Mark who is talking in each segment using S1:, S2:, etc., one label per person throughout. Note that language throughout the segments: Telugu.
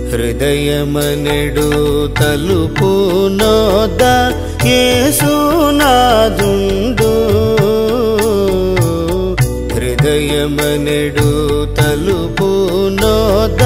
S1: హృదయమనెడు తలుపు నోద యేసునాదుండు హృదయమనెడు తలుపు నోద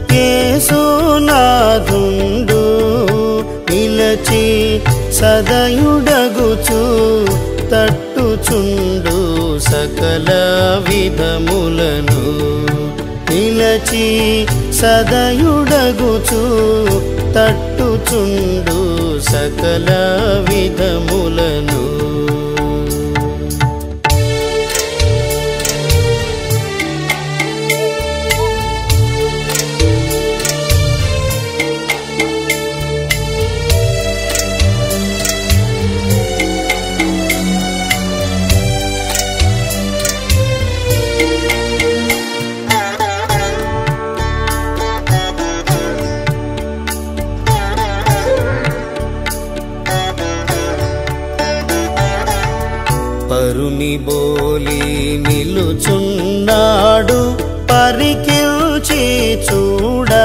S1: యేసునాదుండు నిలచి సదయుడగుచు తట్టుచుండు సకల విధములను నిలచి సదయుడగుచు తట్టుచుండు సకల విధములను పరుని బోలి నిలుచున్నాడు పరికిల్చి చూడా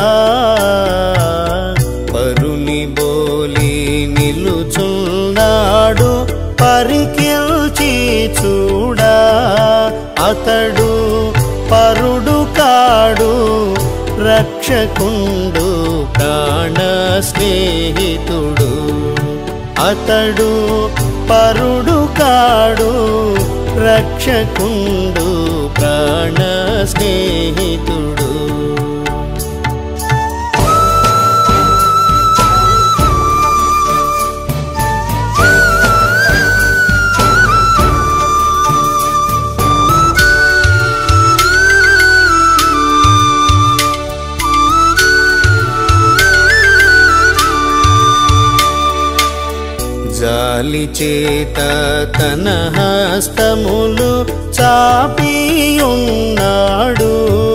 S1: పరుని బోలి నిలుచున్నాడు పరికిల్చి చూడా అతడు పరుడు కాడు రక్షకుండు ప్రాణ స్నేహితుడు అతడు పరుడు కాడు రక్షకుండు ప్రాణ స్నేహితుడు జాలి చేత తన హస్తములు చాపియున్నాడు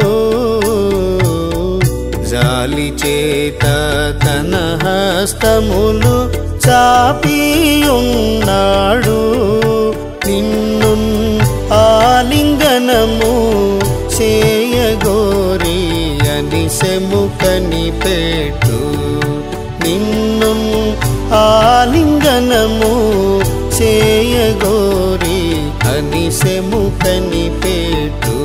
S1: జాలి చేత తన హస్తములు చాపియున్నాడు నిన్ను ఆలింగనము చేయగోరి అని సెముకని పెట్టు నిన్ను ఆలింగనము చేయగోరి అని సెముకని పెట్టు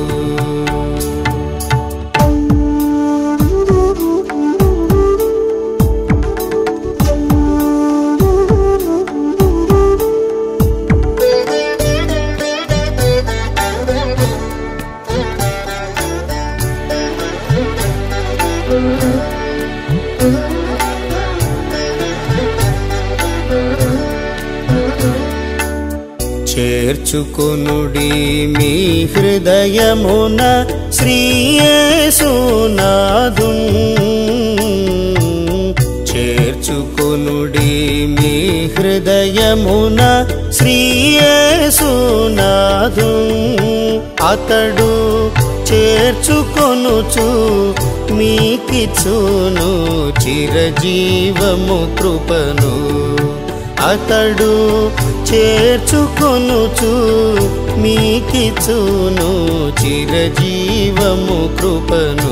S1: చేర్చుకొనుడి మీ హృదయమున శ్రీయేసునాదు చేర్చుకొనుడి మీ హృదయమున శ్రీయేసునాదు అతడు చేర్చుకొనుచు మీకిచ్చును చిరజీవము కృపను అతడు చేర్చుకొనుచు మీకిచ్చును చిరజీవము కృపను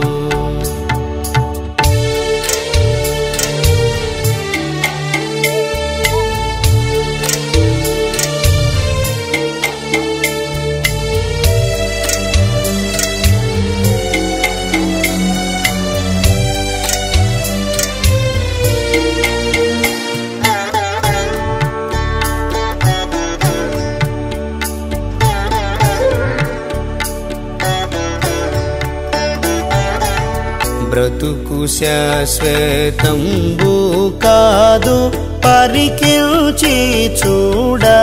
S1: బ్రతుకు శాశ్వతంబు కాదు పరికిల్చి చూడా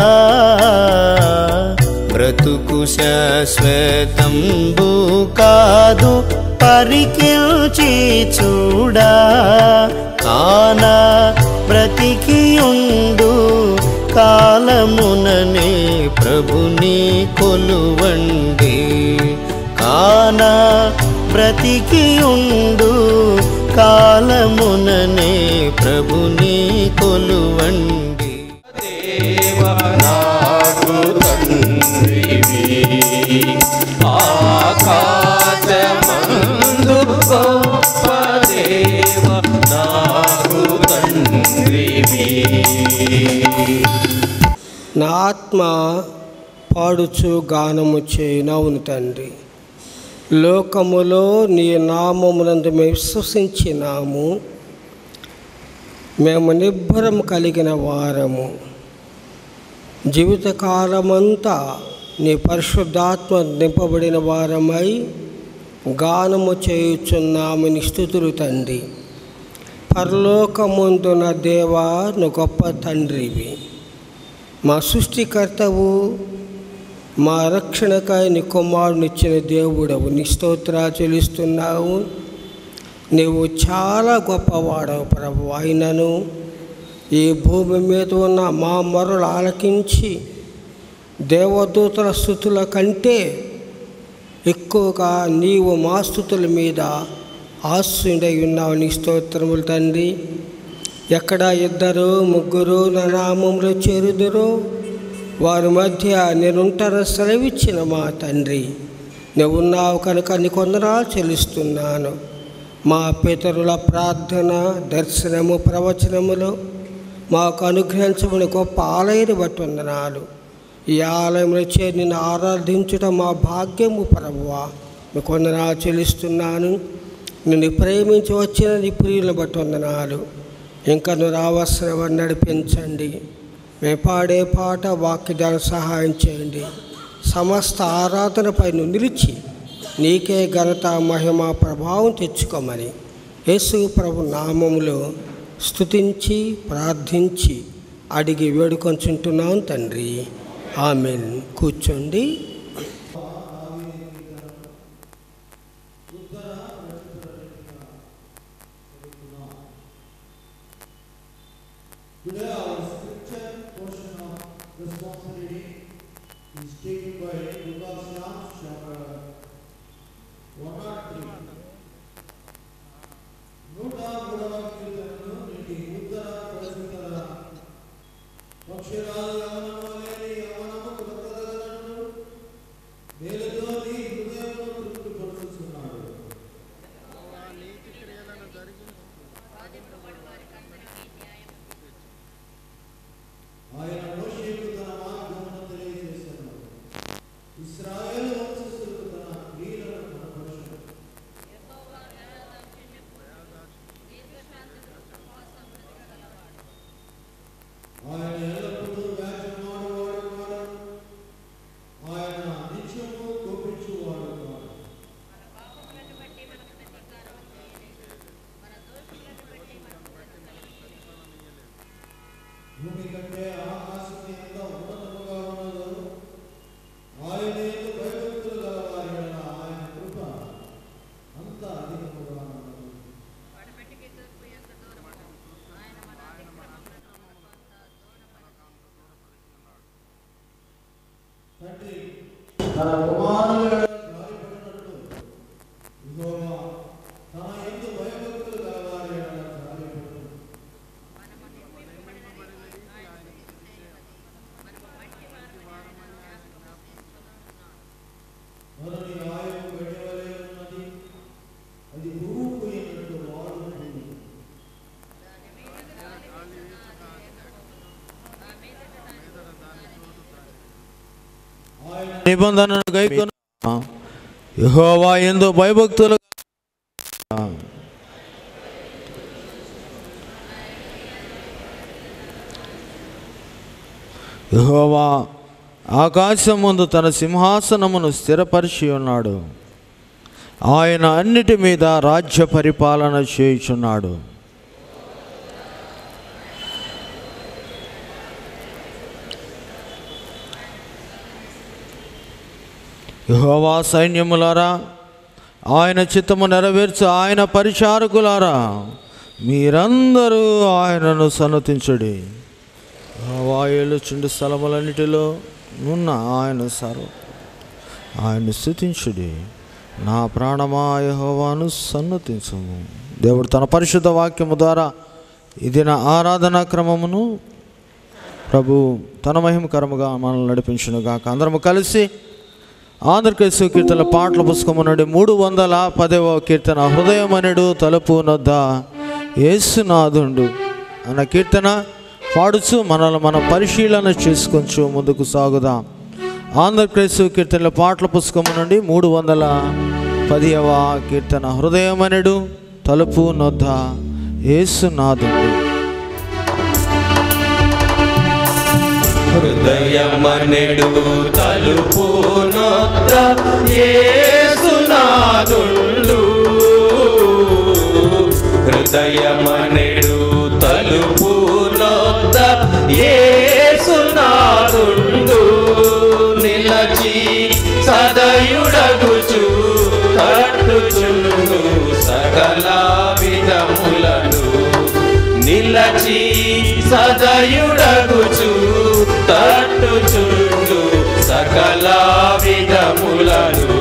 S1: బ్రతుకు శాశ్వతంబు కాదు పరికిల్చి చూడా కానా బ్రతికియుండు కాలముననే ప్రభుని కొలువండి కానా బ్రతికియుండు కాలముననే ప్రభుని కొలువండి
S2: దేవనాగు తండ్రివి ఆకాశమందు గొప్ప
S3: ఆత్మ పాడుచు గానము చేయనవును తండ్రి లోకములో నీ నామమునందు మేము విశ్వసించినాము మేము నిబ్బరం కలిగిన వారము జీవితకాలమంతా నీ పరిశుద్ధాత్మ నింపబడిన వారమై గానము చేయుచున్నామని స్థుతులు తండ్రి పరలోకముందున దేవా నువ్వు గొప్ప తండ్రివి మా సృష్టికర్తవు మా రక్షణకై నీ కుమారునిచ్చిన దేవుడవు నీ స్తోత్రా చెల్లిస్తున్నావు నీవు చాలా గొప్పవాడవు ప్రభు అయినను ఈ భూమి మీద ఉన్న మా మొరలు ఆలకించి దేవదూతల స్థుతుల కంటే ఎక్కువగా నీవు మా స్థుతుల మీద ఆశ్రుడై ఉన్నావు నీ స్తోత్రములు తండ్రి ఎక్కడ ఇద్దరు ముగ్గురు నా నామంలో చేరుదురో వారి మధ్య నేనుంటారని సెలవిచ్చిన మా తండ్రి నువ్వున్నావు కనుక నీ కొందనాలు చెల్లిస్తున్నాను మా పితరుల ప్రార్థన దర్శనము ప్రవచనములో మాకు అనుగ్రహించమని గొప్ప ఆలయని బట్టి వందనాలు ఈ ఆలయంలో చేరి నిన్ను ఆరాధించడం మా భాగ్యము ప్రభువా మీ కొందనాలు చెల్లిస్తున్నాను నిన్ను ప్రేమించి వచ్చిన నీ ప్రియులను బట్టి వందనాలు ఇంకా నువ్వు రావాల్సిన నడిపించండి మేము పాడే పాట వాక్యదాన సహాయం చేయండి సమస్త ఆరాధనపై నువ్వు నిలిచి నీకే ఘనత మహిమ ప్రభావం తెచ్చుకోమని యేసు ప్రభు నామములో స్తుతించి ప్రార్థించి అడిగి వేడుకొంచుంటున్నాం తండ్రి ఆమెన్ కూర్చోండి
S4: Today our scripture portion of responsibility is taken by Lucas chapter one or three. నూట మూడవ కీర్తనను నీటి ఉత్తర పరిశుద్ధర పక్షిరాజు యవనము లేని యవనము బ్రతకగలనట్లు మేలుతో నీ హృదయమును తృప్తిపరుచుచున్నాడు ఆయన మోషేకు తన మార్గమును తెలియజేశాడు ఇస్రాయేలు వంశస్థులకు తన క్రియలను కనపరచును ఆయన ఎల్లప్పుడూ వ్యాజ్యమాడువాడు కాడు ఆయన నిత్యము కోపించువాడు కాడు భూమి కంటే ఆకాశం ఎంత ఉన్నతముగా ఉన్నదో ఆయన ఎందు భయభక్తులు గలవారి యెడల ఆయన కృప అంత అధికముగా ఉన్నది తండ్రి తన కుమారుల గాయపడినట్లు యెహోవా తన ఎందు భయభక్తులు గలవారి యెడల గాయపడును నరుని ఆయువు గడివలే ఉన్నది అది పురుగు పోయినట్టు వాడుతుంది ఆయన
S5: నిబంధనను గైకొను యెహోవా ఎందు భయభక్తులు యెహోవా ఆకాశం ముందు తన సింహాసనమును స్థిరపరిచి ఉన్నాడు ఆయన అన్నిటి మీద రాజ్య పరిపాలన చేయుచున్నాడు యెహోవా సైన్యములారా ఆయన చిత్తము నెరవేర్చు ఆయన పరిచారకులారా మీరందరూ ఆయనను సన్నతించుడి యెహోవా ఏలుచుండు స్థలములన్నిటిలో నున్న ఆయన సర్వ ఆయన స్థుతించుడి నా ప్రాణమా యెహోవాను సన్నతించము దేవుడు తన పరిశుద్ధ వాక్యము ద్వారా ఇది నా ఆరాధనా క్రమమును ప్రభు తన మహిమకరముగా మనల్ని నడిపించును గాక అందరము కలిసి ఆంధ్రకేశు కీర్తన పాటల పుస్తకము నుండి మూడు వందల పదవ కీర్తన హృదయమనుడు తలుపు నొద్ద యేసునాథుండు అన్న కీర్తన పాడుచు మనల్ని మనం పరిశీలన చేసుకొంచు ముందుకు సాగుదాం ఆంధ్రప్రదేశ్ కీర్తనల పాటల పుస్తకం నుండి మూడు వందల పదియవ కీర్తన హృదయమనడు తలుపు నొద్ద ఏసునాథుడు
S2: హృదయమనెడు తలుపు నొద్ద యేసునాథుండు హృదయమనెడు తలుపు నొద్ద యేసునాథుండు నిలచి సదయుడగుచు తట్టుచుండు సకల విధములను నిలచి సదయుడగుచు తట్టుచుండు సకల విధములను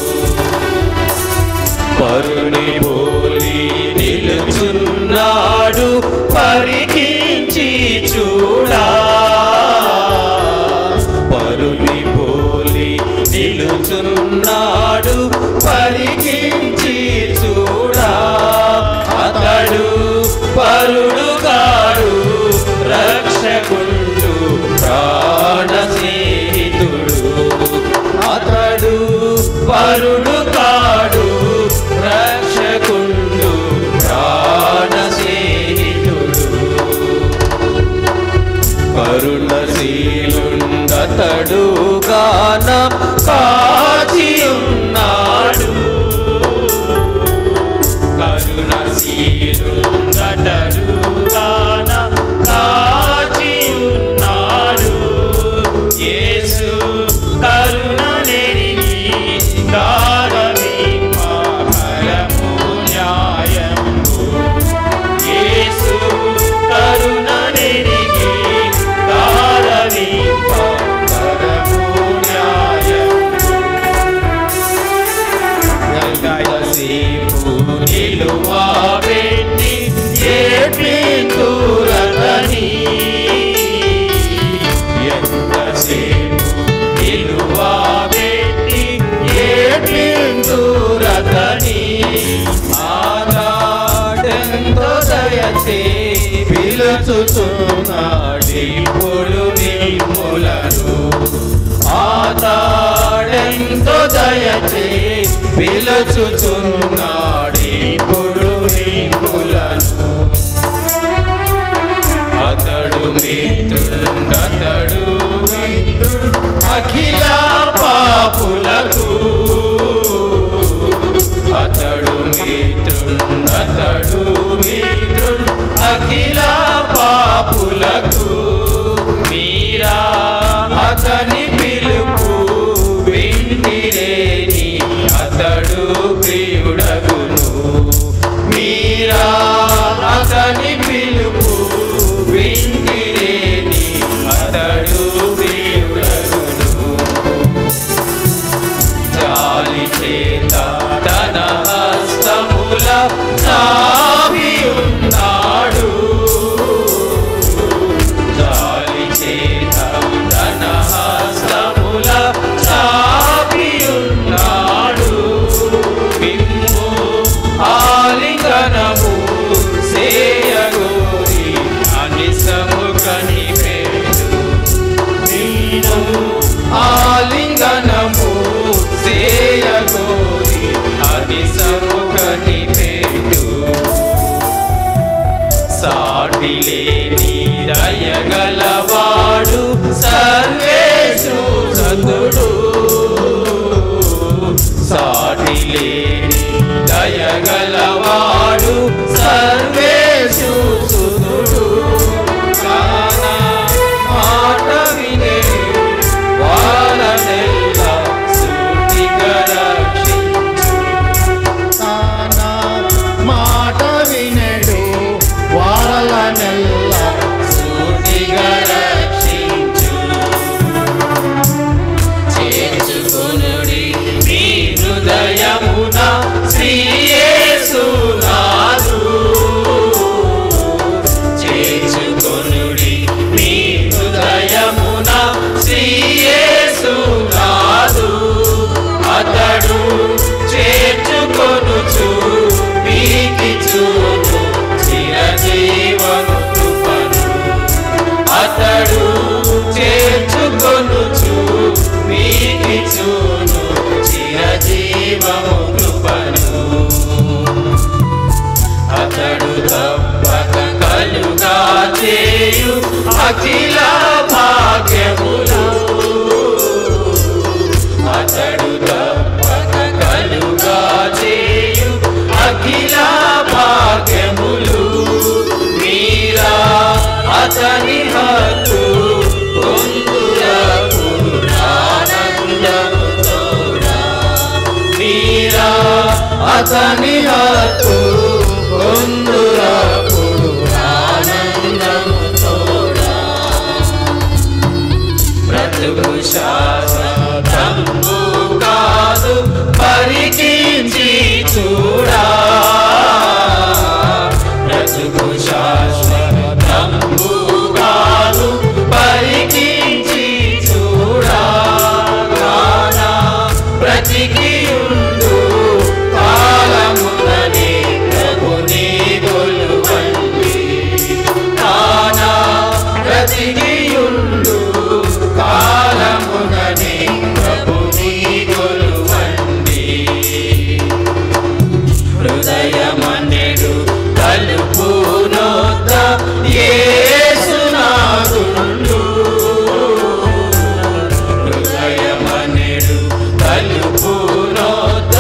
S2: పరుని పోలి నిలుచున్నాడు పరికించి చూడా పరుని పోలి నిలుచున్నాడు పరికించి చూడా అతడు పరుడు కాడు రక్షకుండు ప్రాణ స్నేహితుడు అతడు పరుడు కాడు రక్షకుండు ప్రాణ స్నేహితుడు కరుణశీలుండతడు గాన కాచి ఉన్నాడు కరుణశీలుండతడు గాన కాచి ఉన్నాడు యేసు కరుణనెరిగి కారమింప పరము న్యాయము యేసు కరుణనెరిగి కారమింప పరము న్యాయము ఎంతసేపు నిలువబెట్టి ఏడ్పింతురతని ఎంతసేపు నిలువబెట్టి ఏడ్పింతురతని ఆనాడెంతో దయచే పిలుచుచున్నాడిప్పుడు మిమ్ములను ఆతాడెంతో దయచే పిలుచుచున్నాడిప్పుడు మిమ్ములను అతడు మిత్రుడతడు మిత్రుడు అఖిల పాపులకు అతడు మిత్రుడతడు మిత్రుడు అఖిల పాపులకు మీరా అతని పిలుపు వింటిరేని అతడు ప్రియుడగును మీరా అతని పిలుపు వింటిరేని అతడు ప్రియుడగును జాలి చేత తన హస్తముల నాభియున్నాడు జాలి చేత తన హస్తముల నాభియున్నాడు మిమ్ము ఆలింగనము సేయగోరి అనిసము కనిపేడు నీను ఆలింగనము సేయగోరి అనిసము కనిపేడు సాటిలేని దయగలవాడు సర్వేశు సతుడు సాటిలేని దయగలవాడు సర్వేశు సుతుడు కాన మాట వినే వాళ్ళనెల్ల సూటిగా రక్షించు
S4: తానా మాట వినడు వాళ్ళనెల్ల
S2: సూటిగా రక్షించు చేర్చుకొనుడి మీ హృదయమున శ్రీయేసు అతని హక్కు పొందులకు ఆనందముతోడా మీరా అతని హక్కు పొందులకు ఆనందముతోడా బ్రతుకు శాశ్వతంబు కాదు పరికించి చూడా బ్రతుకు శాశ్వతంబు కాదు పరికించి చూడా కానా బ్రతికియుండు కాలమునని ప్రభుని గొలువండి కానా బ్రతికియుండు కాలమునని ప్రభుని గొలువండి హృదయమనెడు తలుపు నోత యేసునాథుండు హృదయమనెడు తలుపు నోత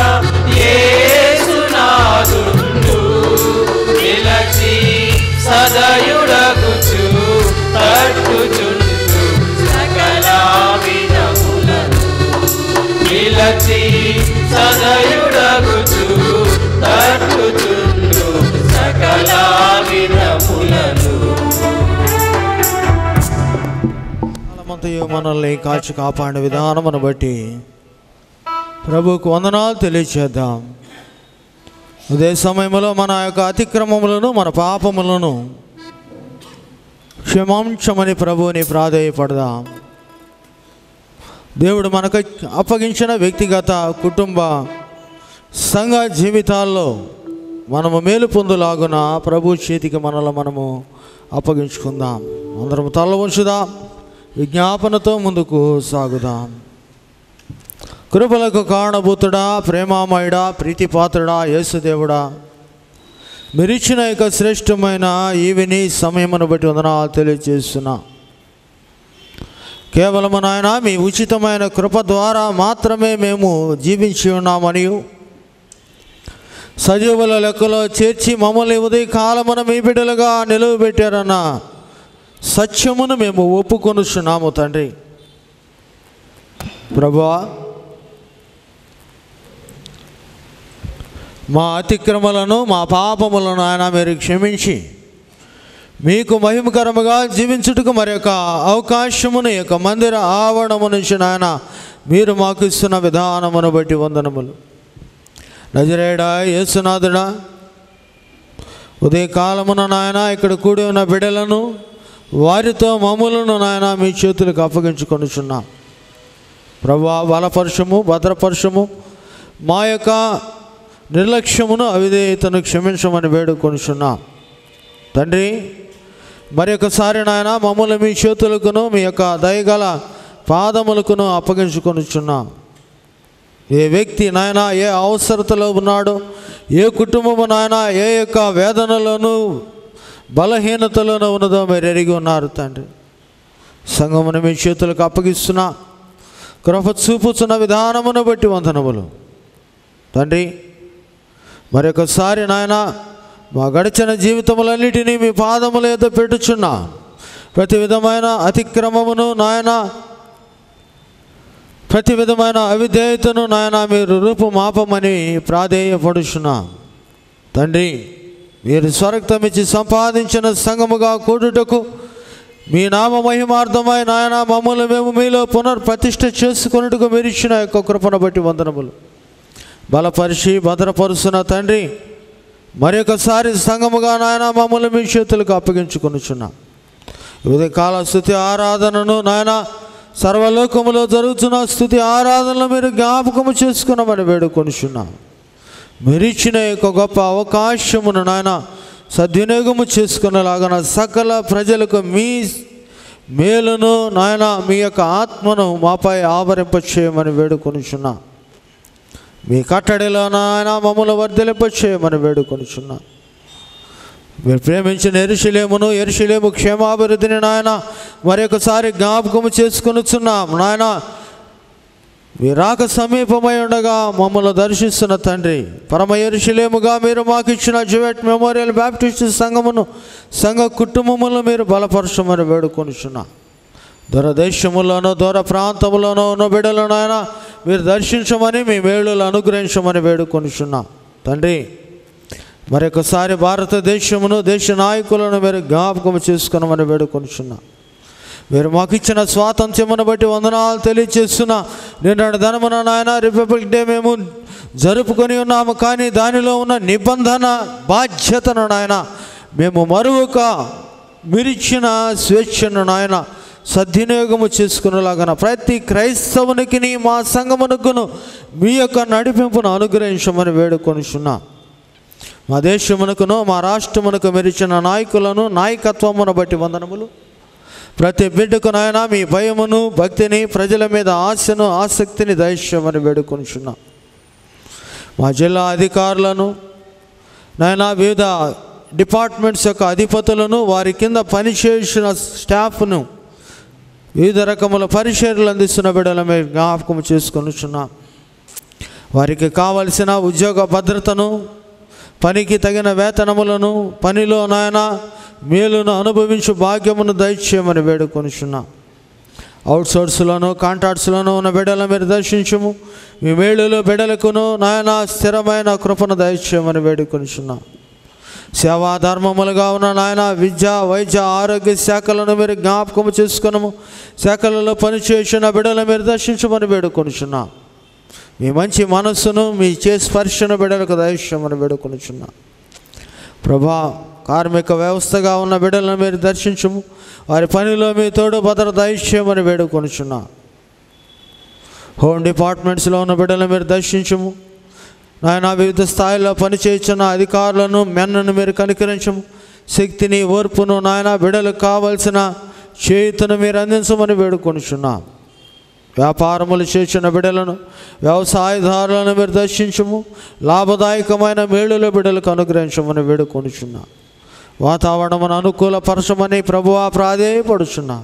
S2: యేసునాథుండు నిలచి సదయుడగుచు తట్టుచుండు సకల విధములను నిలచి సదయుడగుచు తట్టుచుండు సకల విధములను
S5: కాలమంతయు మనల్ని కాచి కాపాడిన విధానమును బట్టి ప్రభుకు వందనాలు తెలియచేద్దాం అదే సమయంలో మన యొక్క అతిక్రమములను మన పాపములను క్షమాంశమని ప్రభువుని ప్రాధేయపడదాం దేవుడు మనకు అప్పగించిన వ్యక్తిగత కుటుంబ సంఘ జీవితాల్లో మనము మేలు పొందులాగున ప్రభు చేతికి మనలో మనము అప్పగించుకుందాం అందరం తల ఉంచుదాం విజ్ఞాపనతో ముందుకు సాగుదాం కృపలకు కారణభూతుడా ప్రేమామయుడా ప్రీతిపాత్రుడా యేసుదేవుడా మీరిచ్చిన యొక్క శ్రేష్టమైన ఈవిని సమయమును బట్టి వందనాలు తెలియజేస్తున్నా కేవలము నాయన మీ ఉచితమైన కృప ద్వారా మాత్రమే మేము జీవించి ఉన్నామనియు సజీవుల లెక్కలో చేర్చి మమ్మల్ని ఉదయ కాలమున మీ బిడ్డలుగా నిలువబెట్టారన్న సత్యమును మేము ఒప్పుకొనుచున్నాము తండ్రి ప్రభువా మా అతిక్రమలను మా పాపములను ఆయన మీరు క్షమించి మీకు మహిమకరముగా జీవించుటకు మరి యొక్క అవకాశమును ఈ యొక్క మందిర ఆవరణము నుంచి నాయన మీరు మాకు ఇస్తున్న విధానమును బట్టి వందనములు నజరేడా యేసునాథుడా ఉదయ కాలమున నాయన ఇక్కడ కూడి ఉన్న బిడ్డలను వారితో మమ్ములను నాయన మీ చేతులకు అప్పగించుకొనుచున్నాం ప్రభా బలపరుషము భద్రపరుషము మా యొక్క నిర్లక్ష్యమును అవిధేయతను క్షమించమని వేడుకొనుచున్నాం తండ్రి మరి ఒకసారి నాయన మమ్మల్ని మీ చేతులకును మీ యొక్క దయగల పాదములకును అప్పగించుకొనుచున్నాం ఏ వ్యక్తి నాయన ఏ అవసరతలో ఉన్నాడో ఏ కుటుంబము నాయన ఏ యొక్క వేదనలోనూ బలహీనతలోనూ ఉన్నదో మీరు ఎరిగి ఉన్నారు తండ్రి సంఘమును మీ చేతులకు అప్పగిస్తున్నా కృప చూపుచున్న విధానమును బట్టి వందనములు తండ్రి మరొకసారి నాయన మా గడిచిన జీవితములన్నిటినీ మీ పాదముల ఎద్ద పెట్టుచున్నా ప్రతి విధమైన అతిక్రమమును నాయన ప్రతి విధమైన అవిధేయతను నాయన మీరు రూపుమాపమని ప్రాధేయపడుచున్నా తండ్రి మీరు స్వరక్తమిచ్చి సంపాదించిన సంగముగా కూడుటకు మీ నామ మహిమార్థమై నాయన మమ్మల్ని మేము మీలో పునర్ప్రతిష్ఠ చేసుకున్నట్టుకు మీరు ఇచ్చిన యొక్క కృపను బట్టి వందనములు బలపరిచి భద్రపరుస్తున్న తండ్రి మరొకసారి సంగముగా నాయన మమ్మల్ని మీ చేతులకు అప్పగించుకొనుచున్నా ఉదయ కాల స్థుతి ఆరాధనను నాయన సర్వలోకములో జరుగుతున్న స్థుతి ఆరాధనలు మీరు జ్ఞాపకము చేసుకున్నామని వేడుకొనుచున్నా మీరు ఇచ్చిన యొక్క గొప్ప అవకాశమును నాయన సద్వినియోగము చేసుకునేలాగా సకల ప్రజలకు మీ మేలును నాయన మీ యొక్క ఆత్మను మాపై ఆవరింప చేయమని వేడుకొనుచున్నా మీ కట్టడిలో నాయన మమ్మల్ని వర్ధలింప చేయమని వేడుకొనుచున్నా మీరు ప్రేమించిన ఎరుషులేమును ఎరుషులేము క్షేమాభివృద్ధిని నాయన మరొకసారి జ్ఞాపకము చేసుకొనుచున్నాం నాయన వీరాక సమీపమై ఉండగా మమ్మల్ని దర్శిస్తున్న తండ్రి పరమ ఎరుషులేముగా మీరు మాకు ఇచ్చిన జువెట్ మెమోరియల్ బ్యాప్టిస్ట్ సంఘమును సంఘ కుటుంబములను మీరు బలపరచమని వేడుకొనిచున్నా దూర దేశములోనో దూర ప్రాంతములోనో ఉన్న బిడ్డలను ఆయన మీరు దర్శించమని మీ మేళులు అనుగ్రహించమని వేడుకొనిచున్నా తండ్రి మరొకసారి భారతదేశమును దేశ నాయకులను మీరు జ్ఞాపకం చేసుకున్నామని వేడుకొనిచున్నా మీరు మాకు ఇచ్చిన స్వాతంత్ర్యమును బట్టి వందనాలు తెలియచేస్తున్నా నిన్నటి ధనమున నాయన రిపబ్లిక్ డే మేము జరుపుకొని ఉన్నాము కానీ దానిలో ఉన్న నిబంధన బాధ్యతను నాయన మేము మరువక మీరిచ్చిన స్వేచ్ఛను నాయన సద్వినియోగము చేసుకునేలాగన ప్రతి క్రైస్తవునికి మా సంగమునకును మీ యొక్క నడిపింపును అనుగ్రహించమని వేడుకొనిచున్నా మా దేశమునకును మా రాష్ట్రమునకు మెరిచిన నాయకులను నాయకత్వమును బట్టి వందనములు ప్రతి బిడ్డకు నాయన మీ భయమును భక్తిని ప్రజల మీద ఆశను ఆసక్తిని దైశ్యమని వేడుకొనిచున్నా మా జిల్లా అధికారులను నాయన వివిధ డిపార్ట్మెంట్స్ యొక్క అధిపతులను వారి కింద పనిచేసిన స్టాఫ్ను వివిధ రకముల పరిచర్యలు అందిస్తున్న బిడ్డల మీద జ్ఞాపకం చేసుకొనిచున్నాం వారికి కావలసిన ఉద్యోగ భద్రతను పనికి తగిన వేతనములను పనిలో నాయన మేలును అనుభవించు భాగ్యమును దయచేయమని వేడుకొనిచున్నా అవుట్ సోర్స్లోను కాంట్రాక్ట్స్లోను ఉన్న బిడ్డల మీరు దర్శించుము మీ మేలులో బిడ్డలకును నాయన స్థిరమైన కృపను దయచేయమని వేడుకొనిచున్నా సేవా ధర్మములుగా ఉన్న నాయన విద్య వైద్య ఆరోగ్య శాఖలను మీరు జ్ఞాపకము చేసుకునము శాఖలలో పనిచేసిన బిడ్డల మీరు దర్శించమని వేడుకొనిచున్నా మీ మంచి మనస్సును మీ చే స్పర్శను బిడ్డలకు దయచేయమని వేడుకొనిచున్నా ప్రభా కార్మిక వ్యవస్థగా ఉన్న బిడ్డలను మీరు దర్శించము వారి పనిలో మీ తోడు భద్ర దయచేయమని వేడుకొనిచున్నా హోమ్ డిపార్ట్మెంట్స్లో ఉన్న బిడ్డలను మీరు దర్శించము నాయన వివిధ స్థాయిలో పనిచేస్తున్న అధికారులను మెన్నను మీరు కనికరించము శక్తిని ఓర్పును నాయన బిడ్డలకు కావలసిన చేయుతను మీరు అందించమని వేడుకొనిచున్నా వ్యాపారములు చేసిన బిడ్డలను వ్యవసాయదారులను మీరు దర్శించము లాభదాయకమైన మేలుల బిడ్డలకు అనుగ్రహించమని వేడుకొనిచున్నా వాతావరణమును అనుకూలపరచమని ప్రభువా ప్రాధేయపడుచున్నా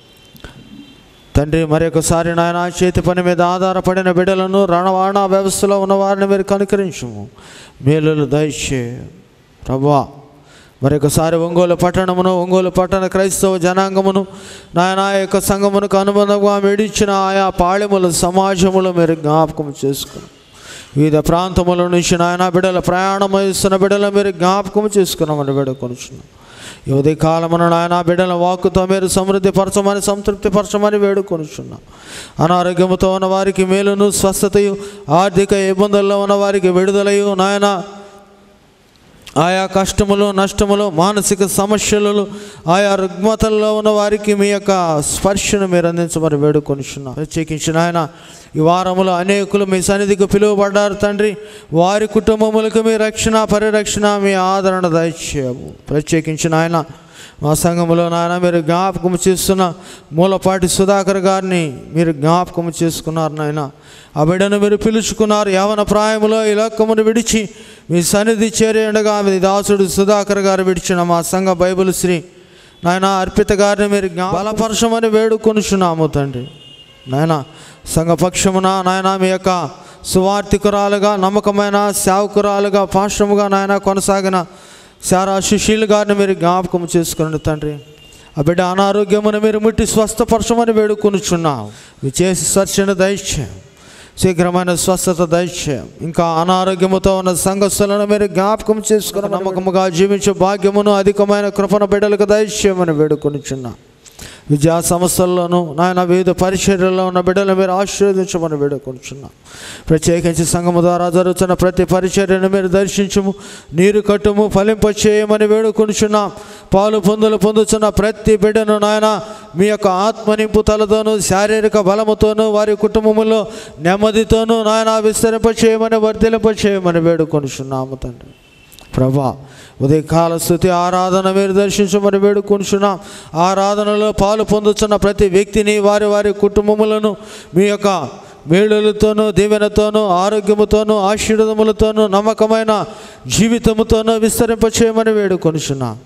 S5: తండ్రి మరొకసారి నాయన చేతి పని మీద ఆధారపడిన బిడ్డలను రణవాణ వ్యవస్థలో ఉన్న వారిని మీరు కనుకరించము మేలులు దయచే ప్రభువా మరొకసారి ఒంగోలు పట్టణమును ఒంగోలు పట్టణ క్రైస్తవ జనాంగమును నాయన యొక్క సంఘమునకు అనుబంధంగా మీడిచ్చిన ఆయా పాళెముల సమాజములు మీరు జ్ఞాపకం చేసుకుని వివిధ ప్రాంతముల నుంచి నాయన బిడ్డల ప్రయాణం ఇస్తున్న బిడ్డల మీరు జ్ఞాపకం చేసుకున్నామని వేడుకొనిచున్నాం ఈ ఉదయ కాలమున నాయన బిడ్డల వాక్కుతో మీరు సమృద్ధి పరచమని సంతృప్తి పరచమని వేడుకొనిచున్నాం అనారోగ్యముతో ఉన్న వారికి మేలును స్వస్థతయు ఆర్థిక ఇబ్బందుల్లో ఉన్న వారికి విడుదలయు నాయన ఆయా కష్టములు నష్టములు మానసిక సమస్యలు ఆయా రుగ్మతల్లో ఉన్న వారికి మీ యొక్క స్పర్శను మీరు అందించమని వేడుకొనిచున్నాం ప్రత్యేకించిన ఆయన ఈ వారములో అనేకులు మీ సన్నిధికి పిలువబడ్డారు తండ్రి వారి కుటుంబములకు మీ రక్షణ పరిరక్షణ మీ ఆదరణ దయచేయము ప్రత్యేకించిన ఆయన మా సంఘములో నాయన మీరు జ్ఞాపకం చేస్తున్న మూలపాటి సుధాకర్ గారిని మీరు జ్ఞాపకం చేసుకున్నారు నాయన ఆ బిడ్డను మీరు పిలుచుకున్నారు యవన ప్రాయములో ఈ లోకమును విడిచి మీ సన్నిధి చేరి ఉండగా మీ దాసుడు సుధాకర్ గారు విడిచిన మా సంఘ బైబిల్ శ్రీ నాయన అర్పిత గారిని మీరు జ్ఞా బలపరచమని వేడుకొనుచున్నాము తండ్రి నాయన సంఘపక్షమున నాయన మీ యొక్క సువార్థికురాలుగా నమ్మకమైన సేవకురాలుగా పాశ్రముగా నాయన కొనసాగిన శారా సుశీల్ గారిని మీరు జ్ఞాపకం చేసుకుని తండ్రి ఆ బిడ్డ అనారోగ్యమును మీరు ముట్టి స్వస్థపరచమని వేడుకొనుచున్నాం మీ చేసి స్వర్శను దయచేయం శీఘ్రమైన స్వస్థత దయచేయం ఇంకా అనారోగ్యముతో ఉన్న సంఘస్థులను మీరు జ్ఞాపకం చేసుకుని నమ్మకముగా జీవించే భాగ్యమును అధికమైన కృపణ బిడ్డలకు దయచేయమని వేడుకొనిచున్నాం విద్యా సంస్థల్లోనూ నాయన వివిధ పరిచర్యల్లో ఉన్న బిడ్డలు మీరు ఆశీర్వదించమని వేడుకొంచున్నాం ప్రత్యేకించి సంఘము ద్వారా జరుగుతున్న ప్రతి పరిచర్యను మీరు దర్శించుము నీరు కట్టుము ఫలింపచేయమని వేడుకొంచున్నాం పాలు పొందులు పొందుతున్న ప్రతి బిడ్డను నాయన మీ యొక్క ఆత్మ నింపుతలతోనూ శారీరక బలముతోనూ వారి కుటుంబములో నెమ్మదితోనూ నాయన విస్తరింపచేయమని వర్ధిలింపచేయమని వేడుకొనిచున్నాము తండ్రి ప్రభా ఉదయకాల స్థుతి ఆరాధన మీరు దర్శించమని వేడుకొంచున్నాం ఆరాధనలో పాలు పొందుతున్న ప్రతి వ్యక్తిని వారి వారి కుటుంబములను మీ యొక్క మేలులతోనూ దీవెనతోనూ ఆరోగ్యముతోనూ ఆశీర్వదములతోనూ నమ్మకమైన జీవితముతోనూ విస్తరింపచేయమని వేడుకొనిచున్నాం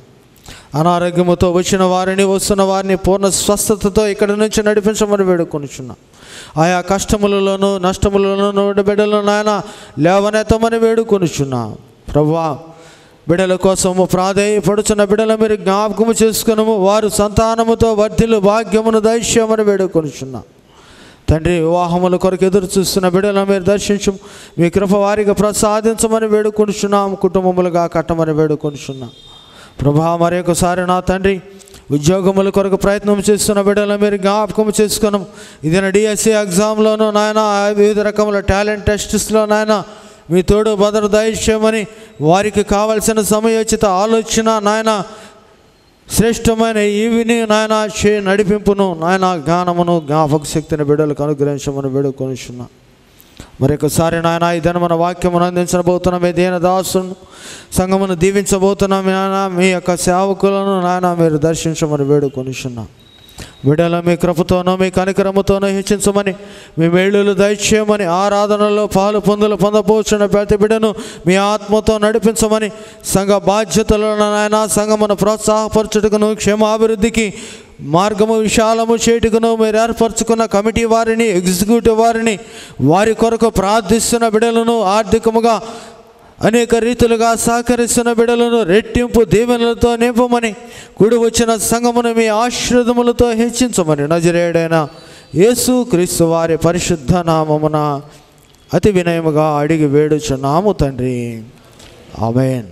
S5: అనారోగ్యముతో వచ్చిన వారిని వస్తున్న వారిని పూర్ణ స్వస్థతతో ఇక్కడి నుంచి నడిపించమని వేడుకొనిచున్నాం ఆయా కష్టములలోనూ నష్టములలోనూ బిడ్డలను నాయన లేవనెత్తమని వేడుకొనిచున్నాం ప్రభువా బిడ్డల కోసము ప్రాధేయపడుచున్న బిడ్డల మీరు జ్ఞాపకము చేసుకునము వారు సంతానముతో వర్ధిల్లు భాగ్యమును దైశ్యమని వేడుకొనిచున్నాం తండ్రి వివాహముల కొరకు ఎదురు చూస్తున్న బిడ్డలను మీరు దర్శించు మీ కృప వారికి ప్రసాదించమని వేడుకొనిచున్నాం కుటుంబములుగా కట్టమని వేడుకొనిచున్నాం ప్రభా మరొకసారి నా తండ్రి ఉద్యోగముల కొరకు ప్రయత్నం చేస్తున్న బిడ్డలను మీరు జ్ఞాపకం చేసుకున్నాం ఇది నా డిఎస్సి ఎగ్జామ్లోనూ నాయన వివిధ రకముల టాలెంట్ టెస్ట్స్లో నాయన మీ తోడు భద్ర దైశ్యమని వారికి కావలసిన సమయోచిత ఆలోచన నాయన శ్రేష్టమైన ఈవిని నాయన చే నడిపింపును నాయన జ్ఞానమును జ్ఞాపక శక్తిని బిడ్డలకు అనుగ్రహించమని వేడుకొనిచున్నా మరొకసారి నాయన ఈ మన వాక్యమును అందించబోతున్న మీ దీన దాసును సంఘమును దీవించబోతున్నాం నాయన మీ యొక్క సేవకులను నాయన మీరు దర్శించమని వేడుకొనిచున్నా బిడ్డల మీ కృపతోనో మీ కనికరముతోనో హెచ్చించమని మీ మేళ్ళులు దయచేయమని ఆరాధనలో పాలు పొందులు పొందపోచున్న ప్రతి బిడ్డను మీ ఆత్మతో నడిపించమని సంఘ బాధ్యతలను నాయన సంఘమును ప్రోత్సాహపరచుటకును క్షేమాభివృద్ధికి మార్గము విశాలము చేటుకును మీరు ఏర్పరచుకున్న కమిటీ వారిని ఎగ్జిక్యూటివ్ వారిని వారి కొరకు ప్రార్థిస్తున్న బిడ్డలను ఆర్థికముగా అనేక రీతులుగా సహకరిస్తున్న బిడలను రెట్టింపు దీవెనలతో నింపమని కూడి వచ్చిన సంగమును మీ ఆశీర్వదములతో హెచ్చించమని నజరేడైన యేసు క్రీస్తు వారి పరిశుద్ధ నామమున అతి వినయముగా అడిగి వేడుచున్నాము తండ్రి ఆమెన్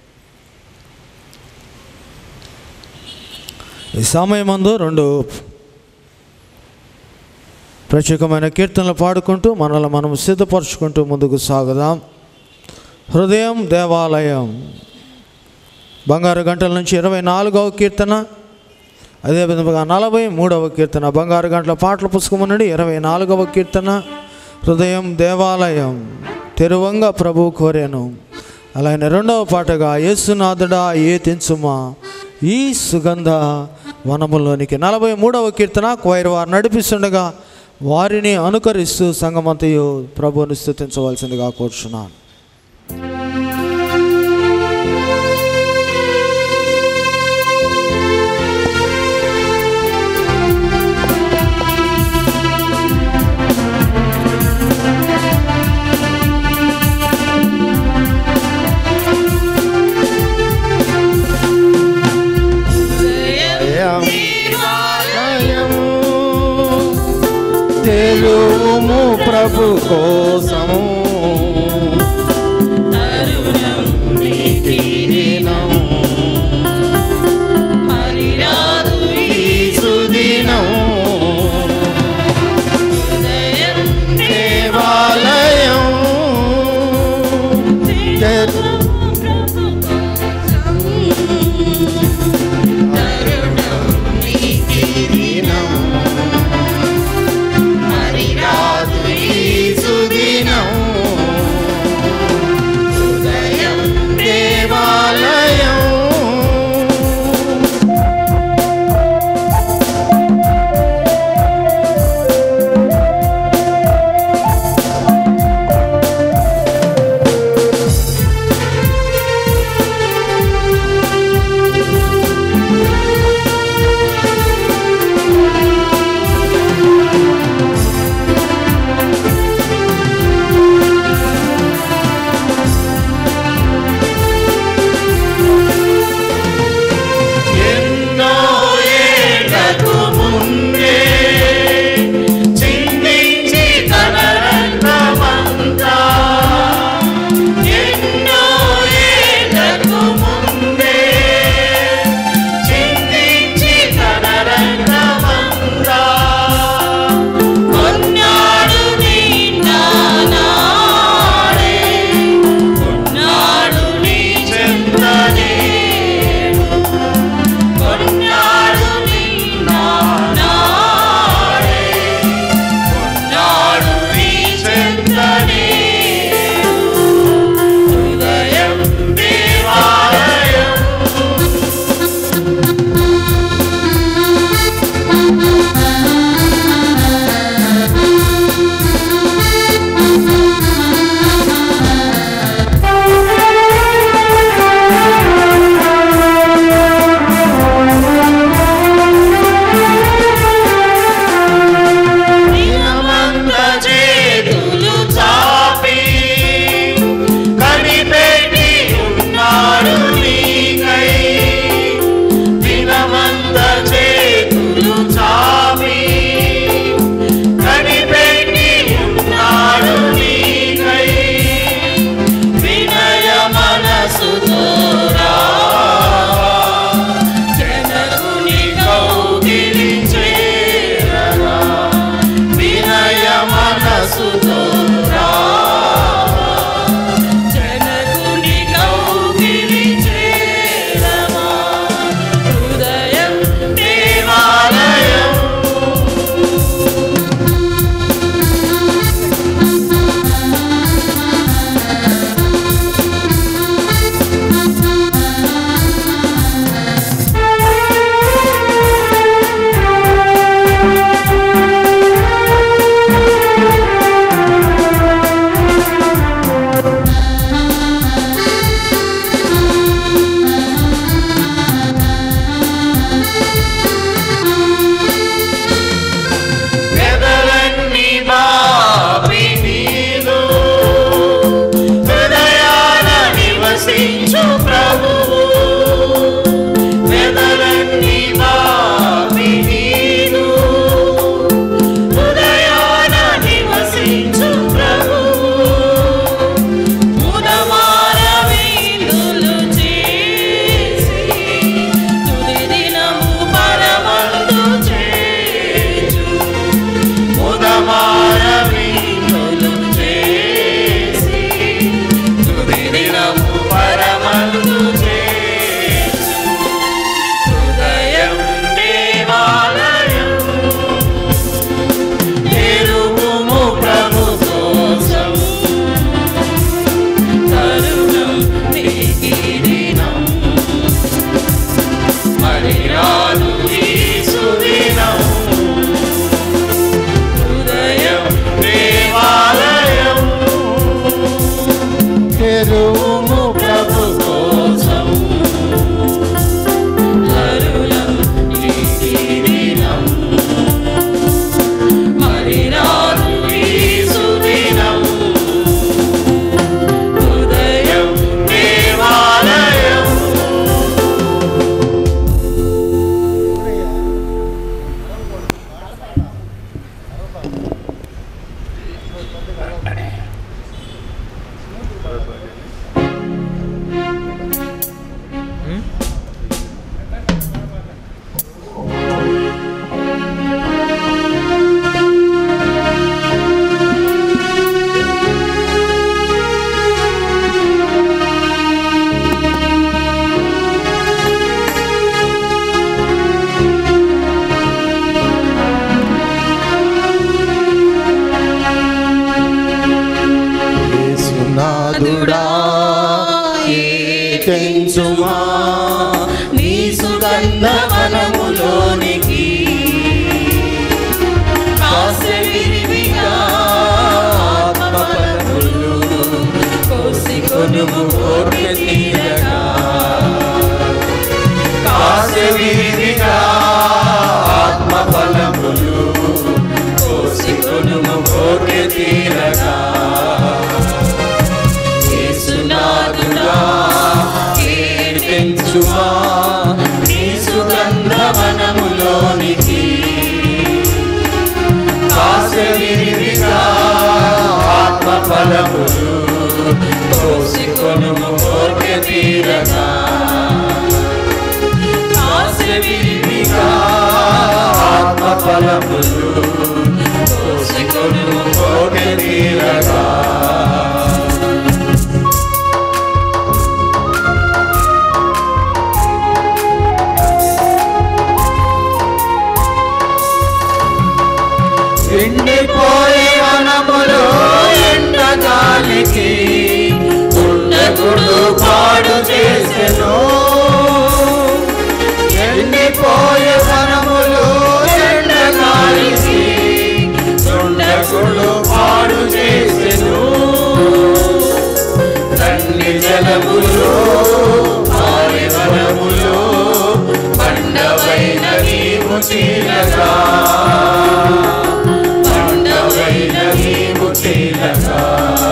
S5: ఈ సమయమందు రెండు ప్రత్యేకమైన కీర్తనలు పాడుకుంటూ మనల్ని మనం సిద్ధపరచుకుంటూ ముందుకు సాగుదాం హృదయం దేవాలయం బంగారు గంటల నుంచి ఇరవై నాలుగవ కీర్తన అదేవిధంగా నలభై మూడవ కీర్తన బంగారు గంటల పాటల పుస్తకం నుండి ఇరవై నాలుగవ కీర్తన హృదయం దేవాలయం తెరువంగ ప్రభు కోరాను అలాగే రెండవ పాటగా యేసునాథుడా ఏ తెంచుమా ఈ సుగంధ వనములోనికి నలభై మూడవ కీర్తన క్వైర్ వారు నడిపిస్తుండగా వారిని అనుకరిస్తూ సంగమంతయు ప్రభువుని స్థుతించవలసిందిగా కోరుచున్నాను
S1: తెలుము ప్రభు కోసము దినం ఈ సుదినం దేవాలయం తెరు దినం ఈ సుదినం
S2: ఎక్కించుమా నీ సుగంధ వనములోనికి కాసె విరివిగా ఆత్మఫలములు కోసి కొనుము కోర్కె తీరగా కాసె విరివిగా ఆత్మఫలములు కోసి కొనుము కోర్కె తీరగా యేసునాథుడా కీర్తించుమా నీ సుగంధ వనములోనికి కాసవిరిగా ఆత్మఫలములు కోసి కొనుము కోర్కె తీరగా కాసవిరిగా ఆత్మఫలములు కోసి కొనుము కోర్కె తీరగా ఎండిపోయే వనములో ఎండగాలికి ఉండగుడు పాడు చేసెను ఎండిపోయే వనములో ఎండగాలికి ఉండగుడు పాడు చేసెను తన్ని జలములో పారి వనములో పండవైన నీవు చీలగా పండవైన నీవు చీలగా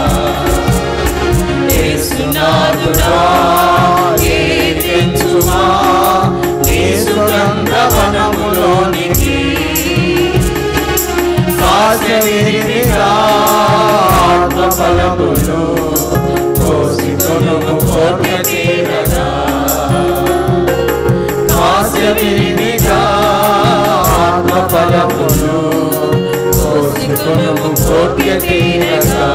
S2: యేసునాథుడా కీర్తించుమా నీ సుగంధ వనములోనికి కాశవిరిగా ఆత్మఫలములు కోసి కొనుము కోర్య తీరగా కాశవిరిగా ఆత్మఫలములు కోసి కొనుము కోర్య తీరగా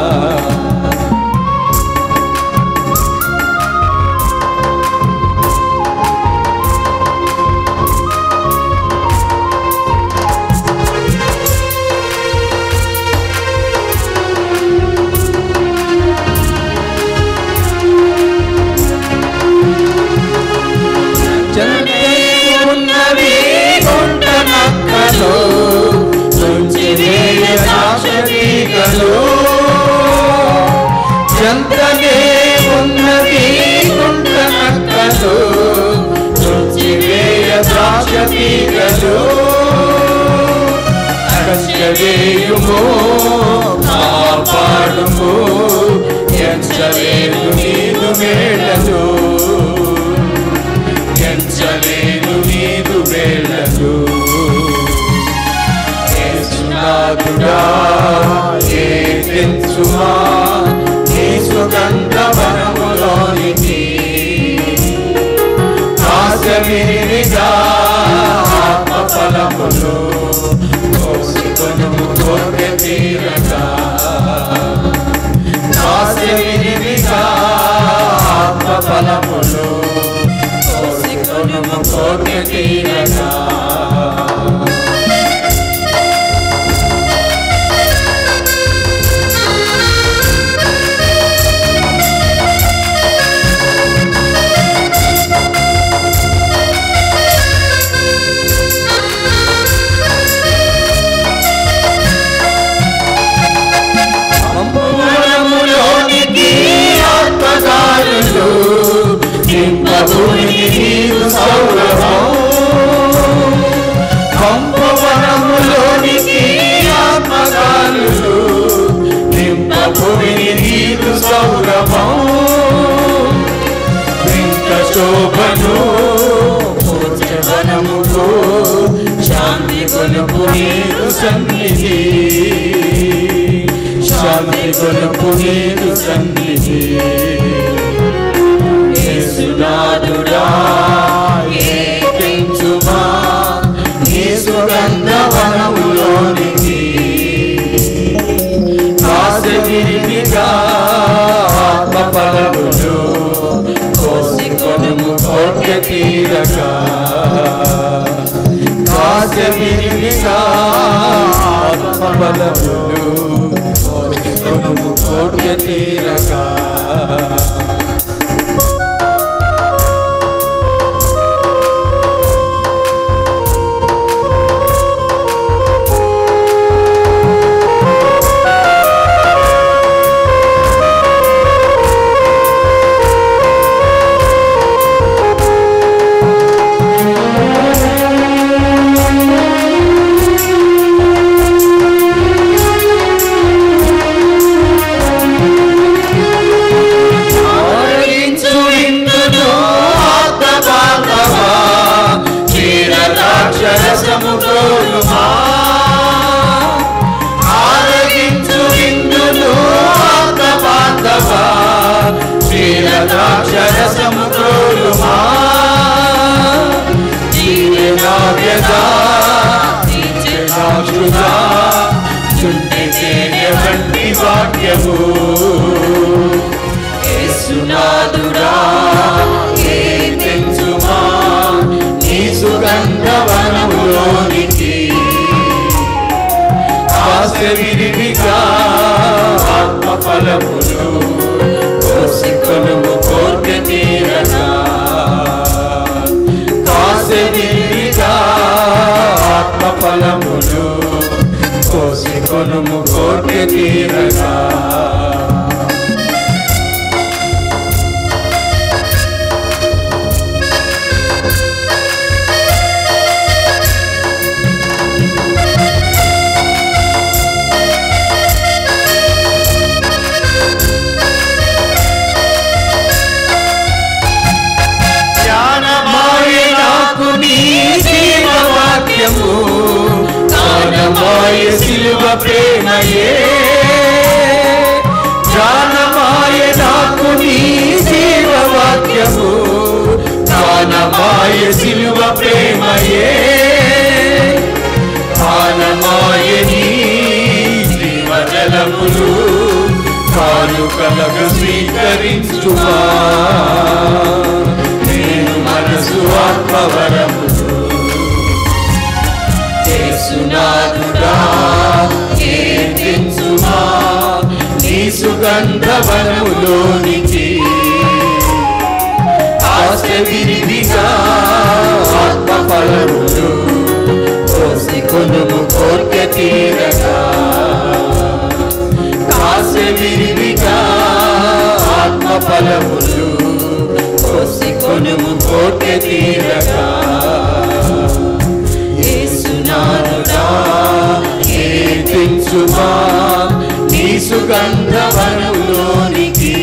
S2: జనమే ఉన్నవి గుంట నక్కలు తుంచి వేయ సాక్షరీకలు జంతనే ఉన్నవి గుంట నక్కలు తుంచి వేయ సాక్షరీకలు కష్టవేయుము కాపాడుము ఎంచలేదు నీదు మేడలు ఎంచలేను నీదు వేళలు యేసునాథుడా ఏ తెచ్చుమా నీ సుగంధ వనములోనికి కాశమీరిగా ఆత్మఫలములు కోసుకొనుము కోర్కె తీరగా కాశమీరిగా ఆత్మఫలములు కోసుకొనుము కోర్కె తీరగా అంబువనములోనికి ఆత్మగాలులు నింపభూమిని నీరు సౌరభం అంబువనములోనికి ఆత్మగాలులు నింపభూమిని నీరు సౌరభం ఇంక శోభను పూర్చవనముకు శాంతి కొనుపు నీరు సన్నిధి శాంతి కొనుపు నీరు సన్నిధి యేసునాథుడా ఏకించుమా నీ సుగంధ వనములోనికి కాశగిరిగా ఆత్మఫలములు కోసి కొనుము కోట్య తీరగా కాశగిరిగా ఆత్మఫలములు కోసి కొనుము కోట్య తీరగా ప్రాణమాయ సిలువ ప్రేమయే జానమాయ నాకు నీ జీవవాక్యము ప్రాణమాయ సిలువ ప్రేమయే ప్రాణమాయ నీ జీవజలములు కానుకలకు స్వీకరించుమా నేను మనసు ఆత్మవరములు యేసునాథుడా కీర్తించుమా నీ సుగంధవనములోనికి ఆశ విరివిగా ఆత్మ ఫలములు కోసి కొనుము కోర్కె తీరగా ఆశ విరివిగా ఆత్మ ఫలములు కోసి కొనుము కోర్కె తీరగా యేసునాథుడా కీర్తించుమా నీ సుగంధవనములోనికి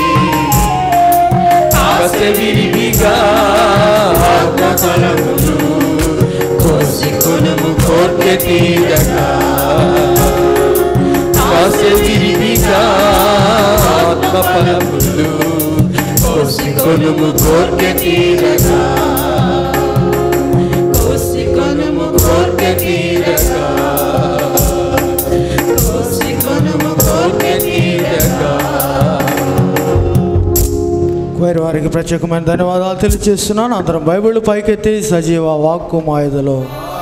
S2: ఆశ విరివిగా ఆత్మఫలములు కోసి కొనుము కోర్కె తీరగా ఆశ విరివిగా ఆత్మఫలములు కోసి కొనుము కోర్కె తీరగా కోసి కొనుము కోర్కె తీరగా కోసి కొనుము కోర్కె తీరగా
S5: క్వైర్ వారికి ప్రత్యేకమైన ధన్యవాదాలు తెలియజేస్తున్నాను అందరం బైబిల్ పైకెత్తి సజీవ వాక్కు మాయదలో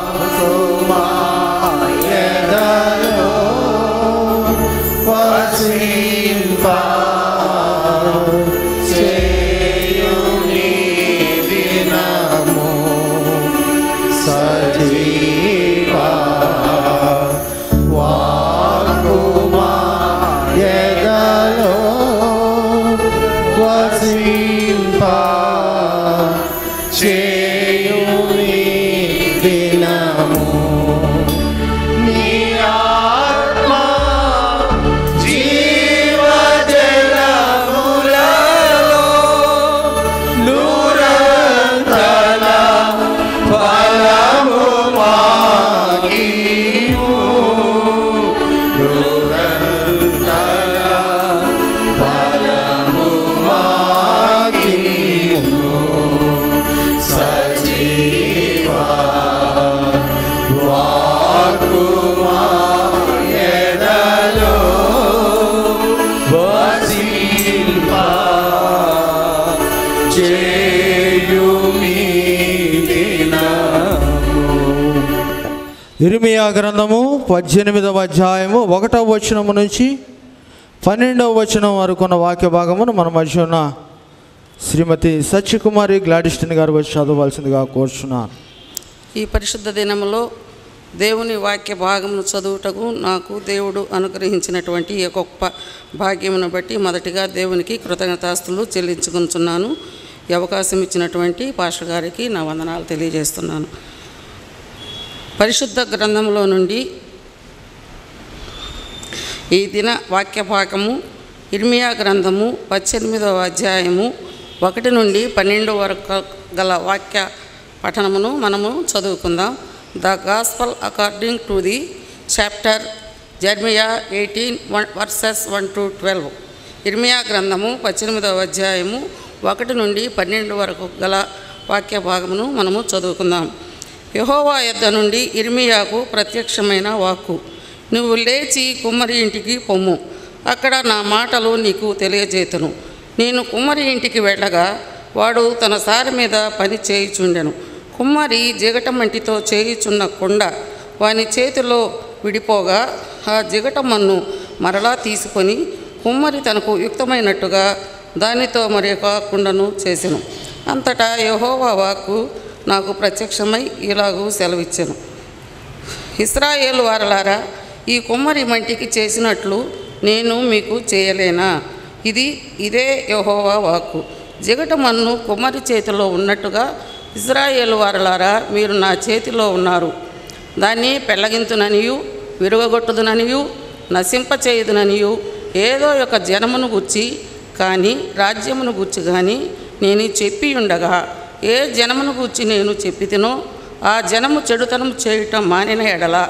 S1: చేయుని దినము నీ ఆత్మ జీవజలములలో నూరంతల ఫలము మాగిము నూరంతల ఫలము మాగిము సజీవా వాకుమా ఎదలో వసింప చేయుమి దినము
S5: ఇరిమియా గ్రంథము పద్దెనిమిదవ అధ్యాయము ఒకటవ వచనము నుంచి పన్నెండవ వచనం వరకు ఉన్న వాక్య భాగమును మన మధ్య ఉన్న శ్రీమతి సత్యకుమారి గ్లాడిస్టన్ గారు వచ్చి చదవలసిందిగా కోరుచున్నాను
S6: ఈ పరిశుద్ధ దినములో దేవుని వాక్య భాగమును చదువుటకు నాకు దేవుడు అనుగ్రహించినటువంటి ఈ గొప్ప భాగ్యమును బట్టి మొదటిగా దేవునికి కృతజ్ఞతాస్తులు చెల్లించుకుంటున్నాను ఈ అవకాశం ఇచ్చినటువంటి పాస్టర్ గారికి నా వందనాలు తెలియజేస్తున్నాను పరిశుద్ధ గ్రంథంలో నుండి ఈ దిన వాక్య భాగము ఇర్మియా గ్రంథము పద్దెనిమిదవ అధ్యాయము ఒకటి నుండి పన్నెండు వరకు గల వాక్య పఠనమును మనము చదువుకుందాం the gospel according to the chapter Jeremiah eighteen one verses one to twelve ఇర్మియా గ్రంథము పద్దెనిమిదవ అధ్యాయము ఒకటి నుండి పన్నెండు వరకు గల వాక్య భాగమును మనము చదువుకుందాం యహోవా యొద్ద నుండి ఇర్మియాకు ప్రత్యక్షమైన వాక్కు నువ్వు లేచి కుమ్మరి ఇంటికి పొమ్ము అక్కడ నా మాటలు నీకు తెలియజేతును నేను కుమ్మరి ఇంటికి వెళ్ళగా వాడు తన సారి మీద పని చేయుచుండెను కుమ్మరి జిగటమంటితో చేయుచున్న కుండ వాని చేతిలో విడిపోగా ఆ జిగటమన్ను మరలా తీసుకొని కుమ్మరి తనకు యుక్తమైనట్టుగా దానితో మరి ఒక కుండను చేసెను అంతటా యెహోవా వాక్కు నాకు ప్రత్యక్షమై ఇలాగూ సెలవిచ్చెను ఇస్రాయేలు వారలారా ఈ కుమ్మరి మంటికి చేసినట్లు నేను మీకు చేయలేనా ఇది ఇదే యెహోవా వాక్కు జిగటమన్ను కుమ్మరి చేతిలో ఉన్నట్టుగా ఇజ్రాయేలు వారలారా మీరు నా చేతిలో ఉన్నారు దాన్ని పెళ్ళగింతుననియు విరుగగొట్టుదుననియు నశింపచేయుదుననియు ఏదో ఒక జనమును గుర్చి కానీ రాజ్యమును గుర్చి కానీ నేను చెప్పి ఉండగా ఏ జనమును గూర్చి నేను చెప్పితినో ఆ జనము చెడుతనం చేయటం మానిన ఎడల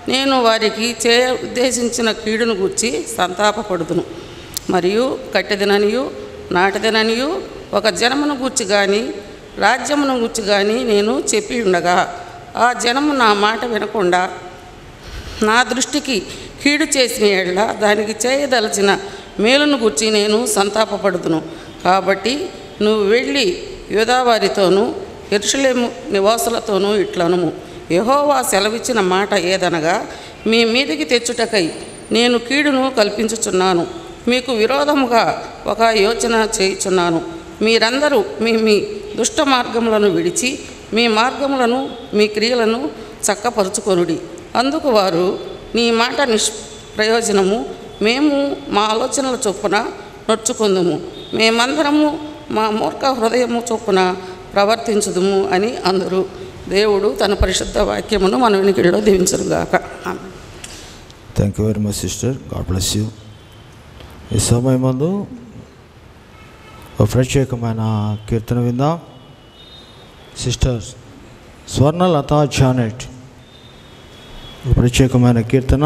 S6: నేను వారికి చేయ ఉద్దేశించిన కీడును గూర్చి సంతాపపడుదును మరియు కట్టెదననియు నాటిదననియు ఒక జనమును గూర్చి కానీ రాజ్యమును గూర్చి కానీ నేను చెప్పి ఉండగా ఆ జనము నా మాట వినకుండా నా దృష్టికి కీడు చేసిన ఎడల దానికి చేయదలచిన మేలును గుర్చి నేను సంతాపపడుదును కాబట్టి నువ్వు వెళ్ళి యోధావారితోనూ ఎరుషలేము నివాసులతోనూ ఇట్లనుము యహోవా సెలవిచ్చిన మాట ఏదనగా మీ మీదికి తెచ్చుటకై నేను కీడును కల్పించుచున్నాను మీకు విరోధముగా ఒక యోచన చేయుచున్నాను మీరందరూ మీ మీ దుష్ట మార్గములను విడిచి మీ మార్గములను మీ క్రియలను చక్కపరుచుకొనుడి అందుకు వారు నీ మాట నిష్ ప్రయోజనము మేము మా ఆలోచనల చొప్పున నొచ్చుకుందుము మేమందరము మా మూర్ఖ హృదయము చొప్పున ప్రవర్తించుదుము అని అందరూ దేవుడు తన పరిశుద్ధ వాక్యమును మన వినికిడిలో దీవించరుగాక amen.
S5: Thank you very much sister God bless you ఈ సమయం మందు ఒక ప్రత్యేకమైన కీర్తన విందాం సిస్టర్ స్వర్ణలత జానెట్ ఒక ప్రత్యేకమైన కీర్తన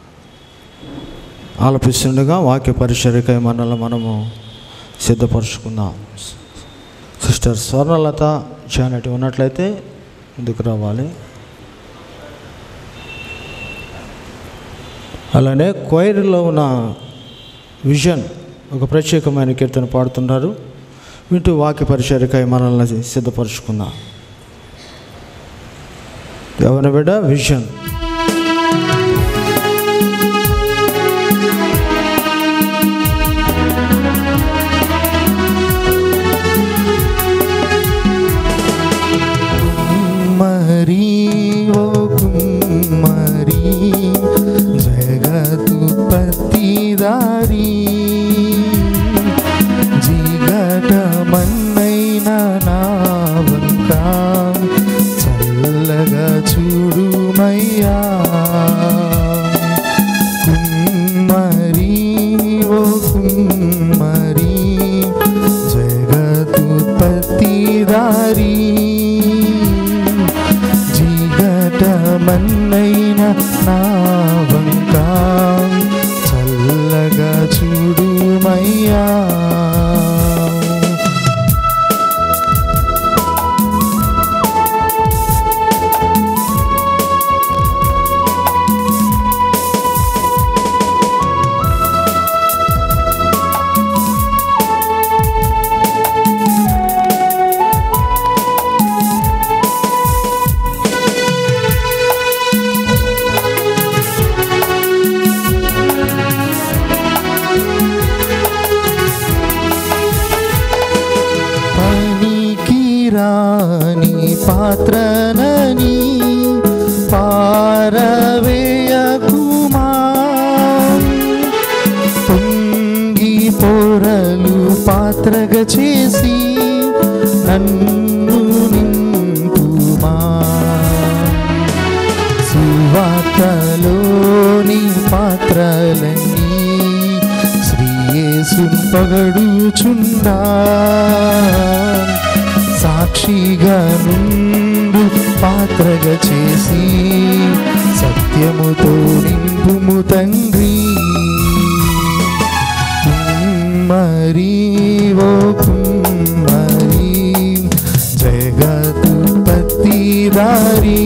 S5: ఆలపిస్తుండగా వాక్య పరిచరిక మనల్ని మనము సిద్ధపరచుకుందాం సిస్టర్ స్వర్ణలత జానెట్ ఉన్నట్లయితే ముందుకు రావాలి అలానే క్వైర్లో ఉన్న విజన్ ఒక ప్రత్యేకమైన కీర్తన పాడుతున్నారు వింటూ వాక్య పరిచరికై మనల్ని సిద్ధపరచుకుందాం ఎవరి బిడ్డ విజన్
S7: కుమ్మరి ఓ కుమ్మరి జగదుపత్తిదారి జిగట మన్నైన నా వంక చల్లగా చూడుమయ్యా కుమ్మరి ఓ కుమ్మరి జగదుపత్తిదారి జిగట మన్నైన నా వంక చల్లగా చూడుమయ్యా పనికి రాని పాత్రనని పారవేయకుమా పొంగి పొరలు పాత్రగా చేసి నన్ను నింపుమా సువార్తలోని పాత్రలన్నీ శ్రీయేసు పగడుచుండా సాక్షిగా నుండు పాత్రగా చేసి సత్యముతో నింపుము తండ్రి కుమ్మరి ఓ కుమ్మరి జగతు పత్తిదారి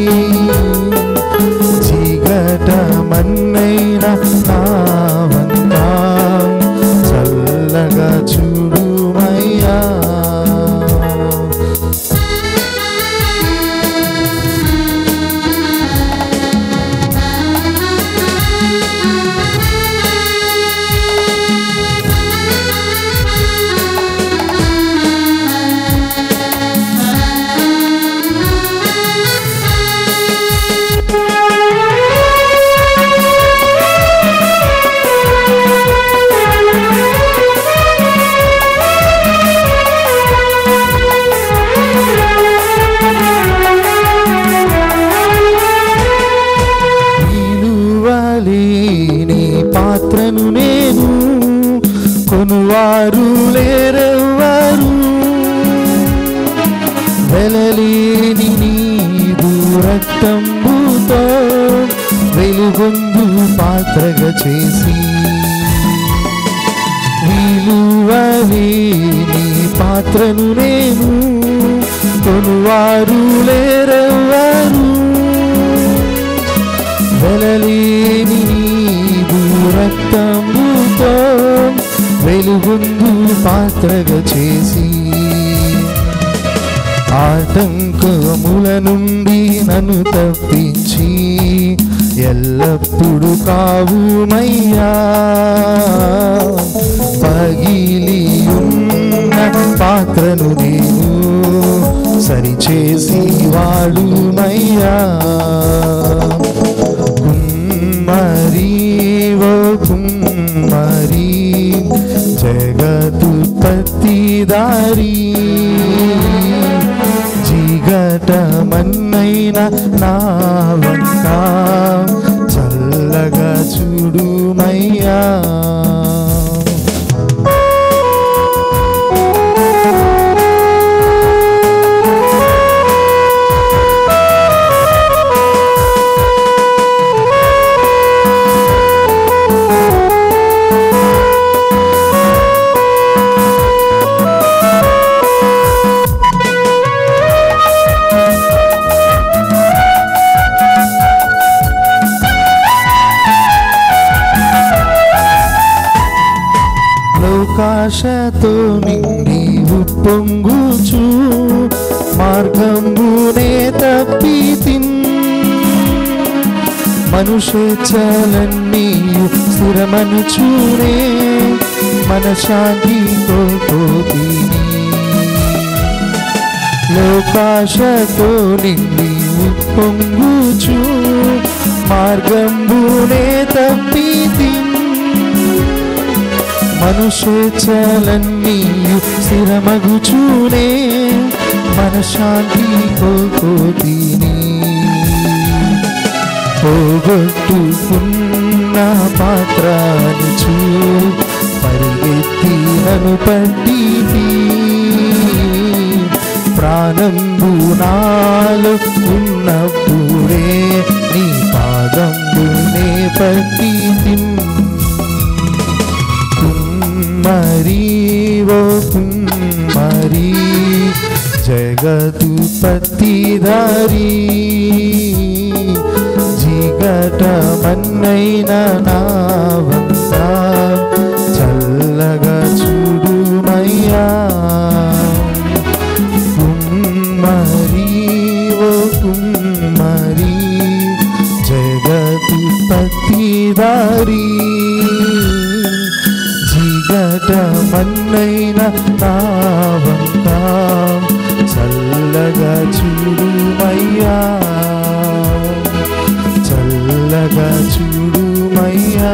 S7: చీకట మన్నైన నావంత చల్లగా చూడుమయ్యా విలువలేని పాత్రను నేను కొనువారు లేరెవ్వరు వెలలేని నీదు రక్తంబుతో వెలుగొందు పాత్రగా చేసి విలువలేని పాత్రను నేను కొనువారు లేరెవ్వరు వెలలేని నీదు రక్తముతో వెలుగొందు పాత్రగా చేసి ఆటంకముల నుండి నన్ను తప్పించి ఎల్లప్పుడు కావుమయ్యా పగిలి ఉన్న పాత్రను నేను సరిచేసి వాడుమయ్యా కుమ్మరి ఓ కుమ్మరి జగదుత్పత్తిదారి జిగటమన్నైన నా వంక చల్లగా చూడుమయ్యా లోకాశతో నిండి ఉప్పొంగుచు మార్గంబునే తప్పి తిన్ మనుషేచ్ఛలన్నీ స్థిరమనుచూనే మన శాంతి కోల్పోతీని లోకాశతో నిండి ఉప్పొంగుచు మార్గంబునే తప్పి తిన్ మనుషేచ్ఛలన్నీ స్థిరమగుచూనే మన శాంతి కోకోతిని పోగొట్టుకున్న పాత్రను చూ పరిగెత్తి నన్ను పట్టి ప్రాణంబు నాలో ఉన్నప్పుడే నీ పాదంబునే పట్టి కుమ్మరి ఓ కుమ్మరి జగదు పత్తిదారి జిగట మన్నైన నా వంత చల్లగా చూడుమయ్యా కుమ్మరి ఓ కుమ్మరి జగతి పత్తిదారి జిగట మన్నైన నా వంక చల్లగా చూడుమయ్యా చల్లగా చూడుమయ్యా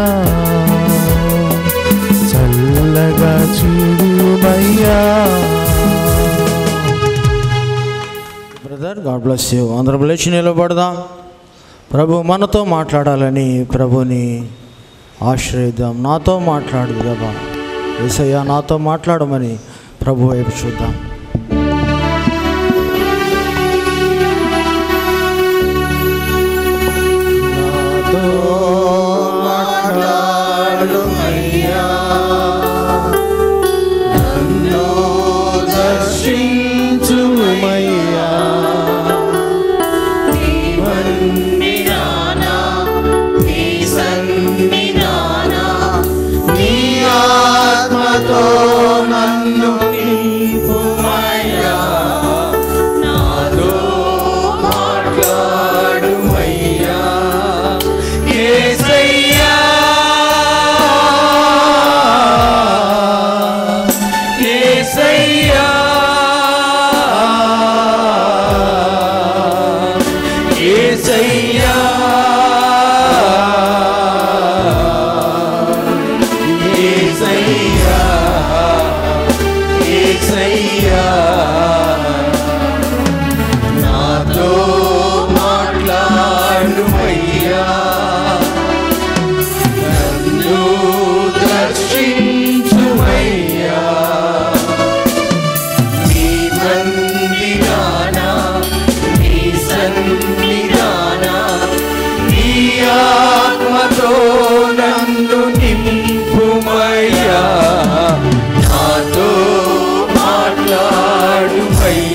S7: చల్లగా చూడుమయ్యా
S5: బ్రదర్ గాడ్ బ్లెస్ యూ అందరం లేచి నిలబడదాం ప్రభు మనతో మాట్లాడాలని ప్రభుని ఆశ్రయిద్దాం నాతో మాట్లాడు దేవా ఏసయ్యా నాతో మాట్లాడమని ప్రభు వైపు చూద్దాం
S1: నాతో మాట్లాడుమయ్యా నన్ను దర్శించుమయ్యా నీ ఆత్మతో నన్ను నింపుమయ్యా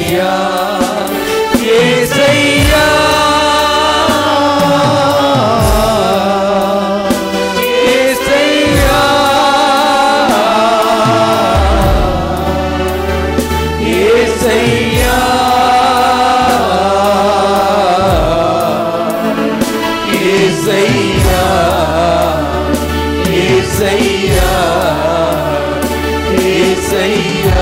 S2: యేసయ్యా యేసయ్యా యేసయ్యా యేసయ్యా యేసయ్యా యేసయ్యా యేసయ్యా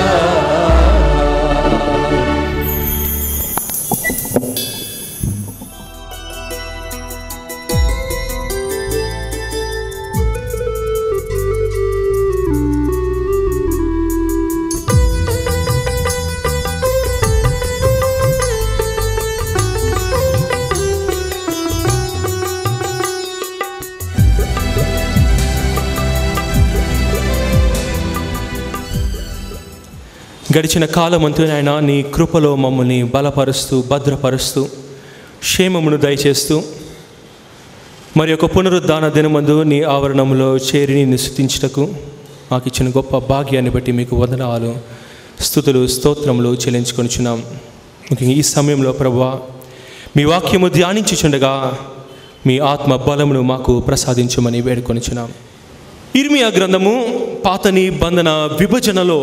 S8: గడిచిన కాలమంతు నాయన నీ కృపలో మమ్మల్ని బలపరుస్తూ భద్రపరుస్తూ క్షేమమును దయచేస్తూ మరి యొక్క పునరుద్ధాన దినమందు నీ ఆవరణంలో చేరి నిన్ను స్థుతించుటకు మాకు ఇచ్చిన గొప్ప భాగ్యాన్ని బట్టి మీకు వందనాలు స్థుతులు స్తోత్రములు చెల్లించుకొనిచున్నాం ముఖ్యంగా ఈ సమయంలో ప్రభా మీ వాక్యము ధ్యానించుచుండగా మీ ఆత్మ బలమును మాకు ప్రసాదించమని వేడుకొనిచున్నాం ఇర్మియా గ్రంథము పాత నిబంధన విభజనలో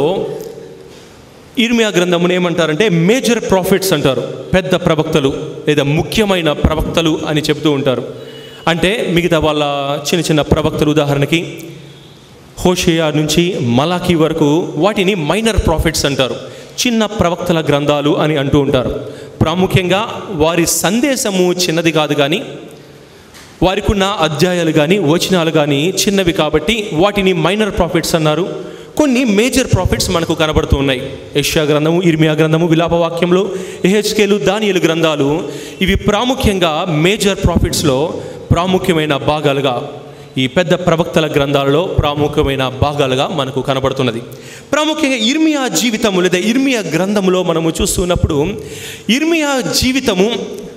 S8: ఇర్మియా గ్రంథమును ఏమంటారంటే మేజర్ ప్రాఫిట్స్ అంటారు పెద్ద ప్రవక్తలు లేదా ముఖ్యమైన ప్రవక్తలు అని చెబుతూ ఉంటారు అంటే మిగతా వాళ్ళ చిన్న చిన్న ప్రవక్తలు ఉదాహరణకి హోషియా నుంచి మలాఖీ వరకు వాటిని మైనర్ ప్రాఫిట్స్ అంటారు చిన్న ప్రవక్తల గ్రంథాలు అని అంటూ ఉంటారు ప్రాముఖ్యంగా వారి సందేశము చిన్నది కాదు కానీ వారికి ఉన్న అధ్యాయాలు కానీ వచనాలు కానీ చిన్నవి కాబట్టి వాటిని మైనర్ ప్రాఫిట్స్ అన్నారు కొన్ని మేజర్ ప్రాఫిట్స్ మనకు కనబడుతూ ఉన్నాయి యష్యా గ్రంథము ఇర్మియా గ్రంథము విలాపవాక్యంలో ఎహెచ్కేలు దానియలు గ్రంథాలు ఇవి ప్రాముఖ్యంగా మేజర్ ప్రాఫిట్స్లో ప్రాముఖ్యమైన భాగాలుగా ఈ పెద్ద ప్రవక్తల గ్రంథాలలో ప్రాముఖ్యమైన భాగాలుగా మనకు కనబడుతున్నది ప్రాముఖ్యంగా ఇర్మియా జీవితము లేదా ఇర్మియా గ్రంథములో మనము చూస్తున్నప్పుడు ఇర్మియా జీవితము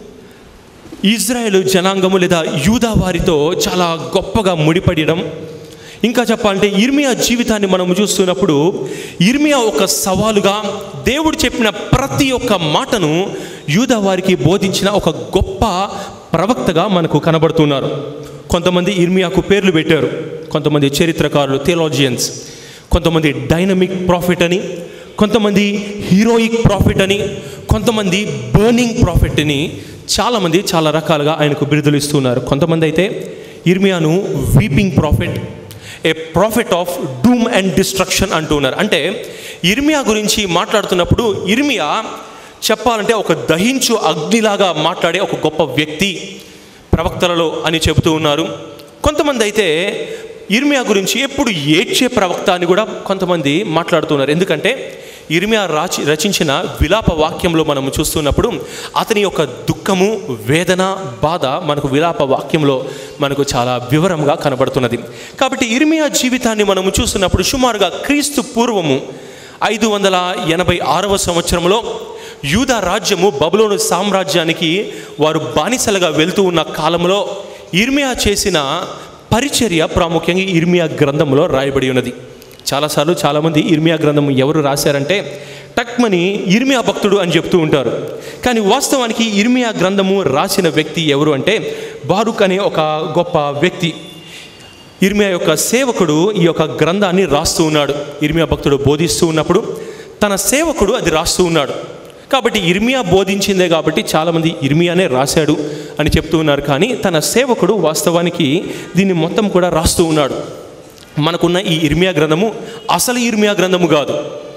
S8: ఇజ్రాయేల్ జనాంగము లేదా యూదా వారితో చాలా గొప్పగా ముడిపడడం ఇంకా చెప్పాలంటే ఇర్మియా జీవితాన్ని మనం చూస్తున్నప్పుడు ఇర్మియా ఒక సవాలుగా దేవుడు చెప్పిన ప్రతి ఒక్క మాటను యూదా వారికి బోధించిన ఒక గొప్ప ప్రవక్తగా మనకు కనబడుతున్నారు కొంతమంది ఇర్మియాకు పేర్లు పెట్టారు కొంతమంది చరిత్రకారులు థియాలజియన్స్ కొంతమంది డైనమిక్ ప్రాఫిట్ అని కొంతమంది హీరోయిక్ ప్రాఫిట్ అని కొంతమంది బర్నింగ్ ప్రాఫిట్ అని చాలామంది చాలా రకాలుగా ఆయనకు బిరుదులు ఇస్తున్నారు కొంతమంది అయితే ఇర్మియాను weeping prophet a prophet of doom and destruction అంటున్నారు అంటే ఇర్మియా గురించి మాట్లాడుతున్నప్పుడు ఇర్మియా చెప్పాలంటే ఒక దహించు అగ్నిలాగా మాట్లాడే ఒక గొప్ప వ్యక్తి ప్రవక్తలలో అని చెబుతూ ఉన్నారు కొంతమంది అయితే ఇర్మియా గురించి ఎప్పుడు ఏడ్చే ప్రవక్త అని కూడా కొంతమంది మాట్లాడుతున్నారు ఎందుకంటే ఇర్మియా రాచి రచించిన విలాప వాక్యంలో మనము చూస్తున్నప్పుడు అతని యొక్క దుఃఖము వేదన బాధ మనకు విలాప వాక్యంలో మనకు చాలా వివరంగా కనబడుతున్నది కాబట్టి ఇర్మియా జీవితాన్ని మనము చూస్తున్నప్పుడు సుమారుగా క్రీస్తు పూర్వము ఐదు వందల ఎనభై ఆరవ సంవత్సరంలో యూదా రాజ్యము బబులోను సామ్రాజ్యానికి వారు బానిసలుగా వెళ్తూ ఉన్న కాలంలో ఇర్మియా చేసిన పరిచర్య ప్రాముఖ్యంగా ఇర్మియా గ్రంథంలో రాయబడి ఉన్నది చాలాసార్లు చాలామంది ఇర్మియా గ్రంథం ఎవరు రాశారంటే టక్మని ఇర్మియా భక్తుడు అని చెప్తూ ఉంటారు కానీ వాస్తవానికి ఇర్మియా గ్రంథము రాసిన వ్యక్తి ఎవరు అంటే బారుక్ అనే ఒక గొప్ప వ్యక్తి ఇర్మియా యొక్క సేవకుడు ఈ యొక్క గ్రంథాన్ని రాస్తూ ఉన్నాడు ఇర్మియా భక్తుడు బోధిస్తూ ఉన్నప్పుడు తన సేవకుడు అది రాస్తూ ఉన్నాడు కాబట్టి ఇర్మియా బోధించిందే కాబట్టి చాలామంది ఇర్మియానే రాశాడు అని చెప్తూ ఉన్నారు కానీ తన సేవకుడు వాస్తవానికి దీన్ని మొత్తం కూడా రాస్తూ ఉన్నాడు మనకున్న ఈ ఇర్మియా గ్రంథము అసలు ఇర్మియా గ్రంథము కాదు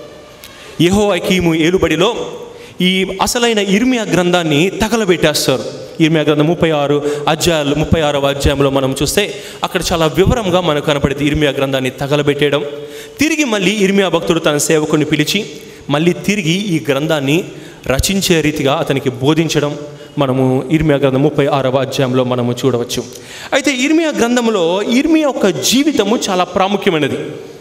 S8: యహో అకీము ఏలుబడిలో ఈ అసలైన ఇర్మియా గ్రంథాన్ని తగలబెట్టేస్తారు ఇర్మియా గ్రంథం ముప్పై ఆరు అధ్యాయాలు ముప్పై ఆరవ అధ్యాయంలో మనం చూస్తే అక్కడ చాలా వివరంగా మనకు కనపడింది ఇర్మియా గ్రంథాన్ని తగలబెట్టేయడం తిరిగి మళ్ళీ ఇర్మియా భక్తుడు తన సేవకుని పిలిచి మళ్ళీ తిరిగి ఈ గ్రంథాన్ని రచించే రీతిగా అతనికి బోధించడం మనము ఇర్మియా గ్రంథం ముప్పై ఆరవ అధ్యాయంలో మనము చూడవచ్చు అయితే ఇర్మియా గ్రంథంలో ఇర్మియా యొక్క జీవితము చాలా ప్రాముఖ్యమైనది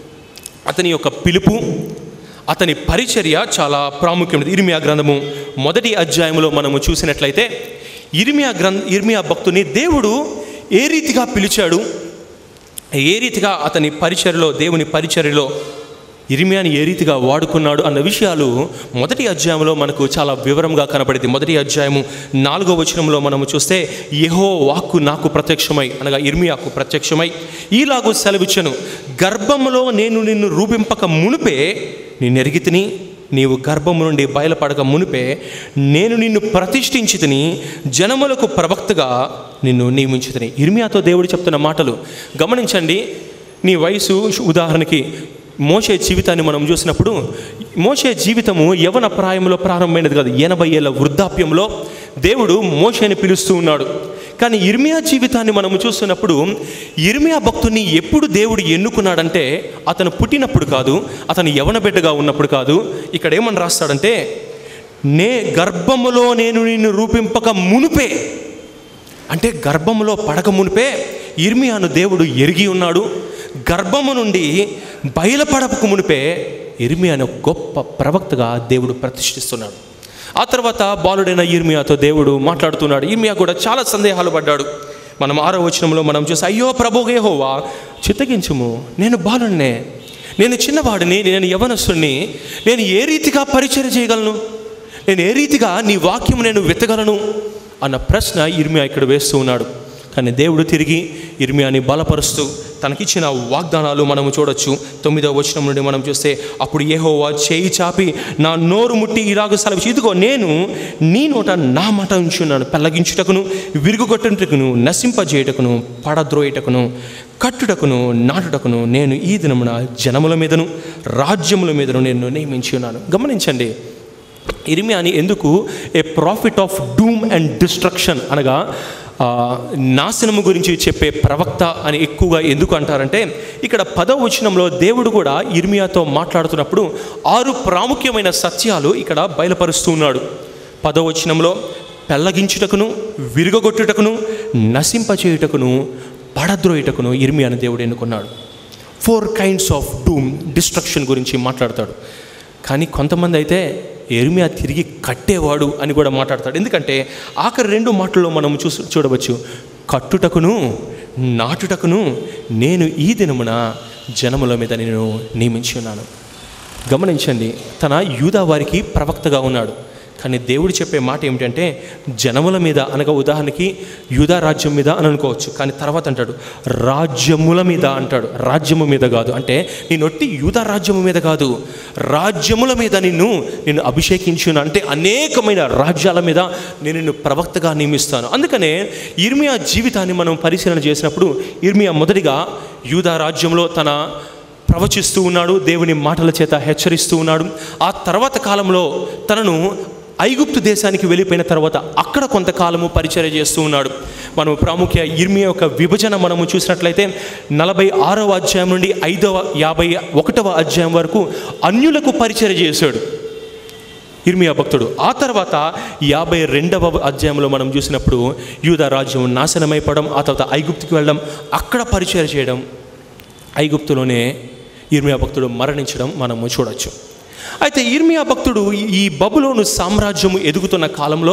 S8: అతని యొక్క పిలుపు అతని పరిచర్య చాలా ప్రాముఖ్యమైనది ఇర్మియా గ్రంథము మొదటి అధ్యాయంలో మనము చూసినట్లయితే ఇర్మియా గ్రంథ ఇర్మియా భక్తుని దేవుడు ఏ రీతిగా పిలిచాడు ఏ రీతిగా అతని పరిచర్యలో దేవుని పరిచర్యలో ఇరిమియాని ఏ రీతిగా వాడుకున్నాడు అన్న విషయాలు మొదటి అధ్యాయంలో మనకు చాలా వివరంగా కనపడింది మొదటి అధ్యాయము నాలుగో వచనంలో మనము చూస్తే యెహో వాక్కు నాకు ప్రత్యక్షమై అనగా ఇర్మియాకు ప్రత్యక్షమై ఈలాగు సెలవిచ్చను గర్భములో నేను నిన్ను రూపింపక మునుపే నేను ఎరిగితిని నీవు గర్భము నుండి బయలుపడక మునిపే నేను నిన్ను ప్రతిష్ఠించితిని జనములకు ప్రవక్తగా నిన్ను నియమించితిని ఇర్మియాతో దేవుడు చెప్తున్న మాటలు గమనించండి నీ వయసు ఉదాహరణకి మోసే జీవితాన్ని మనం చూసినప్పుడు మోసే జీవితము యవన ప్రాయంలో ప్రారంభమైనది కాదు ఎనభై ఏళ్ళ వృద్ధాప్యంలో దేవుడు మోషేని పిలుస్తూ ఉన్నాడు కానీ ఇర్మియా జీవితాన్ని మనము చూస్తున్నప్పుడు ఇర్మియా భక్తుని ఎప్పుడు దేవుడు ఎన్నుకున్నాడంటే అతను పుట్టినప్పుడు కాదు అతను యవన బిడ్డగా ఉన్నప్పుడు కాదు ఇక్కడ ఏమని రాస్తాడంటే నే గర్భములో నేను నిన్ను రూపింపక మునుపే అంటే గర్భములో పడక మునిపే ఇర్మియాను దేవుడు ఎరిగి ఉన్నాడు గర్భము నుండి బయలుపడక మునిపే ఇర్మియాను గొప్ప ప్రవక్తగా దేవుడు ప్రతిష్ఠిస్తున్నాడు ఆ తర్వాత బాలుడైన ఇర్మియాతో దేవుడు మాట్లాడుతున్నాడు ఇర్మియా కూడా చాలా సందేహాలు పడ్డాడు మనం ఆరో వచనంలో మనం చూసి అయ్యో ప్రభుగే హోవా చిత్తగించుము నేను బాలుడినే నేను చిన్నవాడిని నేను యవనస్తుడిని నేను ఏ రీతిగా పరిచయం చేయగలను నేను ఏ రీతిగా నీ వాక్యం నేను వెతగలను అన్న ప్రశ్న ఇర్మియా ఇక్కడ వేస్తూ ఉన్నాడు కానీ దేవుడు తిరిగి ఇర్మియాని బలపరుస్తూ తనకిచ్చిన వాగ్దానాలు మనము చూడొచ్చు తొమ్మిదవ వచనం నుండి మనం చూస్తే అప్పుడు ఏహోవా చేయి చాపి నా నోరు ముట్టి ఇలాగ సెలవు ఇదిగో నేను నీ నోట నా మాట ఉంచున్నాను పెళ్ళగించుటకును విరుగుగొట్టుటకును నశింపజేయుటకును పడద్రోయుటకును కట్టుటకును నాటుటకును నేను ఈ దినమున జనముల మీదను రాజ్యముల మీదను నేను నియమించి ఉన్నాను గమనించండి ఇరిమియాని ఎందుకు a prophet of doom and destruction అనగా ఆ, నాశనము గురించి చెప్పే ప్రవక్త అని ఎక్కువగా ఎందుకు అంటారంటే ఇక్కడ పదవ వచనంలో దేవుడు కూడా ఇర్మియాతో మాట్లాడుతున్నప్పుడు ఆరు ప్రాముఖ్యమైన సత్యాలు ఇక్కడ బయలుపరుస్తూ ఉన్నాడు పదవ వచనంలో పెళ్ళగించుటకును విరుగగొట్టుటకును నశింపచేయుటకును పడద్రోయుటకును ఇర్మియాని దేవుడు ఎన్నుకున్నాడు four kinds of doom destruction గురించి మాట్లాడతాడు కానీ కొంతమంది అయితే ఎరిమియా తిరిగి కట్టేవాడు అని కూడా మాట్లాడతాడు ఎందుకంటే ఆఖరి రెండు మాటల్లో మనం చూసి చూడవచ్చు కట్టుటకును నాటుటకును నేను ఈ దినమున జనముల మీద నేను నియమించి ఉన్నాను గమనించండి తన యూదా వారికి ప్రవక్తగా ఉన్నాడు కానీ దేవుడు చెప్పే మాట ఏమిటంటే జనముల మీద అనగా ఉదాహరణకి యూదా రాజ్యం మీద అని అనుకోవచ్చు కానీ తర్వాత అంటాడు రాజ్యముల మీద అంటాడు రాజ్యము మీద కాదు అంటే నేను ఒట్టి యూదా రాజ్యము మీద కాదు రాజ్యముల మీద నిన్ను నేను అభిషేకించును అంటే అనేకమైన రాజ్యాల మీద నేను నిన్ను ప్రవక్తగా నియమిస్తాను అందుకనే ఇర్మియా జీవితాన్ని మనం పరిశీలన చేసినప్పుడు ఇర్మియా మొదటిగా యూదా రాజ్యంలో తన ప్రవచిస్తూ ఉన్నాడు దేవుని మాటల చేత హెచ్చరిస్తూ ఉన్నాడు ఆ తర్వాత కాలంలో తనను ఐగుప్తు దేశానికి వెళ్ళిపోయిన తర్వాత అక్కడ కొంతకాలము పరిచర్య చేస్తూ ఉన్నాడు మనం ప్రాముఖ్య ఇర్మియా యొక్క విభజన మనము చూసినట్లయితే నలభై ఆరవ అధ్యాయం నుండి ఐదవ యాభై ఒకటవ అధ్యాయం వరకు అన్యులకు పరిచర్య చేశాడు ఇర్మియా భక్తుడు ఆ తర్వాత యాభై రెండవ అధ్యాయంలో మనం చూసినప్పుడు యూదా రాజ్యం నాశనమైపోవడం ఆ తర్వాత ఐగుప్తుకి వెళ్ళడం అక్కడ పరిచయం చేయడం ఐగుప్తులోనే ఇర్మియా భక్తుడు మరణించడం మనము చూడొచ్చు అయితే ఇర్మియా భక్తుడు ఈ బబులోను సామ్రాజ్యము ఎదుగుతున్న కాలంలో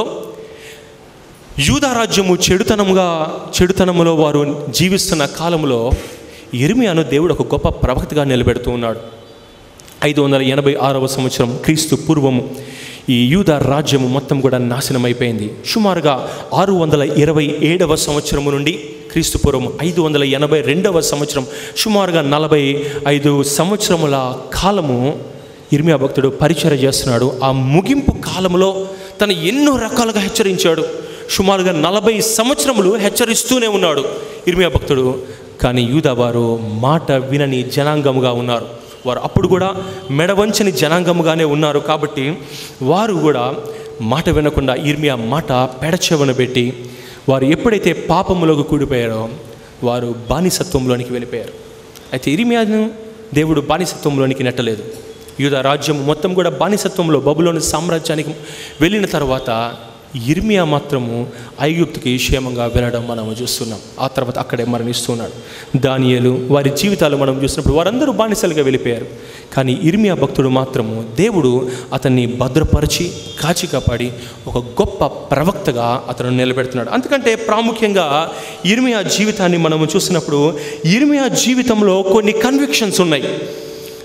S8: యూదా రాజ్యము చెడుతనముగా చెడుతనములో వారు జీవిస్తున్న కాలంలో ఇర్మియాను దేవుడు ఒక గొప్ప ప్రవక్తగా నిలబెడుతూ ఉన్నాడు ఐదు వందల ఎనభై ఆరవ సంవత్సరం క్రీస్తు పూర్వము ఈ యూద రాజ్యము మొత్తం కూడా నాశనం అయిపోయింది సుమారుగా ఆరు వందల ఇరవై ఏడవ సంవత్సరము నుండి క్రీస్తు పూర్వం ఐదు వందల ఎనభై రెండవ సంవత్సరం సుమారుగా నలభై ఐదు సంవత్సరముల కాలము ఇర్మియా భక్తుడు పరిచయం చేస్తున్నాడు ఆ ముగింపు కాలంలో తను ఎన్నో రకాలుగా హెచ్చరించాడు సుమారుగా నలభై సంవత్సరములు హెచ్చరిస్తూనే ఉన్నాడు ఇర్మియా భక్తుడు కానీ యూదా వారు మాట వినని జనాంగముగా ఉన్నారు వారు అప్పుడు కూడా మెడవంచని జనాంగముగానే ఉన్నారు కాబట్టి వారు కూడా మాట వినకుండా ఇర్మియా మాట పెడచెవన పెట్టి వారు ఎప్పుడైతే పాపములోకి కూడిపోయారో వారు బానిసత్వంలోనికి వెళ్ళిపోయారు అయితే ఇర్మియాను దేవుడు బానిసత్వంలోనికి నెట్టలేదు యూదా రాజ్యం మొత్తం కూడా బానిసత్వంలో బబులోని సామ్రాజ్యానికి వెళ్ళిన తర్వాత ఇర్మియా మాత్రము ఐగుప్తుకి క్షేమంగా వెళ్ళడం మనం చూస్తున్నాం ఆ తర్వాత అక్కడే మరణిస్తున్నాడు దానియేలు వారి జీవితాలు మనం చూసినప్పుడు వారందరూ బానిసలుగా వెళ్ళిపోయారు కానీ ఇర్మియా భక్తుడు మాత్రము దేవుడు అతన్ని భద్రపరిచి కాచి కాపాడి ఒక గొప్ప ప్రవక్తగా అతను నిలబెడుతున్నాడు అందుకంటే ప్రాముఖ్యంగా ఇర్మియా జీవితాన్ని మనము చూసినప్పుడు ఇర్మియా జీవితంలో కొన్ని కన్విక్షన్స్ ఉన్నాయి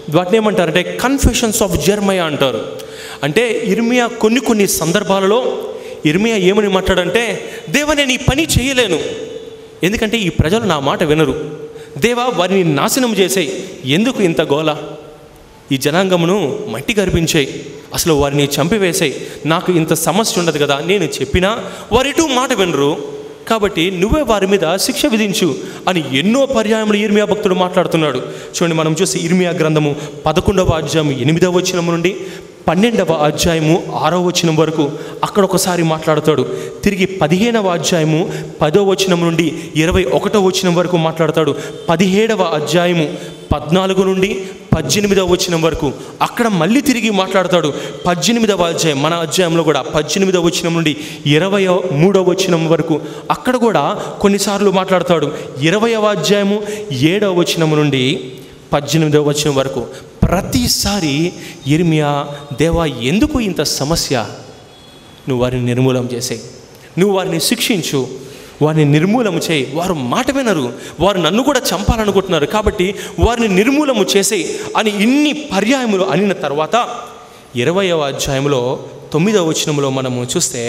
S8: వాటిని ఏమంటారంటే కన్ఫెషన్స్ ఆఫ్ జర్మయా అంటారు అంటే ఇర్మియా కొన్ని కొన్ని సందర్భాలలో ఇర్మియా ఏమని మాట్లాడంటే దేవా నేను ఈ పని చేయలేను ఎందుకంటే ఈ ప్రజలు నా మాట వినరు దేవా వారిని నాశనం చేసేయి ఎందుకు ఇంత గోల ఈ జనాంగమును మట్టి కరిపించాయి అసలు వారిని చంపివేసాయి నాకు ఇంత సమస్య ఉండదు కదా నేను చెప్పినా వారిటూ మాట వినరు కాబట్టి నువ్వే వారి మీద శిక్ష విధించు అని ఎన్నో పర్యాయములు ఇర్మియా భక్తుడు మాట్లాడుతున్నాడు చూడండి మనం చూసి ఇర్మియా గ్రంథము పదకొండవ అధ్యాయం ఎనిమిదవ వచనం నుండి పన్నెండవ అధ్యాయము ఆరో వచనం వరకు అక్కడ ఒకసారి మాట్లాడతాడు తిరిగి పదిహేనవ అధ్యాయము పదో వచనం నుండి ఇరవై ఒకటో వచనం వరకు మాట్లాడతాడు పదిహేడవ అధ్యాయము పద్నాలుగు నుండి పద్దెనిమిదవ వచనం వరకు అక్కడ మళ్ళీ తిరిగి మాట్లాడతాడు పద్దెనిమిదవ అధ్యాయం మన అధ్యాయంలో కూడా పద్దెనిమిదవ వచనం నుండి ఇరవై మూడవ వచనం వరకు అక్కడ కూడా కొన్నిసార్లు మాట్లాడతాడు ఇరవయవ అధ్యాయము ఏడవ వచనం నుండి పద్దెనిమిదవ వచనం వరకు ప్రతిసారి ఇర్మియా దేవా ఎందుకు ఇంత సమస్య నువ్వు వారిని నిర్మూలం చేసేయి నువ్వు వారిని శిక్షించు వారిని నిర్మూలము చేయి వారు మాట వినరు వారు నన్ను కూడా చంపాలనుకుంటున్నారు కాబట్టి వారిని నిర్మూలము చేసేయి అని ఇన్ని పర్యాయములు అనిన తర్వాత ఇరవయవ అధ్యాయంలో తొమ్మిదవ వచనంలో మనము చూస్తే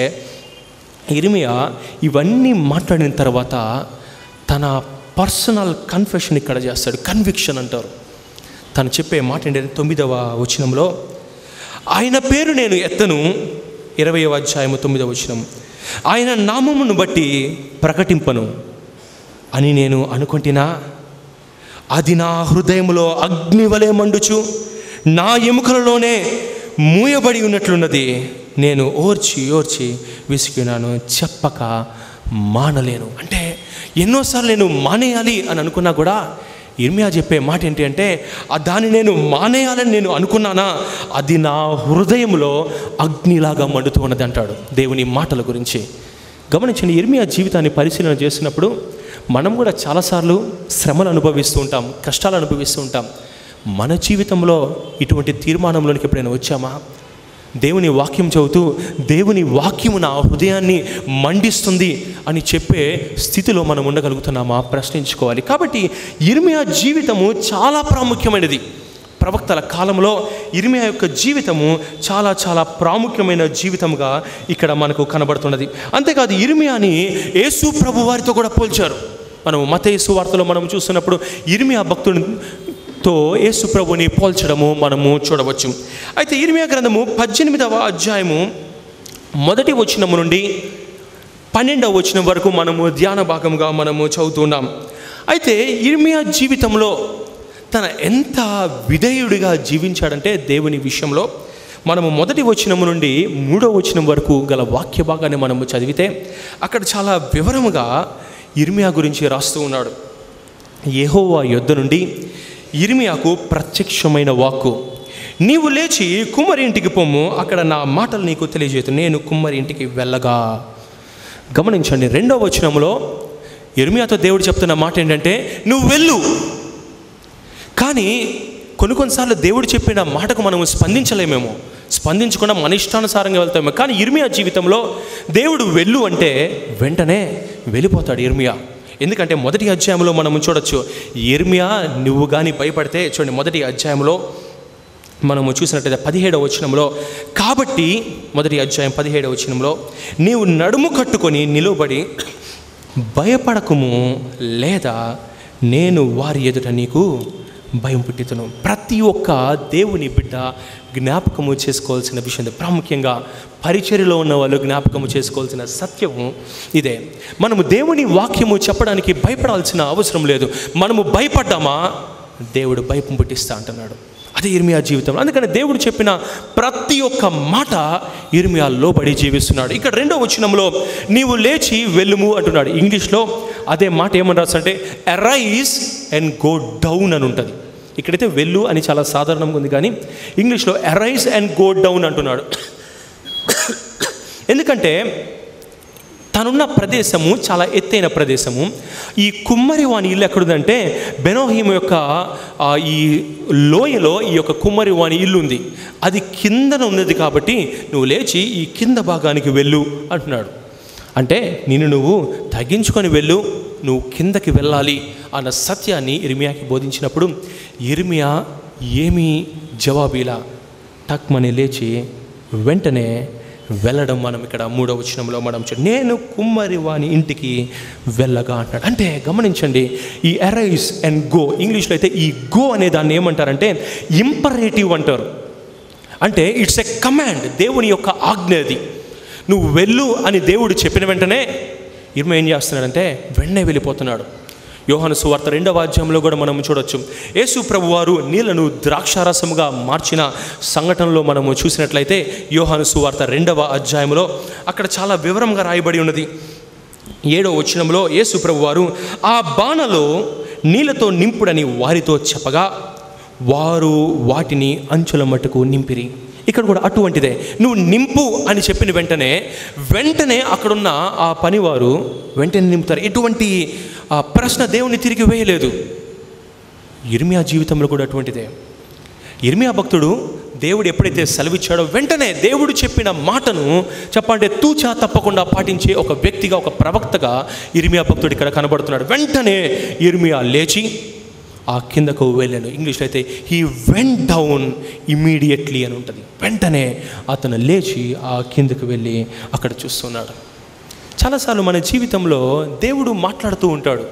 S8: ఇరిమియా ఇవన్నీ మాట్లాడిన తర్వాత తన పర్సనల్ కన్ఫెషన్ ఇక్కడ చేస్తాడు కన్విక్షన్ అంటారు తను చెప్పే మాట ఏంటంటే తొమ్మిదవ వచనంలో ఆయన పేరు నేను ఎత్తను ఇరవయవ అధ్యాయము తొమ్మిదవ వచనం ఆయన నామమును బట్టి ప్రకటింపను అని నేను అనుకుంటున్నా అది నా హృదయంలో అగ్ని వలె మండుచు నా ఎముకలలోనే మూయబడి ఉన్నట్లున్నది నేను ఓర్చి ఓర్చి విసిగినాను చెప్పక మానలేను అంటే ఎన్నోసార్లు నేను మానేయాలి అని అనుకున్నా కూడా ఇర్మియా చెప్పే మాట ఏంటి అంటే ఆ దాన్ని నేను మానేయాలని నేను అనుకున్నానా అది నా హృదయంలో అగ్నిలాగా మండుతూ ఉన్నది అంటాడు దేవుని మాటల గురించి గమనించండి ఇర్మియా జీవితాన్ని పరిశీలన చేసినప్పుడు మనం కూడా చాలాసార్లు శ్రమలు అనుభవిస్తూ ఉంటాం కష్టాలు అనుభవిస్తూ ఉంటాం మన జీవితంలో ఇటువంటి తీర్మానంలోనికి ఎప్పుడైనా వచ్చామా దేవుని వాక్యం చదువుతూ దేవుని వాక్యము నా హృదయాన్ని మండిస్తుంది అని చెప్పే స్థితిలో మనం ఉండగలుగుతున్నామా ప్రశ్నించుకోవాలి కాబట్టి ఇర్మియా జీవితము చాలా ప్రాముఖ్యమైనది ప్రవక్తల కాలంలో ఇర్మియా యొక్క జీవితము చాలా చాలా ప్రాముఖ్యమైన జీవితముగా ఇక్కడ మనకు కనబడుతున్నది అంతేకాదు ఇర్మియాని యేసు ప్రభు వారితో కూడా పోల్చారు మనము మత యేసు వార్తలో మనం చూస్తున్నప్పుడు ఇర్మియా భక్తునితో యేసు ప్రభుని పోల్చడము మనము చూడవచ్చు అయితే ఇర్మియా గ్రంథము పద్దెనిమిదవ అధ్యాయము మొదటి వచనము నుండి పన్నెండవ వచనం వరకు మనము ధ్యాన భాగంగా మనము చదువుతున్నాం అయితే ఇర్మియా జీవితంలో తన ఎంత విధేయుడిగా జీవించాడంటే దేవుని విషయంలో మనము మొదటి వచనము నుండి మూడో వచనం వరకు గల వాక్య భాగాన్ని మనము చదివితే అక్కడ చాలా వివరముగా ఇర్మియా గురించి రాస్తూ ఉన్నాడు యెహోవా యొద్ద నుండి ఇర్మియాకు ప్రత్యక్షమైన వాక్కు నీవు లేచి కుమ్మరి ఇంటికి పొమ్ము అక్కడ నా మాటలు నీకు తెలియజేతు నేను కుమ్మరి ఇంటికి వెళ్ళగా గమనించండి రెండో వచనంలో ఇర్మియాతో దేవుడు చెప్తున్న మాట ఏంటంటే నువ్వు వెళ్ళు కానీ కొన్ని కొన్నిసార్లు దేవుడు చెప్పిన మాటకు మనము స్పందించలేమేమో స్పందించకుండా మన ఇష్టానుసారంగా వెళ్తామేమో కానీ ఇర్మియా జీవితంలో దేవుడు వెళ్ళు అంటే వెంటనే వెళ్ళిపోతాడు ఇర్మియా ఎందుకంటే మొదటి అధ్యాయంలో మనం చూడొచ్చు ఇర్మియా నువ్వు కానీ భయపడితే చూడండి మొదటి అధ్యాయంలో మనము చూసినట్టయితే పదిహేడవ వచనంలో కాబట్టి మొదటి అధ్యాయం పదిహేడవ వచనంలో నీవు నడుము కట్టుకొని నిలబడి భయపడకుము లేదా నేను వారి ఎదుట నీకు భయం పుట్టితును ప్రతి ఒక్క దేవుని బిడ్డ జ్ఞాపకము చేసుకోవాల్సిన విషయం ఇది. ప్రాముఖ్యంగా పరిచర్యలో ఉన్న వాళ్ళు జ్ఞాపకము చేసుకోవాల్సిన సత్యము ఇదే మనము దేవుని వాక్యము చెప్పడానికి భయపడాల్సిన అవసరం లేదు మనము భయపడ్డామా దేవుడు భయం పుట్టిస్తా అంటున్నాడు అదే ఇర్మియా జీవితం అందుకని దేవుడు చెప్పిన ప్రతి ఒక్క మాట ఇర్మియా లోబడి జీవిస్తున్నాడు ఇక్కడ రెండో వచనంలో నీవు లేచి వెళ్ళుము అంటున్నాడు ఇంగ్లీష్లో అదే మాట ఏమని రాస్తుంటే అరైజ్ అండ్ గో డౌన్ అని ఉంటుంది ఇక్కడైతే వెళ్ళు అని చాలా సాధారణంగా ఉంది కానీ ఇంగ్లీష్లో అరైజ్ అండ్ గో డౌన్ అంటున్నాడు ఎందుకంటే తనున్న ప్రదేశము చాలా ఎత్తైన ప్రదేశము ఈ కుమ్మరి వాని ఇల్లు ఎక్కడుందంటే బెనోహిం యొక్క ఆ, ఈ లోయలో ఈ యొక్క కుమ్మరి వాని ఇల్లు ఉంది అది కిందన ఉన్నది కాబట్టి నువ్వు లేచి ఈ కింద భాగానికి వెళ్ళు అంటున్నాడు అంటే నిన్ను నువ్వు తగ్గించుకొని వెళ్ళు నువ్వు కిందకి వెళ్ళాలి అన్న సత్యాన్ని ఇర్మియాకి బోధించినప్పుడు ఇర్మియా ఏమీ జవాబు ఇలా టక్మని లేచి వెంటనే వెళ్ళడం మనం ఇక్కడ మూడవ వచనంలో మనం చూ నేను కుమ్మరి వాని ఇంటికి వెళ్ళగా అంటాడు అంటే గమనించండి ఈ అరైజ్ అండ్ గో ఇంగ్లీష్లో అయితే ఈ గో అనే దాన్ని ఏమంటారంటే ఇంపరేటివ్ అంటారు అంటే ఇట్స్ ఎ కమాండ్ దేవుని యొక్క ఆజ్ఞ అది నువ్వు వెళ్ళు అని దేవుడు చెప్పిన వెంటనే ఇర్మ ఏం చేస్తున్నాడంటే వెంటనే వెళ్ళిపోతున్నాడు యోహాను సువార్త రెండవ అధ్యాయంలో కూడా మనం చూడొచ్చు యేసు ప్రభు వారు నీళ్లను ద్రాక్షారసముగా మార్చిన సంఘటనలో మనము చూసినట్లయితే యోహాను సువార్త రెండవ అధ్యాయంలో అక్కడ చాలా వివరంగా రాయబడి ఉన్నది ఏడో వచనంలో యేసు ప్రభు వారు ఆ బాణలో నీళ్ళతో నింపుడని వారితో చెప్పగా వారు వాటిని అంచుల మట్టుకు నింపిరి ఇక్కడ కూడా అటువంటిదే నువ్వు నింపు అని చెప్పిన వెంటనే వెంటనే అక్కడున్న ఆ పనివారు వెంటనే నింపుతారు ఎటువంటి ఆ ప్రశ్న దేవుని తిరిగి వేయలేదు ఇర్మియా జీవితంలో కూడా అటువంటిదే ఇర్మియా భక్తుడు దేవుడు ఎప్పుడైతే సెలవిచ్చాడో వెంటనే దేవుడు చెప్పిన మాటను చెప్పంటే తూచా తప్పకుండా పాటించే ఒక వ్యక్తిగా ఒక ప్రవక్తగా ఇర్మియా భక్తుడు ఇక్కడ కనబడుతున్నాడు వెంటనే ఇర్మియా లేచి ఆ కిందకు వెళ్ళాను ఇంగ్లీష్లో అయితే హీ వెంట్ డౌన్ ఇమీడియట్లీ అని ఉంటుంది వెంటనే అతను లేచి ఆ కిందకు వెళ్ళి అక్కడ చూస్తున్నాడు చాలాసార్లు మన జీవితంలో దేవుడు మాట్లాడుతూ ఉంటాడు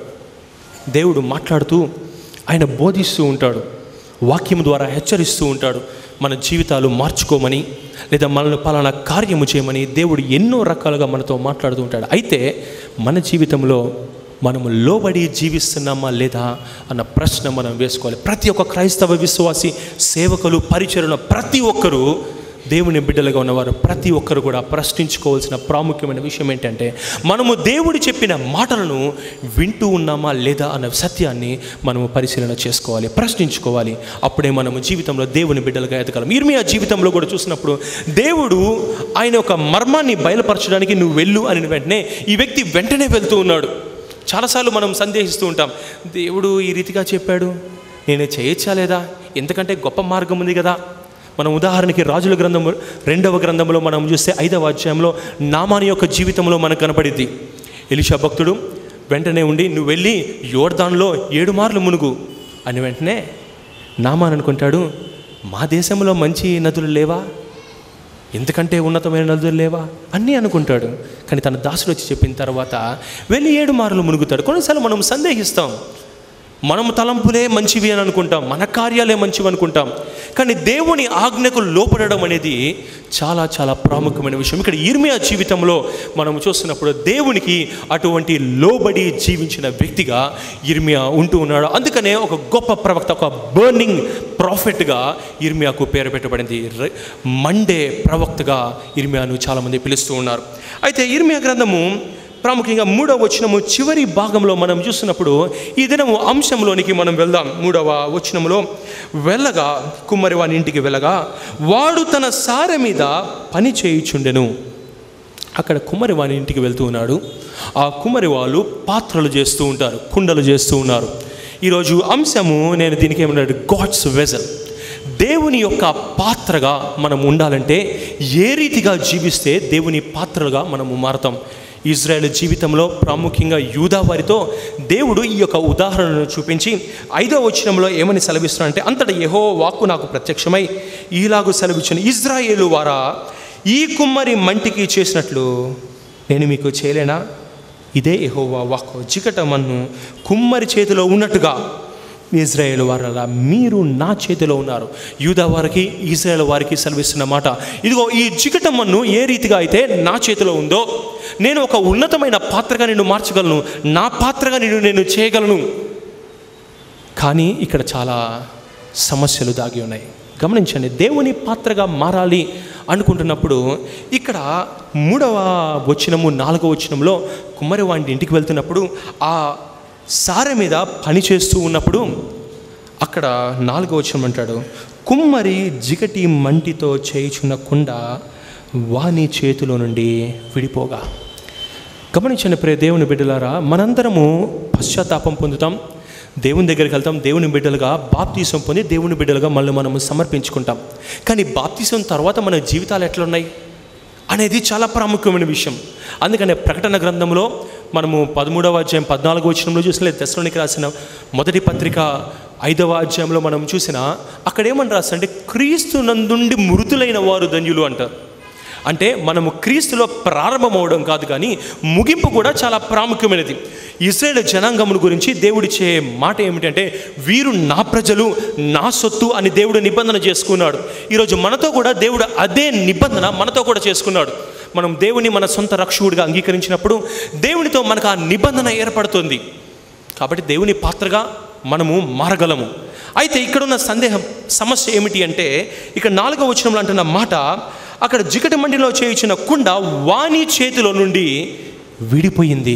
S8: దేవుడు మాట్లాడుతూ ఆయన బోధిస్తూ ఉంటాడు వాక్యం ద్వారా హెచ్చరిస్తూ ఉంటాడు మన జీవితాలు మార్చుకోమని లేదా మనల్ని పలానా కార్యము చేయమని దేవుడు ఎన్నో రకాలుగా మనతో మాట్లాడుతూ ఉంటాడు అయితే మన జీవితంలో మనము లోబడి జీవిస్తున్నామా లేదా అన్న ప్రశ్న మనం వేసుకోవాలి ప్రతి ఒక్క క్రైస్తవ విశ్వాసి సేవకులు పరిచరుల ప్రతి ఒక్కరూ దేవుని బిడ్డలుగా ఉన్నవారు ప్రతి ఒక్కరు కూడా ప్రశ్నించుకోవాల్సిన ప్రాముఖ్యమైన విషయం ఏంటంటే మనము దేవుడు చెప్పిన మాటలను వింటూ ఉన్నామా లేదా అన్న సత్యాన్ని మనము పరిశీలన చేసుకోవాలి ప్రశ్నించుకోవాలి అప్పుడే మనము జీవితంలో దేవుని బిడ్డలుగా ఎదగలం ఇర్మియా జీవితంలో కూడా చూసినప్పుడు దేవుడు ఆయన ఒక మర్మాన్ని బయలుపరచడానికి నువ్వు వెళ్ళు అని వెంటనే ఈ వ్యక్తి వెంటనే వెళ్తూ ఉన్నాడు చాలాసార్లు మనం సందేహిస్తూ ఉంటాం దేవుడు ఈ రీతిగా చెప్పాడు నేను చేయొచ్చా లేదా ఎందుకంటే గొప్ప మార్గం ఉంది కదా మనం ఉదాహరణకి రాజుల గ్రంథము రెండవ గ్రంథంలో మనం చూస్తే ఐదవ అధ్యాయంలో నామాని యొక్క జీవితంలో మనకు కనపడిద్ది ఎలిషా భక్తుడు వెంటనే ఉండి నువ్వు వెళ్ళి యోర్దాన్లో ఏడు మార్లు మునుగు అని వెంటనే నామాన్ అనుకుంటాడు మా దేశంలో మంచి నదులు లేవా ఎందుకంటే ఉన్నతమైన నదులు లేవా అన్నీ అనుకుంటాడు కానీ తన దాసుడు వచ్చి చెప్పిన తర్వాత వెళ్ళి ఏడు మార్లు మునుగుతాడు కొన్నిసార్లు మనం సందేహిస్తాం మనం తలంపులే మంచివి అని అనుకుంటాం మన కార్యాలే మంచివి అనుకుంటాం కానీ దేవుని ఆజ్ఞకు లోపడడం అనేది చాలా చాలా ప్రాముఖ్యమైన విషయం ఇక్కడ ఇర్మియా జీవితంలో మనం చూస్తున్నప్పుడు దేవునికి అటువంటి లోబడి జీవించిన వ్యక్తిగా ఇర్మియా ఉంటూ ఉన్నాడు అందుకనే ఒక గొప్ప ప్రవక్త ఒక బర్నింగ్ ప్రాఫిట్గా ఇర్మియాకు పేరు పెట్టబడింది ర- మండే ప్రవక్తగా ఇర్మియాను చాలామంది పిలుస్తూ ఉన్నారు అయితే ఇర్మియా గ్రంథము ప్రాముఖ్యంగా మూడవ వచనము చివరి భాగంలో మనం చూస్తున్నప్పుడు ఈ దినము అంశంలోనికి మనం వెళ్దాం మూడవ వచనములో వెళ్ళగా కుమ్మరి వాని ఇంటికి వెళ్ళగా వాడు తన సారె మీద పని చేయుచుండెను అక్కడ కుమ్మరి వాని ఇంటికి వెళ్తూ ఉన్నాడు ఆ కుమ్మరి వాళ్ళు పాత్రలు చేస్తూ ఉంటారు కుండలు చేస్తూ ఉన్నారు ఈరోజు అంశము నేను దీనికి ఏమన్నాడు గాడ్స్ వెజల్ దేవుని యొక్క పాత్రగా మనం ఉండాలంటే ఏ రీతిగా జీవిస్తే దేవుని పాత్రలుగా మనము మారతాం ఇజ్రాయెల్ జీవితంలో ప్రాముఖ్యంగా యూదా వారితో దేవుడు ఈ యొక్క ఉదాహరణను చూపించి ఐదో వచనంలో ఏమని సెలవిస్తున్నాడంటే అంతటా యెహో వాక్కు నాకు ప్రత్యక్షమై ఈలాగు సెలవిచ్చిన ఇజ్రాయేలు వారా ఈ కుమ్మరి మంటికి చేసినట్లు నేను మీకు చేయలేనా ఇదే యెహోవా వాక్కు చికట మన్ను కుమ్మరి చేతిలో ఉన్నట్టుగా ఇజ్రాయేల్ వారలా మీరు నా చేతిలో ఉన్నారు యూదా వారికి ఇజ్రాయేల్ వారికి సెలవిస్తున్న మాట ఇదిగో ఈ చికట మన్ను ఏ రీతిగా అయితే నా చేతిలో ఉందో నేను ఒక ఉన్నతమైన పాత్రగా నిన్ను మార్చగలను నా పాత్రగా నిన్ను నేను చేయగలను కానీ ఇక్కడ చాలా సమస్యలు దాగి ఉన్నాయి గమనించండి దేవుని పాత్రగా మారాలి అనుకుంటున్నప్పుడు ఇక్కడ మూడవ వచనము నాలుగవ వచనంలో కుమ్మరి వాడి ఇంటికి వెళ్తున్నప్పుడు ఆ సారె మీద పని చేస్తూ ఉన్నప్పుడు అక్కడ నాలుగవ వచనం అంటాడు కుమ్మరి జిగటి మంటితో చేయుచున్న కుండ వాని చేతిలో నుండి విడిపోగా గమనించండి ప్రియ దేవుని బిడ్డలారా మనందరము పశ్చాత్తాపం పొందుతాం దేవుని దగ్గరికి వెళ్తాం దేవుని బిడ్డలుగా బాప్తీసం పొంది దేవుని బిడ్డలుగా మళ్ళీ మనము సమర్పించుకుంటాం కానీ బాప్తీసం తర్వాత మన జీవితాలు ఎట్లున్నాయి అనేది చాలా ప్రాముఖ్యమైన విషయం అందుకనే ప్రకటన గ్రంథంలో మనము పదమూడవ అధ్యాయం పద్నాలుగో వచనంలో చూసిన దశలోనికి రాసిన మొదటి పత్రిక ఐదవ అధ్యాయంలో మనం చూసిన అక్కడ ఏమని రాస్తా అంటే క్రీస్తు నందుండి మృతులైన వారు ధన్యులు అంటారు అంటే మనము క్రీస్తులో ప్రారంభమవడం కాదు కానీ ముగింపు కూడా చాలా ప్రాముఖ్యమైనది ఇస్రాయేల్ జనాంగమును గురించి దేవుడిచ్చే మాట ఏమిటంటే వీరు నా ప్రజలు నా సొత్తు అని దేవుడు నిబంధన చేసుకున్నాడు ఈరోజు మనతో కూడా దేవుడు అదే నిబంధన మనతో కూడా చేసుకున్నాడు మనం దేవుని మన సొంత రక్షకుడిగా అంగీకరించినప్పుడు దేవునితో మనకు ఆ నిబంధన ఏర్పడుతుంది కాబట్టి దేవుని పాత్రగా మనము మారగలము అయితే ఇక్కడున్న సందేహం సమస్య ఏమిటి అంటే ఇక్కడ నాలుగవ వచనంలో అంటున్న మాట అక్కడ జికటి మండిలో చేయించిన కుండ వాణి చేతిలో నుండి విడిపోయింది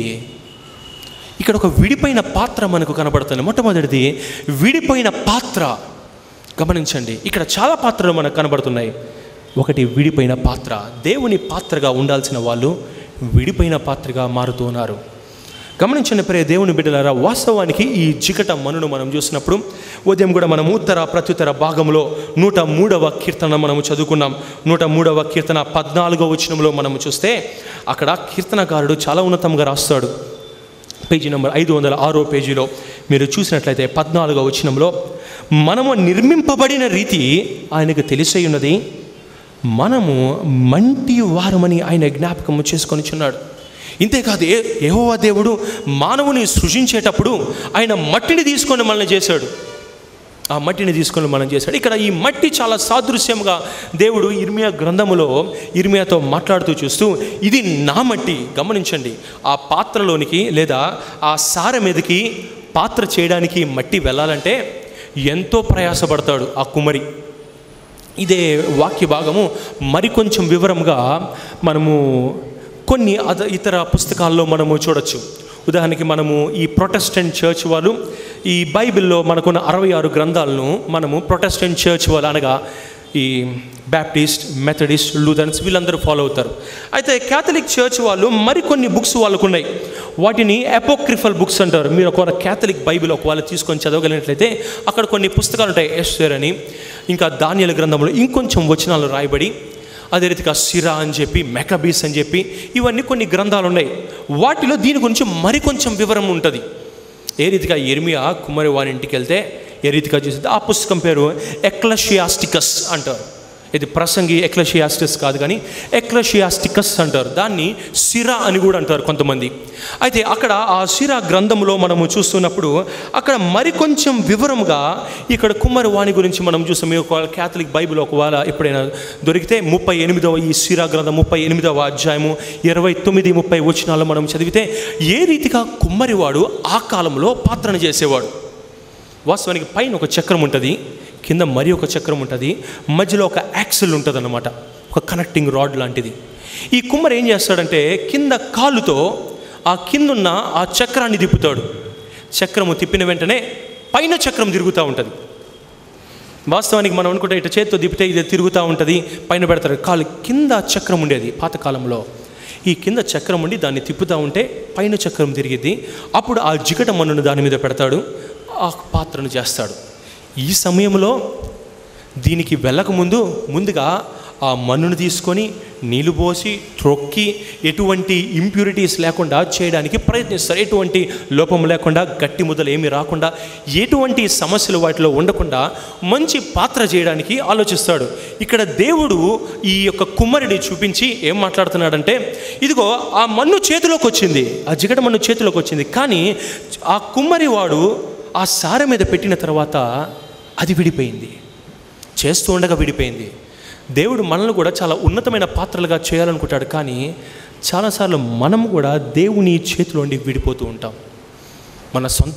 S8: ఇక్కడ ఒక విడిపోయిన పాత్ర మనకు కనబడుతుంది మొట్టమొదటిది విడిపోయిన పాత్ర గమనించండి ఇక్కడ చాలా పాత్రలు మనకు కనబడుతున్నాయి ఒకటి విడిపోయిన పాత్ర దేవుని పాత్రగా ఉండాల్సిన వాళ్ళు విడిపోయిన పాత్రగా మారుతూ ఉన్నారు గమనించండి ప్రే దేవుని బిడ్డలారా వాస్తవానికి ఈ జికట మనును మనం చూసినప్పుడు ఉదయం కూడా మనం ఉత్తర ప్రత్యుత్తర భాగంలో నూట మూడవ కీర్తన మనము చదువుకున్నాం నూట మూడవ కీర్తన పద్నాలుగవ వచనంలో మనము చూస్తే అక్కడ కీర్తనకారుడు చాలా ఉన్నతంగా రాస్తాడు పేజీ నెంబర్ ఐదు వందల ఆరో పేజీలో మీరు చూసినట్లయితే పద్నాలుగో వచనంలో మనము నిర్మింపబడిన రీతి ఆయనకు తెలిసై ఉన్నది మనము మంటి వారమని ఆయన జ్ఞాపకము చేసుకొని చున్నాడు ఇంతేకాదు ఏ యెహోవా దేవుడు మానవుని సృజించేటప్పుడు ఆయన మట్టిని తీసుకొని మనల్ని చేశాడు ఆ మట్టిని తీసుకొని మనం చేశాడు ఇక్కడ ఈ మట్టి చాలా సాదృశ్యంగా దేవుడు ఇర్మియా గ్రంథములో ఇర్మియాతో మాట్లాడుతూ చూస్తూ ఇది నా మట్టి గమనించండి ఆ పాత్రలోనికి లేదా ఆ సార మీదకి పాత్ర చేయడానికి మట్టి వెళ్ళాలంటే ఎంతో ప్రయాసపడతాడు ఆ కుమరి ఇదే వాక్య భాగము మరికొంచెం వివరంగా మనము కొన్ని అద ఇతర పుస్తకాల్లో మనము చూడొచ్చు ఉదాహరణకి మనము ఈ ప్రొటెస్టెంట్ చర్చ్ వాళ్ళు ఈ బైబిల్లో మనకున్న అరవై ఆరు గ్రంథాలను మనము ప్రొటెస్టెంట్ చర్చ్ వాళ్ళు అనగా ఈ బ్యాప్టిస్ట్ మెథడిస్ట్ లూథర్న్స్ వీళ్ళందరూ ఫాలో అవుతారు అయితే క్యాథలిక్ చర్చ్ వాళ్ళు మరికొన్ని బుక్స్ వాళ్ళకు ఉన్నాయి వాటిని అపోక్రిఫల్ బుక్స్ అంటారు మీరు ఒక క్యాథలిక్ బైబిల్ ఒకవేళ తీసుకొని చదవగలిగినట్లయితే అక్కడ కొన్ని పుస్తకాలు ఉంటాయి ఎస్టర్ అని ఇంకా ధాన్యాల గ్రంథంలో ఇంకొంచెం వచనాలు రాయబడి అదే రీతిగా సిరా అని చెప్పి మెకబీస్ అని చెప్పి ఇవన్నీ కొన్ని గ్రంథాలు ఉన్నాయి వాటిలో దీని గురించి మరికొంచెం వివరం ఉంటుంది ఏ రీతిగా ఎర్మియా కుమారి వారి ఇంటికి వెళ్తే ఏ రీతిగా చూసింది ఆ పుస్తకం పేరు ఎక్లషియాస్టికస్ అంటారు ఇది ప్రసంగి ఎక్లషియాస్టిస్ కాదు కానీ ఎక్లషియాస్టికస్ అంటారు దాన్ని సిరా అని కూడా అంటారు కొంతమంది అయితే అక్కడ ఆ సిరా గ్రంథంలో మనము చూస్తున్నప్పుడు అక్కడ మరికొంచెం వివరంగా ఇక్కడ కుమ్మరి వాణి గురించి మనం చూస్తాం మీ ఒక క్యాథలిక్ బైబిల్ ఒకవేళ ఎప్పుడైనా దొరికితే ముప్పై ఎనిమిదవ ఈ సిరా గ్రంథం ముప్పై ఎనిమిదవ అధ్యాయము ఇరవై తొమ్మిది ముప్పై వచనాలు మనం చదివితే ఏ రీతిగా కుమ్మరివాడు ఆ కాలంలో పాత్రను చేసేవాడు వాస్తవానికి పైన ఒక చక్రం ఉంటుంది కింద మరి ఒక చక్రం ఉంటుంది మధ్యలో ఒక యాక్సిల్ ఉంటుంది అనమాట ఒక కనెక్టింగ్ రాడ్ లాంటిది ఈ కుమ్మరి ఏం చేస్తాడంటే కింద కాలుతో ఆ కిందున్న ఆ చక్రాన్ని తిప్పుతాడు చక్రము తిప్పిన వెంటనే పైన చక్రం తిరుగుతూ ఉంటుంది వాస్తవానికి మనం అనుకుంటే ఇటు చేతితో తిప్పితే ఇది తిరుగుతూ ఉంటుంది పైన పెడతారు కాలు కింద చక్రం ఉండేది పాతకాలంలో ఈ కింద చక్రం ఉండి దాన్ని తిప్పుతూ ఉంటే పైన చక్రం తిరిగిద్ది అప్పుడు ఆ జిగట మన్నును దాని మీద పెడతాడు ఆ పాత్రను చేస్తాడు ఈ సమయంలో దీనికి వెళ్ళకముందు ముందుగా ఆ మన్నును తీసుకొని నీళ్లు పోసి త్రొక్కి ఎటువంటి ఇంప్యూరిటీస్ లేకుండా చేయడానికి ప్రయత్నిస్తారు ఎటువంటి లోపం లేకుండా గట్టి ముద్దలు ఏమీ రాకుండా ఎటువంటి సమస్యలు వాటిలో ఉండకుండా మంచి పాత్ర చేయడానికి ఆలోచిస్తాడు ఇక్కడ దేవుడు ఈ యొక్క కుమ్మరిని చూపించి ఏం మాట్లాడుతున్నాడంటే ఇదిగో ఆ మన్ను చేతిలోకి వచ్చింది ఆ జిగట మన్ను చేతిలోకి వచ్చింది కానీ ఆ కుమ్మరి వాడు ఆ సార మీద పెట్టిన తర్వాత అది విడిపోయింది చేస్తూ ఉండగా విడిపోయింది దేవుడు మనల్ని కూడా చాలా ఉన్నతమైన పాత్రలుగా చేయాలనుకుంటాడు కానీ చాలాసార్లు మనం కూడా దేవుని చేతిలోండి విడిపోతూ ఉంటాం మన సొంత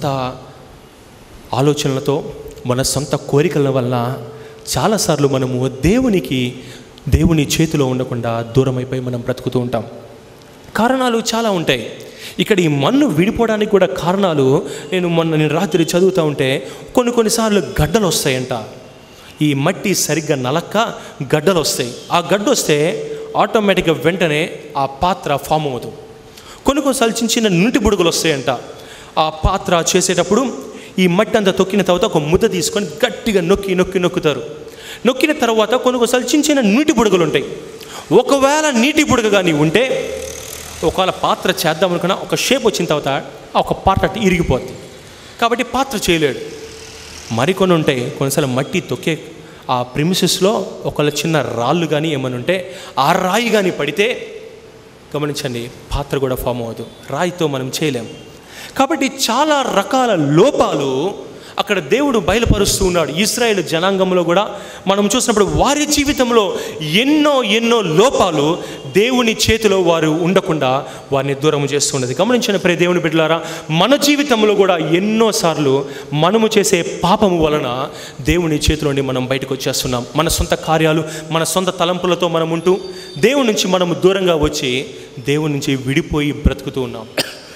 S8: ఆలోచనలతో మన సొంత కోరికల వల్ల చాలాసార్లు మనము దేవునికి దేవుని చేతిలో ఉండకుండా దూరం అయిపోయి మనం బ్రతుకుతూ ఉంటాం కారణాలు చాలా ఉంటాయి ఇక్కడ ఈ మన్ను విడిపోవడానికి కూడా కారణాలు నేను మొన్న నేను రాత్రి చదువుతూ ఉంటే కొన్ని కొన్నిసార్లు గడ్డలు వస్తాయంట ఈ మట్టి సరిగ్గా నలక్క గడ్డలు వస్తాయి ఆ గడ్డ వస్తే ఆటోమేటిక్గా వెంటనే ఆ పాత్ర ఫామ్ అవ్వదు కొన్ని కొన్నిసార్లు చిన్న చిన్న నీటి బుడుగులు వస్తాయంట ఆ పాత్ర చేసేటప్పుడు ఈ మట్టి అంతా తొక్కిన తర్వాత ఒక ముద్ద తీసుకొని గట్టిగా నొక్కి నొక్కి నొక్కుతారు నొక్కిన తర్వాత కొన్ని కొన్నిసార్లు చిన్న చిన్న నీటి బుడగలు ఉంటాయి ఒకవేళ నీటి బుడగ కానీ ఉంటే ఒకవేళ పాత్ర చేద్దాం అనుకున్నా ఒక షేప్ వచ్చిన తర్వాత ఆ ఒక పాత్ర అట్ట ఇరిగిపోద్ది కాబట్టి పాత్ర చేయలేడు మరికొన్ని ఉంటాయి కొన్నిసార్లు మట్టి తొక్కే ఆ ప్రిమిసెస్లో ఒకళ్ళ చిన్న రాళ్ళు కానీ ఏమైనా ఉంటే ఆ రాయి కానీ పడితే గమనించండి పాత్ర కూడా ఫామ్ అవ్వదు రాయితో మనం చేయలేం కాబట్టి చాలా రకాల లోపాలు అక్కడ దేవుడు బయలుపరుస్తూ ఉన్నాడు ఇస్రాయేల్ జనాంగంలో కూడా మనం చూసినప్పుడు వారి జీవితంలో ఎన్నో ఎన్నో లోపాలు దేవుని చేతిలో వారు ఉండకుండా వారిని దూరం చేస్తున్నది గమనించిన ప్రే దేవుని బిడ్డలారా మన జీవితంలో కూడా ఎన్నోసార్లు మనము చేసే పాపము వలన దేవుని చేతిలో నుండి మనం బయటకు వచ్చేస్తున్నాం మన సొంత కార్యాలు మన సొంత తలంపులతో మనం ఉంటూ దేవుని నుంచి మనము దూరంగా వచ్చి దేవుని నుంచి విడిపోయి బ్రతుకుతూ ఉన్నాం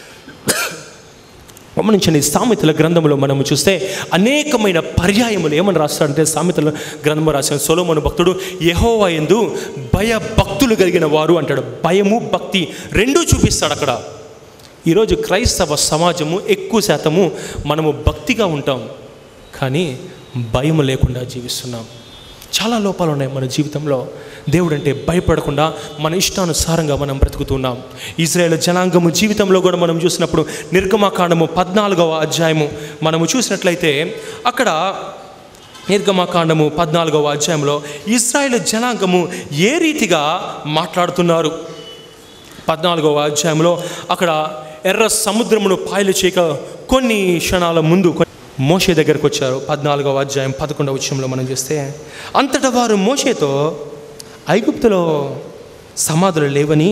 S8: గమనించండి సామెతల గ్రంథంలో మనము చూస్తే అనేకమైన పర్యాయములు ఏమని రాస్తాడంటే సామెతల గ్రంథం రాసిన సొలోమోను భక్తుడు యెహోవా యందు భయ భక్తులు కలిగిన వారు అంటాడు భయము భక్తి రెండూ చూపిస్తాడు అక్కడ ఈరోజు క్రైస్తవ సమాజము ఎక్కువ శాతము మనము భక్తిగా ఉంటాం కానీ భయం లేకుండా జీవిస్తున్నాం చాలా లోపాలు ఉన్నాయి మన జీవితంలో దేవుడు అంటే భయపడకుండా మన ఇష్టానుసారంగా మనం బ్రతుకుతున్నాం ఇజ్రాయేల్ జనాంగము జీవితంలో కూడా మనం చూసినప్పుడు నిర్గమాకాండము పద్నాలుగవ అధ్యాయము మనము చూసినట్లయితే అక్కడ నిర్గమాకాండము పద్నాలుగవ అధ్యాయంలో ఇజ్రాయేల్ జనాంగము ఏ రీతిగా మాట్లాడుతున్నారు పద్నాలుగవ అధ్యాయంలో అక్కడ ఎర్ర సముద్రమును పాయలు చేయక కొన్ని క్షణాల ముందు కొ- మోషే దగ్గరకు వచ్చారు పద్నాలుగవ అధ్యాయం పదకొండవ విషయంలో మనం చూస్తే అంతటా వారు మోషేతో ఐగుప్తులో సమాధులు లేవని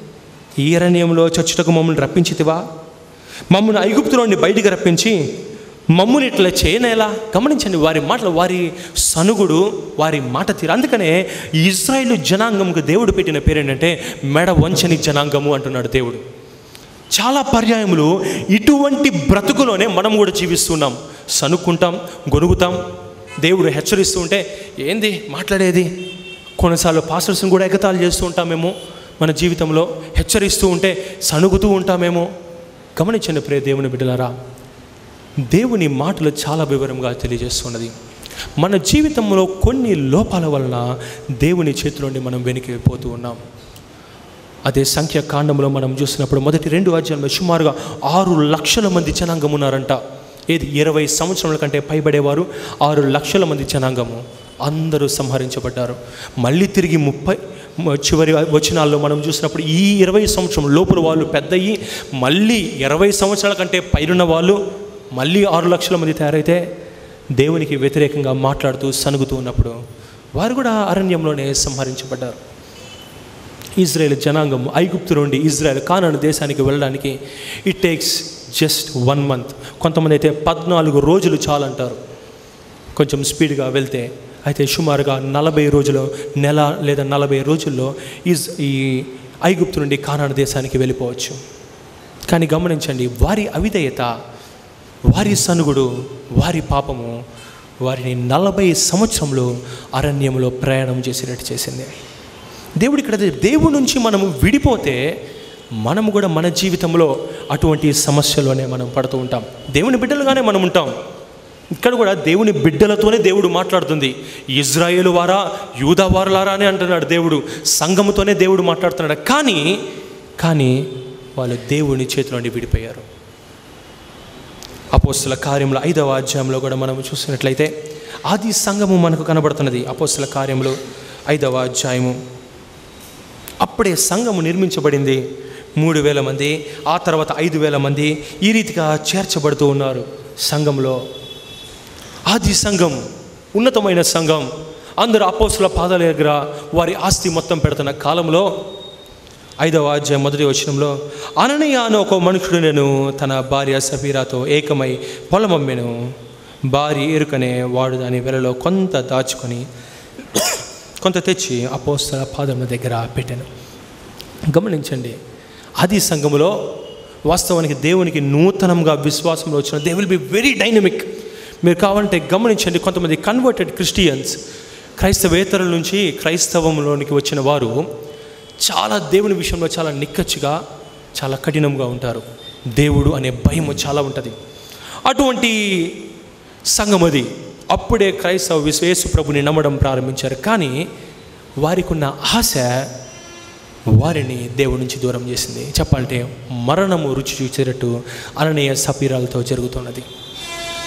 S8: ఈ అరణ్యంలో చచ్చుటకు మమ్మల్ని రప్పించితివా మమ్మల్ని ఐగుప్తులో నుండి బయటికి రప్పించి మమ్ముని ఇట్లా చేయనేలా గమనించండి వారి మాటలు వారి సనుగుడు వారి మాట తీరు అందుకనే ఇజ్రాయిల్ జనాంగంకు దేవుడు పెట్టిన పేరు ఏంటంటే మెడ వంచని జనాంగము అంటున్నాడు దేవుడు చాలా పర్యాయములు ఇటువంటి బ్రతుకులోనే మనం కూడా జీవిస్తున్నాం సనుక్కుంటాం గొనుగుతాం దేవుడు హెచ్చరిస్తూ ఉంటే ఏంది మాట్లాడేది కొన్నిసార్లు పాస్టర్స్ని కూడా ఎగతాళి చేస్తూ ఉంటామేమో మన జీవితంలో హెచ్చరిస్తూ ఉంటే సనుగుతూ ఉంటామేమో గమనించండి ప్రియ దేవుని బిడ్డలారా దేవుని మాటలు చాలా వివరంగా తెలియజేస్తున్నది మన జీవితంలో కొన్ని లోపాల వలన దేవుని చేతిలోండి మనం వెనక్కి వెళ్ళిపోతూ ఉన్నాం అదే సంఖ్య కాండంలో మనం చూసినప్పుడు మొదటి రెండు అధ్యాయంలో సుమారుగా ఆరు లక్షల మంది జనాంగం ఉన్నారంట ఏది ఇరవై సంవత్సరాల కంటే పైబడేవారు ఆరు లక్షల మంది జనాంగము అందరూ సంహరించబడ్డారు మళ్ళీ తిరిగి ముప్పై మ- చివరి వచనాల్లో మనం చూసినప్పుడు ఈ ఇరవై సంవత్సరం లోపల వాళ్ళు పెద్దయి మళ్ళీ ఇరవై సంవత్సరాల కంటే పైరున్న వాళ్ళు మళ్ళీ ఆరు లక్షల మంది తయారైతే దేవునికి వ్యతిరేకంగా మాట్లాడుతూ సనుగుతూ ఉన్నప్పుడు వారు కూడా అరణ్యంలోనే సంహరించబడ్డారు ఇజ్రాయెల్ జనాంగం ఐగుప్తు నుండి ఇజ్రాయెల్ కానాను దేశానికి వెళ్ళడానికి it takes just one month కొంతమంది అయితే పద్నాలుగు రోజులు చాలంటారు కొంచెం స్పీడ్గా వెళ్తే అయితే సుమారుగా నలభై రోజులు నెల లేదా నలభై రోజుల్లో ఇజ్ ఈ ఐగుప్తు నుండి కానాను దేశానికి వెళ్ళిపోవచ్చు కానీ గమనించండి వారి అవిధేయత వారి సనుగుడు వారి పాపము వారిని నలభై సంవత్సరంలో అరణ్యంలో ప్రయాణం చేసినట్టు చేసింది దేవుడు ఇక్కడ దేవుడి నుంచి మనము విడిపోతే మనము కూడా మన జీవితంలో అటువంటి సమస్యలోనే మనం పడుతూ ఉంటాం దేవుని బిడ్డలుగానే మనం ఉంటాం ఇక్కడ కూడా దేవుని బిడ్డలతోనే దేవుడు మాట్లాడుతుంది ఇజ్రాయేలు వారా యూదా వారులారా అని అంటున్నాడు దేవుడు సంఘముతోనే దేవుడు మాట్లాడుతున్నాడు కానీ కానీ వాళ్ళు దేవుని చేతిలో నుండి విడిపోయారు అపోస్తుల కార్యంలో ఐదవ అధ్యాయంలో కూడా మనం చూసినట్లయితే ఆది సంఘము మనకు కనబడుతున్నది అపోస్తుల కార్యంలో ఐదవ అధ్యాయము అప్పుడే సంఘము నిర్మించబడింది మూడు వేల మంది ఆ తర్వాత ఐదు వేల మంది ఈ రీతిగా చేర్చబడుతూ ఉన్నారు సంఘంలో ఆది సంఘం ఉన్నతమైన సంఘం అందరూ అపోస్తుల పాదాల దగ్గర వారి ఆస్తి మొత్తం పెడుతున్న కాలంలో ఐదవ అధ్యాయం మొదటి వచనంలో అననీయ అని ఒక మనుషుడు నేను తన భార్య సఫీరాతో ఏకమై పొలమమ్మెను భార్య ఎరుకనే వాడు దాని వెలలో కొంత దాచుకొని కొంత తెచ్చి అపోస్తల పాదముల దగ్గర పెట్టాను గమనించండి అది సంఘములో వాస్తవానికి దేవునికి నూతనంగా విశ్వాసంలో వచ్చిన they will be very dynamic మీరు కావాలంటే గమనించండి కొంతమంది కన్వర్టెడ్ క్రిస్టియన్స్ క్రైస్తవేతరుల నుంచి క్రైస్తవంలోనికి వచ్చిన వారు చాలా దేవుని విషయంలో చాలా నిక్కచ్చిగా చాలా కఠినంగా ఉంటారు దేవుడు అనే భయం చాలా ఉంటుంది అటువంటి సంఘం అది అప్పుడే క్రైస్తవ విశ్వేసు ప్రభుని నమ్మడం ప్రారంభించారు కానీ వారికి ఉన్న ఆశ వారిని దేవుడి నుంచి దూరం చేసింది చెప్పాలంటే మరణము రుచి చూసేటట్టు అననీయ సపీరాలతో జరుగుతున్నది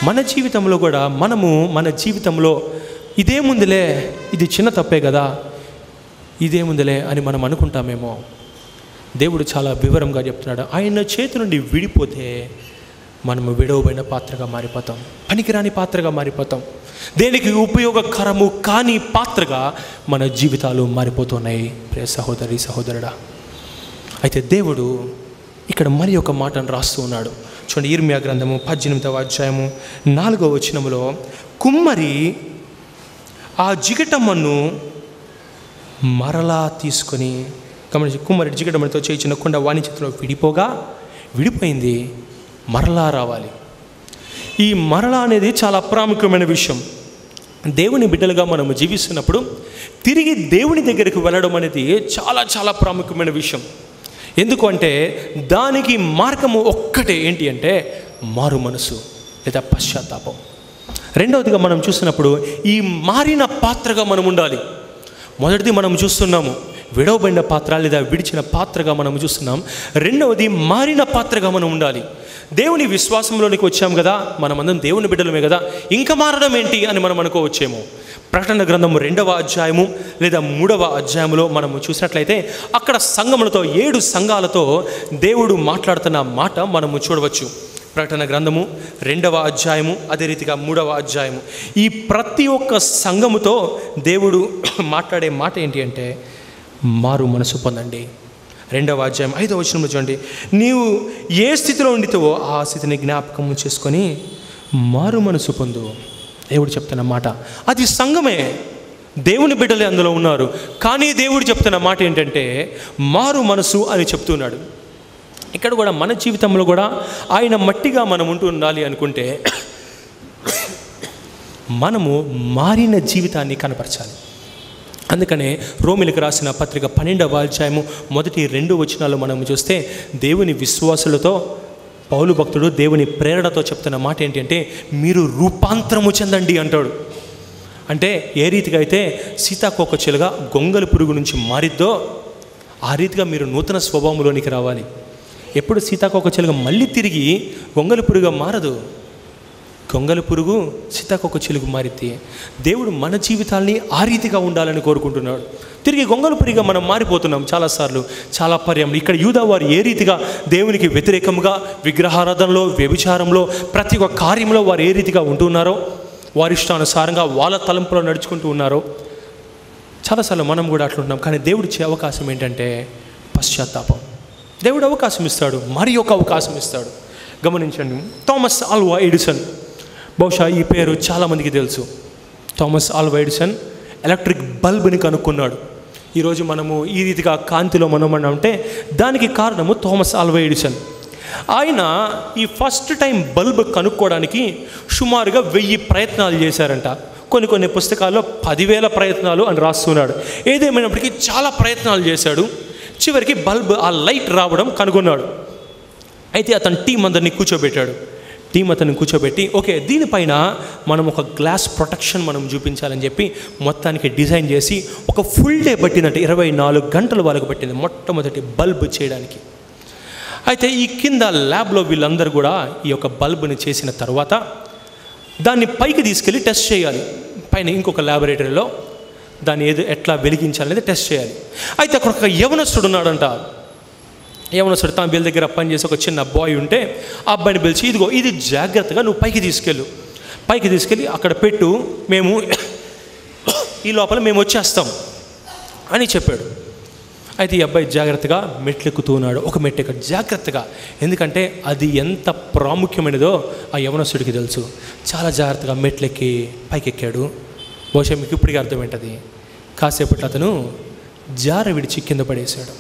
S8: మన జీవితంలో కూడా మనము మన జీవితంలో ఇదేముందిలే ఇది చిన్న తప్పే కదా ఇదేముందిలే అని మనం అనుకుంటామేమో దేవుడు చాలా వివరంగా చెప్తున్నాడు ఆయన చేతి నుండి విడిపోతే మనము విడవబడిన పాత్రగా మారిపోతాం పనికిరాని పాత్రగా మారిపోతాం దేనికి ఉపయోగకరము కాని పాత్రగా మన జీవితాలు మారిపోతున్నాయి ప్రియ సహోదరి సహోదరుడా అయితే దేవుడు ఇక్కడ మరి ఒక మాటను రాస్తూ ఉన్నాడు చూడండి ఇర్మియా గ్రంథము పద్దెనిమిదవ అధ్యాయము నాలుగవ వచనములో కుమ్మరి ఆ జిగటమ్మను మరలా తీసుకొని గమనించి కుమ్మరి జిగటమ్మతో చేయించిన కుండ వాణి చేతిలో విడిపోగా విడిపోయింది మరలా రావాలి ఈ మరలా అనేది చాలా ప్రాముఖ్యమైన విషయం దేవుని బిడ్డలుగా మనము జీవిస్తున్నప్పుడు తిరిగి దేవుని దగ్గరికి వెళ్ళడం అనేది చాలా చాలా ప్రాముఖ్యమైన విషయం ఎందుకు అంటే దానికి మార్గము ఒక్కటే ఏంటి అంటే మారు మనసు లేదా పశ్చాత్తాపం రెండవదిగా మనం చూసినప్పుడు ఈ మారిన పాత్రగా మనం ఉండాలి మొదటిది మనం చూస్తున్నాము విడవబడిన పాత్ర లేదా విడిచిన పాత్రగా మనం చూస్తున్నాం రెండవది మారిన పాత్రగా మనం ఉండాలి దేవుని విశ్వాసంలోనికి వచ్చాం కదా మనమందరం దేవుని బిడ్డలమే కదా ఇంకా మారడం ఏంటి అని మనం అనుకోవచ్చేమో ప్రకటన గ్రంథము రెండవ అధ్యాయము లేదా మూడవ అధ్యాయములో మనము చూసినట్లయితే అక్కడ సంఘములతో ఏడు సంఘాలతో దేవుడు మాట్లాడుతున్న మాట మనము చూడవచ్చు ప్రకటన గ్రంథము రెండవ అధ్యాయము అదే రీతిగా మూడవ అధ్యాయము ఈ ప్రతి ఒక్క సంఘముతో దేవుడు మాట్లాడే మాట ఏంటి అంటే మారు మనసు పొందండి రెండవ అధ్యాయం ఐదవ వచనంలో చూడండి నీవు ఏ స్థితిలో ఉండితావో ఆ స్థితిని జ్ఞాపకం చేసుకొని మారు మనసు పొందు దేవుడు చెప్తున్న మాట అది సంఘమే దేవుని బిడ్డలే అందులో ఉన్నారు కానీ దేవుడు చెప్తున్న మాట ఏంటంటే మారు మనసు అని చెప్తున్నాడు ఇక్కడ కూడా మన జీవితంలో కూడా ఆయన మట్టిగా మనం ఉంటూ ఉండాలి అనుకుంటే మనము మారిన జీవితాన్ని కనపరచాలి అందుకనే రోమిలకు రాసిన పత్రిక పన్నెండవ అధ్యాయము మొదటి రెండు వచనాలు మనం చూస్తే దేవుని విశ్వాసులతో పౌలు భక్తుడు దేవుని ప్రేరణతో చెప్తున్న మాట ఏంటంటే మీరు రూపాంతరము చెందండి అంటాడు అంటే ఏ రీతిగా అయితే సీతాకోక చిలుగా గొంగలి పురుగు నుంచి మారిద్దో ఆ రీతిగా మీరు నూతన స్వభావంలోనికి రావాలి ఎప్పుడు సీతాకోక చిలుక మళ్ళీ తిరిగి గొంగలి పురుగుగా మారదు గొంగలి పురుగు సీతాకోక చిలుగు మారితే దేవుడు మన జీవితాల్ని ఆ రీతిగా ఉండాలని కోరుకుంటున్నాడు తిరిగి గొంగలి పురిగా మనం మారిపోతున్నాం చాలాసార్లు చాలా పర్యాలు ఇక్కడ యూదా వారు ఏ రీతిగా దేవునికి వ్యతిరేకంగా విగ్రహారాధనలో వ్యభిచారంలో ప్రతి ఒక్క కార్యంలో వారు ఏ రీతిగా ఉంటున్నారో వారి ఇష్టానుసారంగా వాళ్ళ తలంపులో నడుచుకుంటూ ఉన్నారో చాలాసార్లు మనం కూడా అట్లుంటున్నాం కానీ దేవుడు ఇచ్చే అవకాశం ఏంటంటే పశ్చాత్తాపం దేవుడు అవకాశం ఇస్తాడు మరి ఒక అవకాశం ఇస్తాడు గమనించండి థామస్ ఆల్వా ఎడిసన్ బహుశా ఈ పేరు చాలామందికి తెలుసు థామస్ ఆల్వా ఎడిసన్ ఎలక్ట్రిక్ బల్బ్ని కనుక్కున్నాడు ఈరోజు మనము ఈ రీతిగా కాంతిలో మనం అంటే దానికి కారణము థామస్ ఆల్వా ఎడిసన్ ఆయన ఈ ఫస్ట్ టైం బల్బ్ కనుక్కోవడానికి సుమారుగా వెయ్యి ప్రయత్నాలు చేశారంట కొన్ని కొన్ని పుస్తకాల్లో పదివేల ప్రయత్నాలు అని రాస్తున్నాడు ఏదేమైనప్పటికీ చాలా ప్రయత్నాలు చేశాడు చివరికి బల్బ్ ఆ లైట్ రావడం కనుగొన్నాడు అయితే అతను టీం అందరినీ కూర్చోబెట్టాడు టీం అతన్ని కూర్చోబెట్టి ఓకే దీనిపైన మనం ఒక గ్లాస్ ప్రొటెక్షన్ మనం చూపించాలని చెప్పి మొత్తానికి డిజైన్ చేసి ఒక ఫుల్ డే పట్టిందంటే ఇరవై నాలుగు గంటలు వాళ్ళకు పట్టింది మొట్టమొదటి బల్బ్ చేయడానికి అయితే ఈ కింద ల్యాబ్లో వీళ్ళందరూ కూడా ఈ యొక్క బల్బుని చేసిన తర్వాత దాన్ని పైకి తీసుకెళ్ళి టెస్ట్ చేయాలి పైన ఇంకొక ల్యాబొరేటరీలో దాన్ని ఏది ఎట్లా వెలిగించాలనేది టెస్ట్ చేయాలి అయితే అక్కడ ఒక యవనస్తుడు ఉన్నాడంట యవనస్తుడు తన బిల్ దగ్గర పని చేసి ఒక చిన్న బాయ్ ఉంటే ఆ అబ్బాయిని పిలిచి ఇదిగో ఇది జాగ్రత్తగా నువ్వు పైకి తీసుకెళ్ళు పైకి తీసుకెళ్ళి అక్కడ పెట్టు మేము ఈ లోపల మేము వచ్చేస్తాం అని చెప్పాడు అయితే ఈ అబ్బాయి జాగ్రత్తగా మెట్లెక్కుతూ ఉన్నాడు ఒక మెట్టు ఎక్కడ జాగ్రత్తగా ఎందుకంటే అది ఎంత ప్రాముఖ్యమైనదో ఆ యవనస్తుడికి తెలుసు చాలా జాగ్రత్తగా మెట్లెక్కి పైకెక్కాడు బహుశా మీకు ఇప్పటికీ అర్థమేంటది కాసేపట్లో అతను జార విడిచి కింద పడేశాడు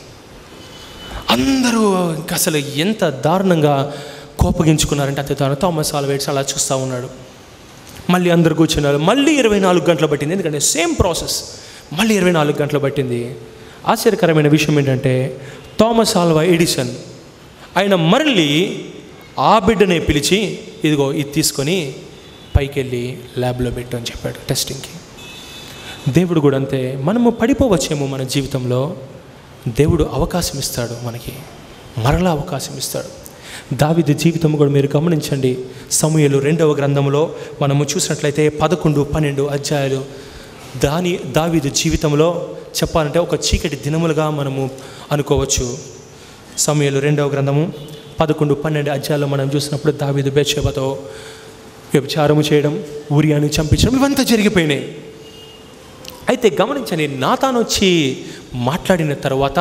S8: అందరూ ఇంకా అసలు ఎంత దారుణంగా కోపగించుకున్నారంటే అతను థామస్ ఆల్వేట్స్ అలా చూస్తూ ఉన్నాడు మళ్ళీ అందరు కూర్చున్నారు మళ్ళీ ఇరవై నాలుగు గంటలు పట్టింది ఎందుకంటే సేమ్ ప్రాసెస్ మళ్ళీ ఇరవై నాలుగు గంటలు పట్టింది ఆశ్చర్యకరమైన విషయం ఏంటంటే థామస్ ఆల్వా ఎడిసన్ ఆయన మరలి ఆ బిడ్డనే పిలిచి ఇదిగో ఇది తీసుకొని పైకి వెళ్ళి ల్యాబ్లో పెట్టు అని చెప్పాడు టెస్టింగ్కి దేవుడు కూడా అంతే మనము పడిపోవచ్చేమో మన జీవితంలో దేవుడు అవకాశం ఇస్తాడు మనకి మరలా అవకాశం ఇస్తాడు దావిది జీవితం కూడా మీరు గమనించండి సమూహలు రెండవ గ్రంథంలో మనము చూసినట్లయితే పదకొండు పన్నెండు అధ్యాయాలు దాని దావిదు జీవితంలో చెప్పాలంటే ఒక చీకటి దినములుగా మనము అనుకోవచ్చు సమూహలు రెండవ గ్రంథము పదకొండు పన్నెండు అధ్యాయాలు మనం చూసినప్పుడు దావిదు బేచేపతో వ్యభిచారము చేయడం ఊరియాని చంపించడం ఇవంతా జరిగిపోయినాయి అయితే గమనించండి నాతాను వచ్చి మాట్లాడిన తర్వాత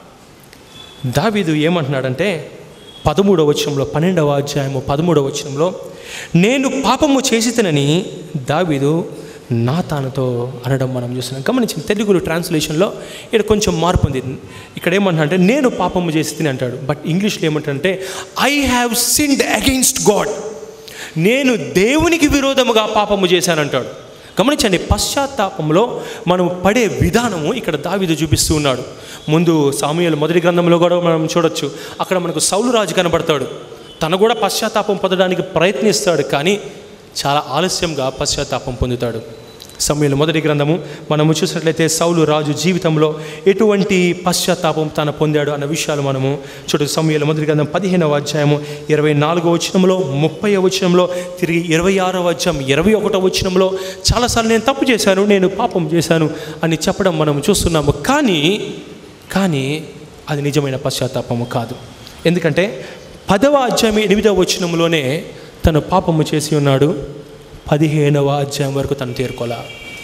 S8: దావీదు ఏమంటున్నాడంటే పదమూడవ వచనంలో పన్నెండవ అధ్యాయము పదమూడవ వచనంలో నేను పాపము చేసితనని దావీదు నాతానుతో అనడం మనం చూస్తున్నాం గమనించిన తెలుగులో ట్రాన్స్లేషన్లో ఇక్కడ కొంచెం మార్పు ఉంది ఇక్కడ ఏమంటున్నా అంటే నేను పాపము చేసి అంటాడు బట్ ఇంగ్లీష్లో ఏమంటాడంటే I have sinned against God నేను దేవునికి విరోధముగా పాపము చేశానంటాడు గమనించండి పశ్చాత్తాపంలో మనం పడే విధానము ఇక్కడ దావిదు చూపిస్తూ ఉన్నాడు ముందు సామూహలు మొదటి గ్రంథంలో కూడా మనం చూడొచ్చు అక్కడ మనకు సౌలు రాజు కనబడతాడు తను కూడా పశ్చాత్తాపం పొందడానికి ప్రయత్నిస్తాడు కానీ చాలా ఆలస్యంగా పశ్చాత్తాపం పొందుతాడు సమయంలో మొదటి గ్రంథము మనము చూసినట్లయితే సౌలు రాజు జీవితంలో ఎటువంటి పశ్చాత్తాపం తన పొందాడు అన్న విషయాలు మనము చూడు సమయంలో మొదటి గ్రంథం పదిహేనవ అధ్యాయము ఇరవై నాలుగో వచనంలో ముప్పై వచనంలో తిరిగి ఇరవై ఆరవ అధ్యాయం ఇరవై ఒకటో వచనంలో చాలాసార్లు నేను తప్పు చేశాను నేను పాపం చేశాను అని చెప్పడం మనం చూస్తున్నాము కానీ కానీ అది నిజమైన పశ్చాత్తాపము కాదు ఎందుకంటే పదవ అధ్యాయం ఎనిమిదవ వచనంలోనే తను పాపము చేసి ఉన్నాడు పదిహేనవ అధ్యాయం వరకు తను తేరుకోలా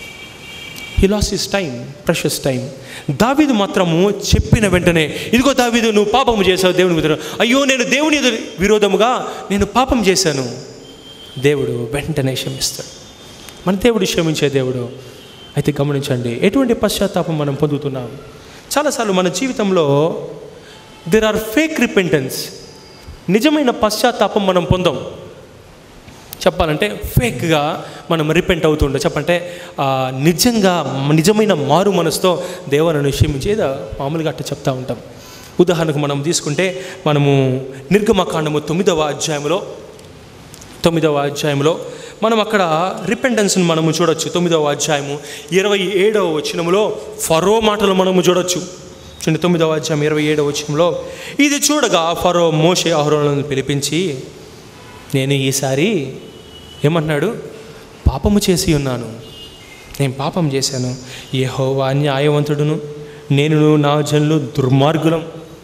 S8: he lost his time precious time దావీదు మాత్రము చెప్పిన వెంటనే ఇదిగో దావీదు నువ్వు పాపము చేసావు దేవుని మీద అయ్యో నేను దేవుని ఎదురు విరోధముగా నేను పాపం చేశాను దేవుడు వెంటనే క్షమిస్తాడు మన దేవుడు క్షమించే దేవుడు అయితే గమనించండి ఎటువంటి పశ్చాత్తాపం మనం పొందుతున్నాం చాలాసార్లు మన జీవితంలో దెర్ ఆర్ ఫేక్ రిపెంటెన్స్ నిజమైన పశ్చాత్తాపం మనం పొందాం చెప్పాలంటే ఫేక్గా మనం రిపెంట్ అవుతుండే చెప్పంటే ఆ, నిజంగా నిజమైన మారు మనసుతో దేవనను క్షమించి ఏదో మామూలుగా అట్ట చెప్తా ఉంటాం ఉదాహరణకు మనం తీసుకుంటే మనము నిర్గమకాండము తొమ్మిదవ అధ్యాయంలో తొమ్మిదవ అధ్యాయంలో మనం అక్కడ రిపెంటెన్స్ని మనము చూడొచ్చు తొమ్మిదవ అధ్యాయము ఇరవై ఏడవ వచనములో ఫరో మాటలు మనము చూడొచ్చు చూడండి తొమ్మిదవ అధ్యాయం ఇరవై ఏడవ వచనంలో ఇది చూడగా ఫరో మోషే అహరోలను పిలిపించి నేను ఈసారి ఏమంటున్నాడు పాపము చేసి ఉన్నాను నేను పాపం చేశాను యెహోవా న్యాయవంతుడును నేను నా జనులు దుర్మార్గులం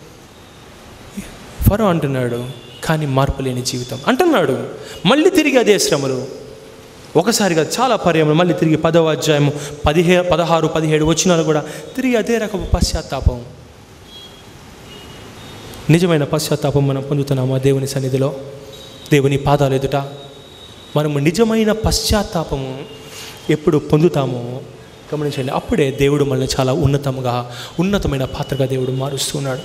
S8: ఫరో అంటున్నాడు కానీ మార్పు లేని జీవితం అంటున్నాడు మళ్ళీ తిరిగి అదే శ్రమలు ఒకసారిగా చాలా పర్యాయం మళ్ళీ తిరిగి పదవ అధ్యాయము పదిహే పదహారు పదిహేడు వచ్చినాలు కూడా తిరిగి అదే రకపు పశ్చాత్తాపం నిజమైన పశ్చాత్తాపం మనం పొందుతున్నామా దేవుని సన్నిధిలో దేవుని పాదాలు ఎదుట మనము నిజమైన పశ్చాత్తాపము ఎప్పుడు పొందుతామో గమనించండి అప్పుడే దేవుడు మనల్ని చాలా ఉన్నతంగా ఉన్నతమైన పాత్రగా దేవుడు మారుస్తున్నాడు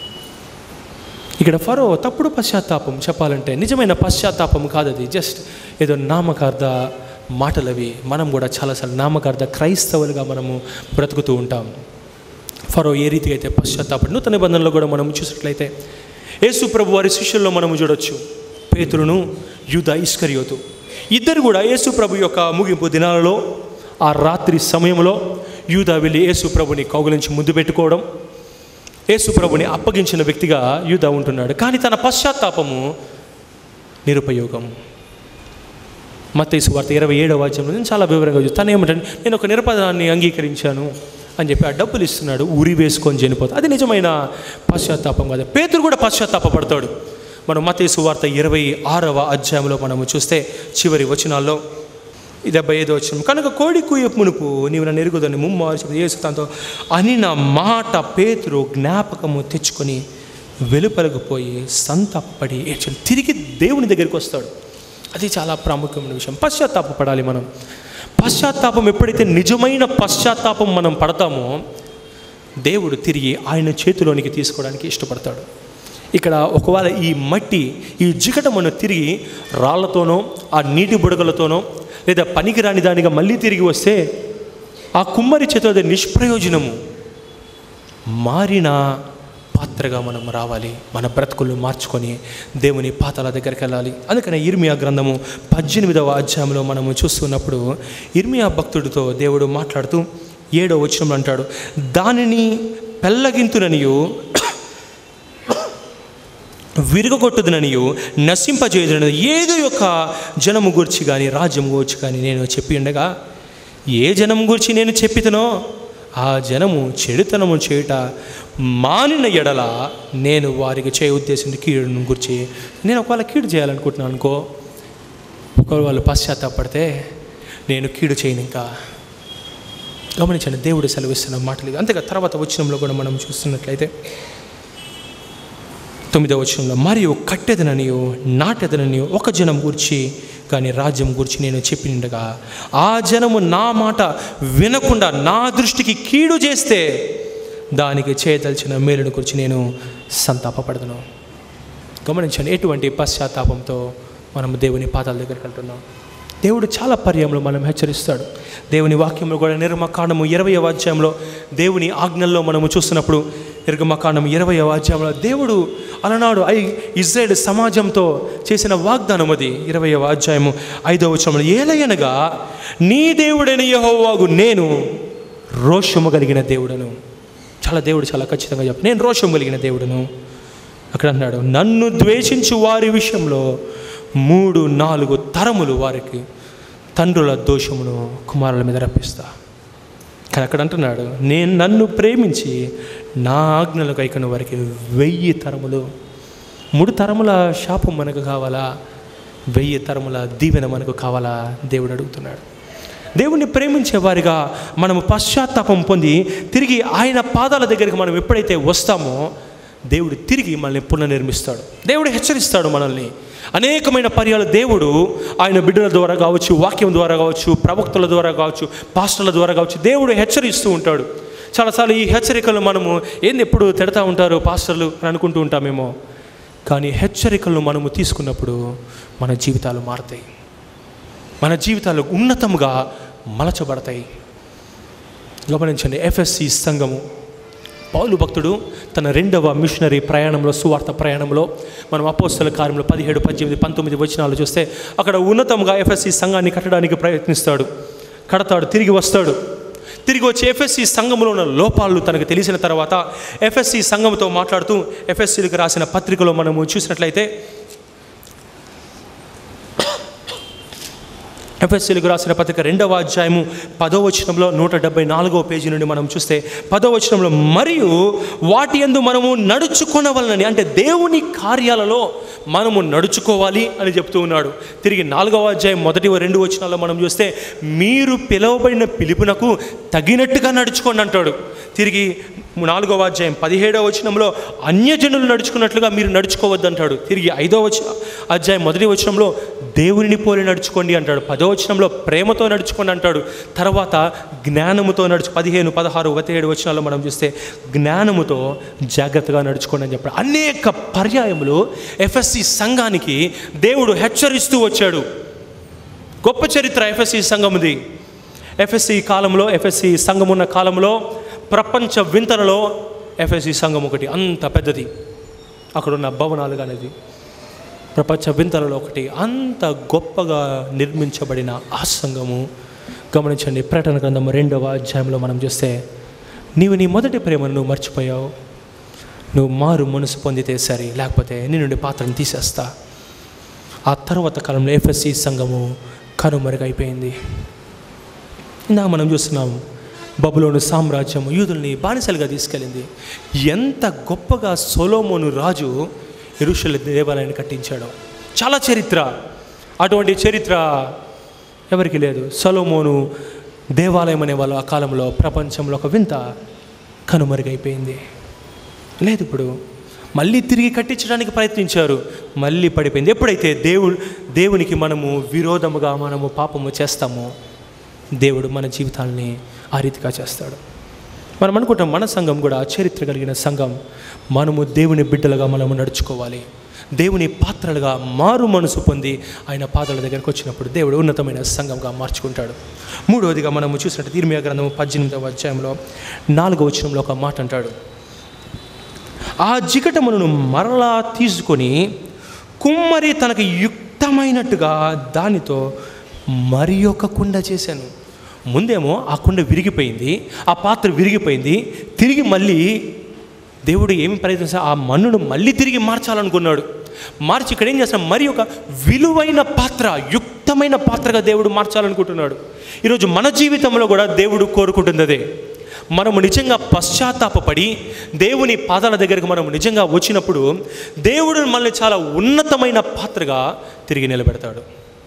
S8: ఇక్కడ ఫరో తప్పుడు పశ్చాత్తాపం చెప్పాలంటే నిజమైన పశ్చాత్తాపం కాదు అది జస్ట్ ఏదో నామకార్థ మాటలవి మనం కూడా చాలాసార్లు నామకార్థ క్రైస్తవులుగా మనము బ్రతుకుతూ ఉంటాం ఫరో ఏ రీతిగా అయితే పశ్చాత్తాపం నూతన నిబంధనలో కూడా మనం చూసినట్లయితే యేసు ప్రభు వారి శిష్యుల్లో మనము చూడొచ్చు పేతురును యూద ఇస్కరియోతు ఇద్దరు కూడా యేసు ప్రభు యొక్క ముగింపు దినాలలో ఆ రాత్రి సమయంలో యూద వెళ్ళి యేసు ప్రభుని కౌగులించి ముద్దు పెట్టుకోవడం యేసు ప్రభుని అప్పగించిన వ్యక్తిగా యూద ఉంటున్నాడు కానీ తన పశ్చాత్తాపము నిరుపయోగం మత్తయి వార్త ఇరవై ఏడవ వాక్యంలో నేను చాలా వివరంగా చూస్తాను తను ఏమంటాడు నేను ఒక నిరపదాన్ని అంగీకరించాను అని చెప్పి ఆ డబ్బులు ఇస్తున్నాడు ఉరి వేసుకొని చనిపోతాడు అది నిజమైన పశ్చాత్తాపం కాదు పేతురు కూడా పశ్చాత్తాపడతాడు మనం మతేసు వార్త ఇరవై ఆరవ అధ్యాయంలో మనము చూస్తే చివరి వచనాల్లో ఈ డెబ్బై ఐదో వచ్చిన కనుక కోడి కూయ మునుపు నీవు నన్ను ఎరుగుదని ముమ్మారు చెప్పి యేసు తనతో అని నా మాట పేతురు జ్ఞాపకము తెచ్చుకొని వెలుపలకు పోయి సంతాపడి ఏడ్చాడు తిరిగి దేవుని దగ్గరికి వస్తాడు అది చాలా ప్రాముఖ్యమైన విషయం పశ్చాత్తాపడాలి మనం పశ్చాత్తాపం ఎప్పుడైతే నిజమైన పశ్చాత్తాపం మనం పడతామో దేవుడు తిరిగి ఆయన చేతిలోనికి తీసుకోవడానికి ఇష్టపడతాడు ఇక్కడ ఒకవేళ ఈ మట్టి ఈ జిగటమును తిరిగి రాళ్లతోనో ఆ నీటి బుడగలతోనో లేదా పనికిరాని దానిగా మళ్ళీ తిరిగి వస్తే ఆ కుమ్మరి చేతిలో అది నిష్ప్రయోజనము మారిన పాత్రగా మనం రావాలి మన బ్రతుకులు మార్చుకొని దేవుని పాతాల దగ్గరికి వెళ్ళాలి అందుకనే ఇర్మియా గ్రంథము పద్దెనిమిదవ అధ్యాయంలో మనము చూస్తున్నప్పుడు ఇర్మియా భక్తుడితో దేవుడు మాట్లాడుతూ ఏడో వచనంలో అంటాడు దానిని పెళ్ళగింతుననియు విరగొట్టుదననియు నశింపజేయుదనని ఏదో యొక్క జనము గురించి కానీ రాజ్యం గురించి కానీ నేను చెప్పి ఉండగా ఏ జనం గురించి నేను చెప్పితనో ఆ జనము చెడుతనము చేయుట మానిన ఎడల నేను వారికి చేయ ఉద్దేశించిన కీడును గురించి నేను ఒకవేళ కీడు చేయాలనుకుంటున్నాను అనుకో ఒకవేళ వాళ్ళు పశ్చాత్తాపడితే నేను కీడు చేయను ఇంకా గమనించండి దేవుడు సెలవిస్తున్న మాటలు ఇది. అంతేగా తర్వాత వచనంలో కూడా మనం చూస్తున్నట్లయితే తొమ్మిదవ వచనంలో మరియు కట్టెదననియో నాటెదననియో ఒక జనం గురించి కానీ రాజ్యం గురించి నేను చెప్పినగా ఆ జనము నా మాట వినకుండా నా దృష్టికి కీడు చేస్తే దానికి చేయదలిచిన మేలుని గురించి నేను సంతాపపడదును గమనించండి ఎటువంటి పశ్చాత్తాపంతో మనం దేవుని పాదాల దగ్గరికి వెళ్తున్నాం దేవుడు చాలా పర్యాయంలో మనం హెచ్చరిస్తాడు దేవుని వాక్యంలో కూడా నిర్మకాండము ఇరవై అధ్యాయంలో దేవుని ఆజ్ఞల్లో మనము చూస్తున్నప్పుడు నిర్గమకాండం ఇరవై అధ్యాయంలో దేవుడు అలనాడు ఐ ఇజ్రాయేల్ సమాజంతో చేసిన వాగ్దానం అది ఇరవై అధ్యాయము ఐదవ వచనంలో ఏలయనగా నీ దేవుడైన యెహోవాగు నేను రోషము కలిగిన దేవుడను చాలా దేవుడు చాలా ఖచ్చితంగా చెప్పు నేను రోషం కలిగిన దేవుడను అక్కడ అన్నాడు నన్ను ద్వేషించు వారి విషయంలో మూడు నాలుగు తరములు వారికి తండ్రుల దోషమును కుమారుల మీద రప్పిస్తా కానీ అక్కడ అంటున్నాడు నేను నన్ను ప్రేమించి నా ఆజ్ఞలకు ఐకన వారికి వెయ్యి తరములు మూడు తరముల శాపం మనకు కావాలా వెయ్యి తరముల దీవెన మనకు కావాలా దేవుడు అడుగుతున్నాడు దేవుణ్ణి ప్రేమించే వారిగా మనము పశ్చాత్తాపం పొంది తిరిగి ఆయన పాదాల దగ్గరికి మనం ఎప్పుడైతే వస్తామో దేవుడు తిరిగి మనల్ని పునర్నిర్మిస్తాడు దేవుడు హెచ్చరిస్తాడు మనల్ని అనేకమైన పర్యాలు దేవుడు ఆయన బిడ్డల ద్వారా కావచ్చు వాక్యం ద్వారా కావచ్చు ప్రవక్తల ద్వారా కావచ్చు పాస్టర్ల ద్వారా కావచ్చు దేవుడు హెచ్చరిస్తూ ఉంటాడు చాలాసార్లు ఈ హెచ్చరికలు మనము ఏంది ఎప్పుడు తిడతా ఉంటారు పాస్టర్లు అని అనుకుంటూ ఉంటామేమో కానీ హెచ్చరికలను మనము తీసుకున్నప్పుడు మన జీవితాలు మారుతాయి మన జీవితాలు ఉన్నతముగా మలచబడతాయి గమనించండి ఎఫ్ఎస్సి సంఘము పౌలు భక్తుడు తన రెండవ మిషనరీ ప్రయాణంలో సువార్త ప్రయాణంలో మనం అపోస్తల కార్యంలో పదిహేడు పద్దెనిమిది పంతొమ్మిది వచనాలు చూస్తే అక్కడ ఉన్నతంగా ఎఫ్ఎస్సి సంఘాన్ని కట్టడానికి ప్రయత్నిస్తాడు కడతాడు తిరిగి వస్తాడు తిరిగి వచ్చి ఎఫ్ఎస్సి సంఘంలో ఉన్న లోపాలు తనకు తెలిసిన తర్వాత ఎఫ్ఎస్సి సంఘంతో మాట్లాడుతూ ఎఫ్ఎస్సీలకు రాసిన పత్రికలో మనము చూసినట్లయితే ఎఫ్ఎస్సీలకు రాసిన పత్రిక రెండవ అధ్యాయము పదో వచనంలో నూట డెబ్బై నాలుగవ పేజీ నుండి మనం చూస్తే పదో వచనంలో మరియు వాటి యందు మనము నడుచుకొనవలనని అంటే దేవుని కార్యాలలో మనము నడుచుకోవాలి అని చెప్తూ ఉన్నాడు తిరిగి నాలుగవ అధ్యాయం మొదటి రెండు వచనాల్లో మనం చూస్తే మీరు పిలువబడిన పిలుపునకు తగినట్టుగా నడుచుకోండి అంటాడు తిరిగి నాలుగవ అధ్యాయం పదిహేడవ వచనంలో అన్యజనులు నడుచుకున్నట్లుగా మీరు నడుచుకోవద్దంటాడు తిరిగి ఐదవ వచ అధ్యాయం మొదటి వచనంలో దేవునిని పోలి నడుచుకోండి అంటాడు పదో వచనంలో ప్రేమతో నడుచుకోండి అంటాడు తర్వాత జ్ఞానముతో నడుచు పదిహేను పదహారు పదిహేడు వచనాల్లో మనం చూస్తే జ్ఞానముతో జాగ్రత్తగా నడుచుకోండి అని చెప్పాడు అనేక పర్యాయములు ఎఫ్ఎస్సి సంఘానికి దేవుడు హెచ్చరిస్తూ వచ్చాడు గొప్ప చరిత్ర ఎఫ్ఎస్సి సంఘముది ఎఫ్ఎస్సి కాలంలో ఎఫ్ఎస్సి సంఘం ఉన్న కాలంలో ప్రపంచ వింతలలో ఎఫ్ఎస్సి సంఘం ఒకటి అంత పెద్దది అక్కడున్న భవనాలు అనేది ప్రపంచ వింతలలో ఒకటి అంత గొప్పగా నిర్మించబడిన ఆ సంఘము గమనించండి ప్రకటన గ్రంథం రెండవ అధ్యాయంలో మనం చూస్తే నీవు నీ మొదటి ప్రేమను నువ్వు మర్చిపోయావు నువ్వు మారు మనసు పొందితే సరే లేకపోతే నీ నుండి పాత్రను తీసేస్తా ఆ తర్వాత కాలంలో ఎఫ్ఎస్సి సంఘము కనుమరుగైపోయింది ఇందాక మనం చూస్తున్నాం బబులోను సామ్రాజ్యము యూదుల్ని బానిసలుగా తీసుకెళ్ళింది ఎంత గొప్పగా సొలోమోను రాజు ఎరుషల దేవాలయాన్ని కట్టించాడు చాలా చరిత్ర అటువంటి చరిత్ర ఎవరికి లేదు సొలోమోను దేవాలయం అనే వాళ్ళు ఆ కాలంలో ప్రపంచంలో ఒక వింత కనుమరుగైపోయింది లేదు ఇప్పుడు మళ్ళీ తిరిగి కట్టించడానికి ప్రయత్నించారు మళ్ళీ పడిపోయింది ఎప్పుడైతే దేవుడు దేవునికి మనము విరోధముగా మనము పాపము చేస్తామో దేవుడు మన జీవితాల్ని ఆ రీతిగా చేస్తాడు మనం అనుకుంటాం మన సంఘం కూడా చరిత్ర కలిగిన సంఘం మనము దేవుని బిడ్డలుగా మనము నడుచుకోవాలి దేవుని పాత్రలుగా మారు మనసు పొంది ఆయన పాదాల దగ్గరకు వచ్చినప్పుడు దేవుడు ఉన్నతమైన సంఘంగా మార్చుకుంటాడు మూడవదిగా మనము చూసినట్టు తీర్మియా గ్రంథం పద్దెనిమిదవ అధ్యాయంలో నాలుగవ వచనంలో ఒక మాట అంటాడు ఆ జిగటములను మరలా తీసుకొని కుమ్మరి తనకు యుక్తమైనట్టుగా దానితో మరి ఒక కుండ చేశాను ముందేమో ఆ కుండ విరిగిపోయింది ఆ పాత్ర విరిగిపోయింది తిరిగి మళ్ళీ దేవుడు ఏమి ప్రయత్నించా ఆ మన్నును మళ్ళీ తిరిగి మార్చాలనుకున్నాడు మార్చి ఇక్కడ ఏం చేస్తాం మరి ఒక విలువైన పాత్ర యుక్తమైన పాత్రగా దేవుడు మార్చాలనుకుంటున్నాడు ఈరోజు మన జీవితంలో కూడా దేవుడు కోరుకుంటుంది అదే మనము నిజంగా పశ్చాత్తాపపడి దేవుని పాదాల దగ్గరికి మనం నిజంగా వచ్చినప్పుడు దేవుడు మనల్ని చాలా ఉన్నతమైన పాత్రగా తిరిగి నిలబెడతాడు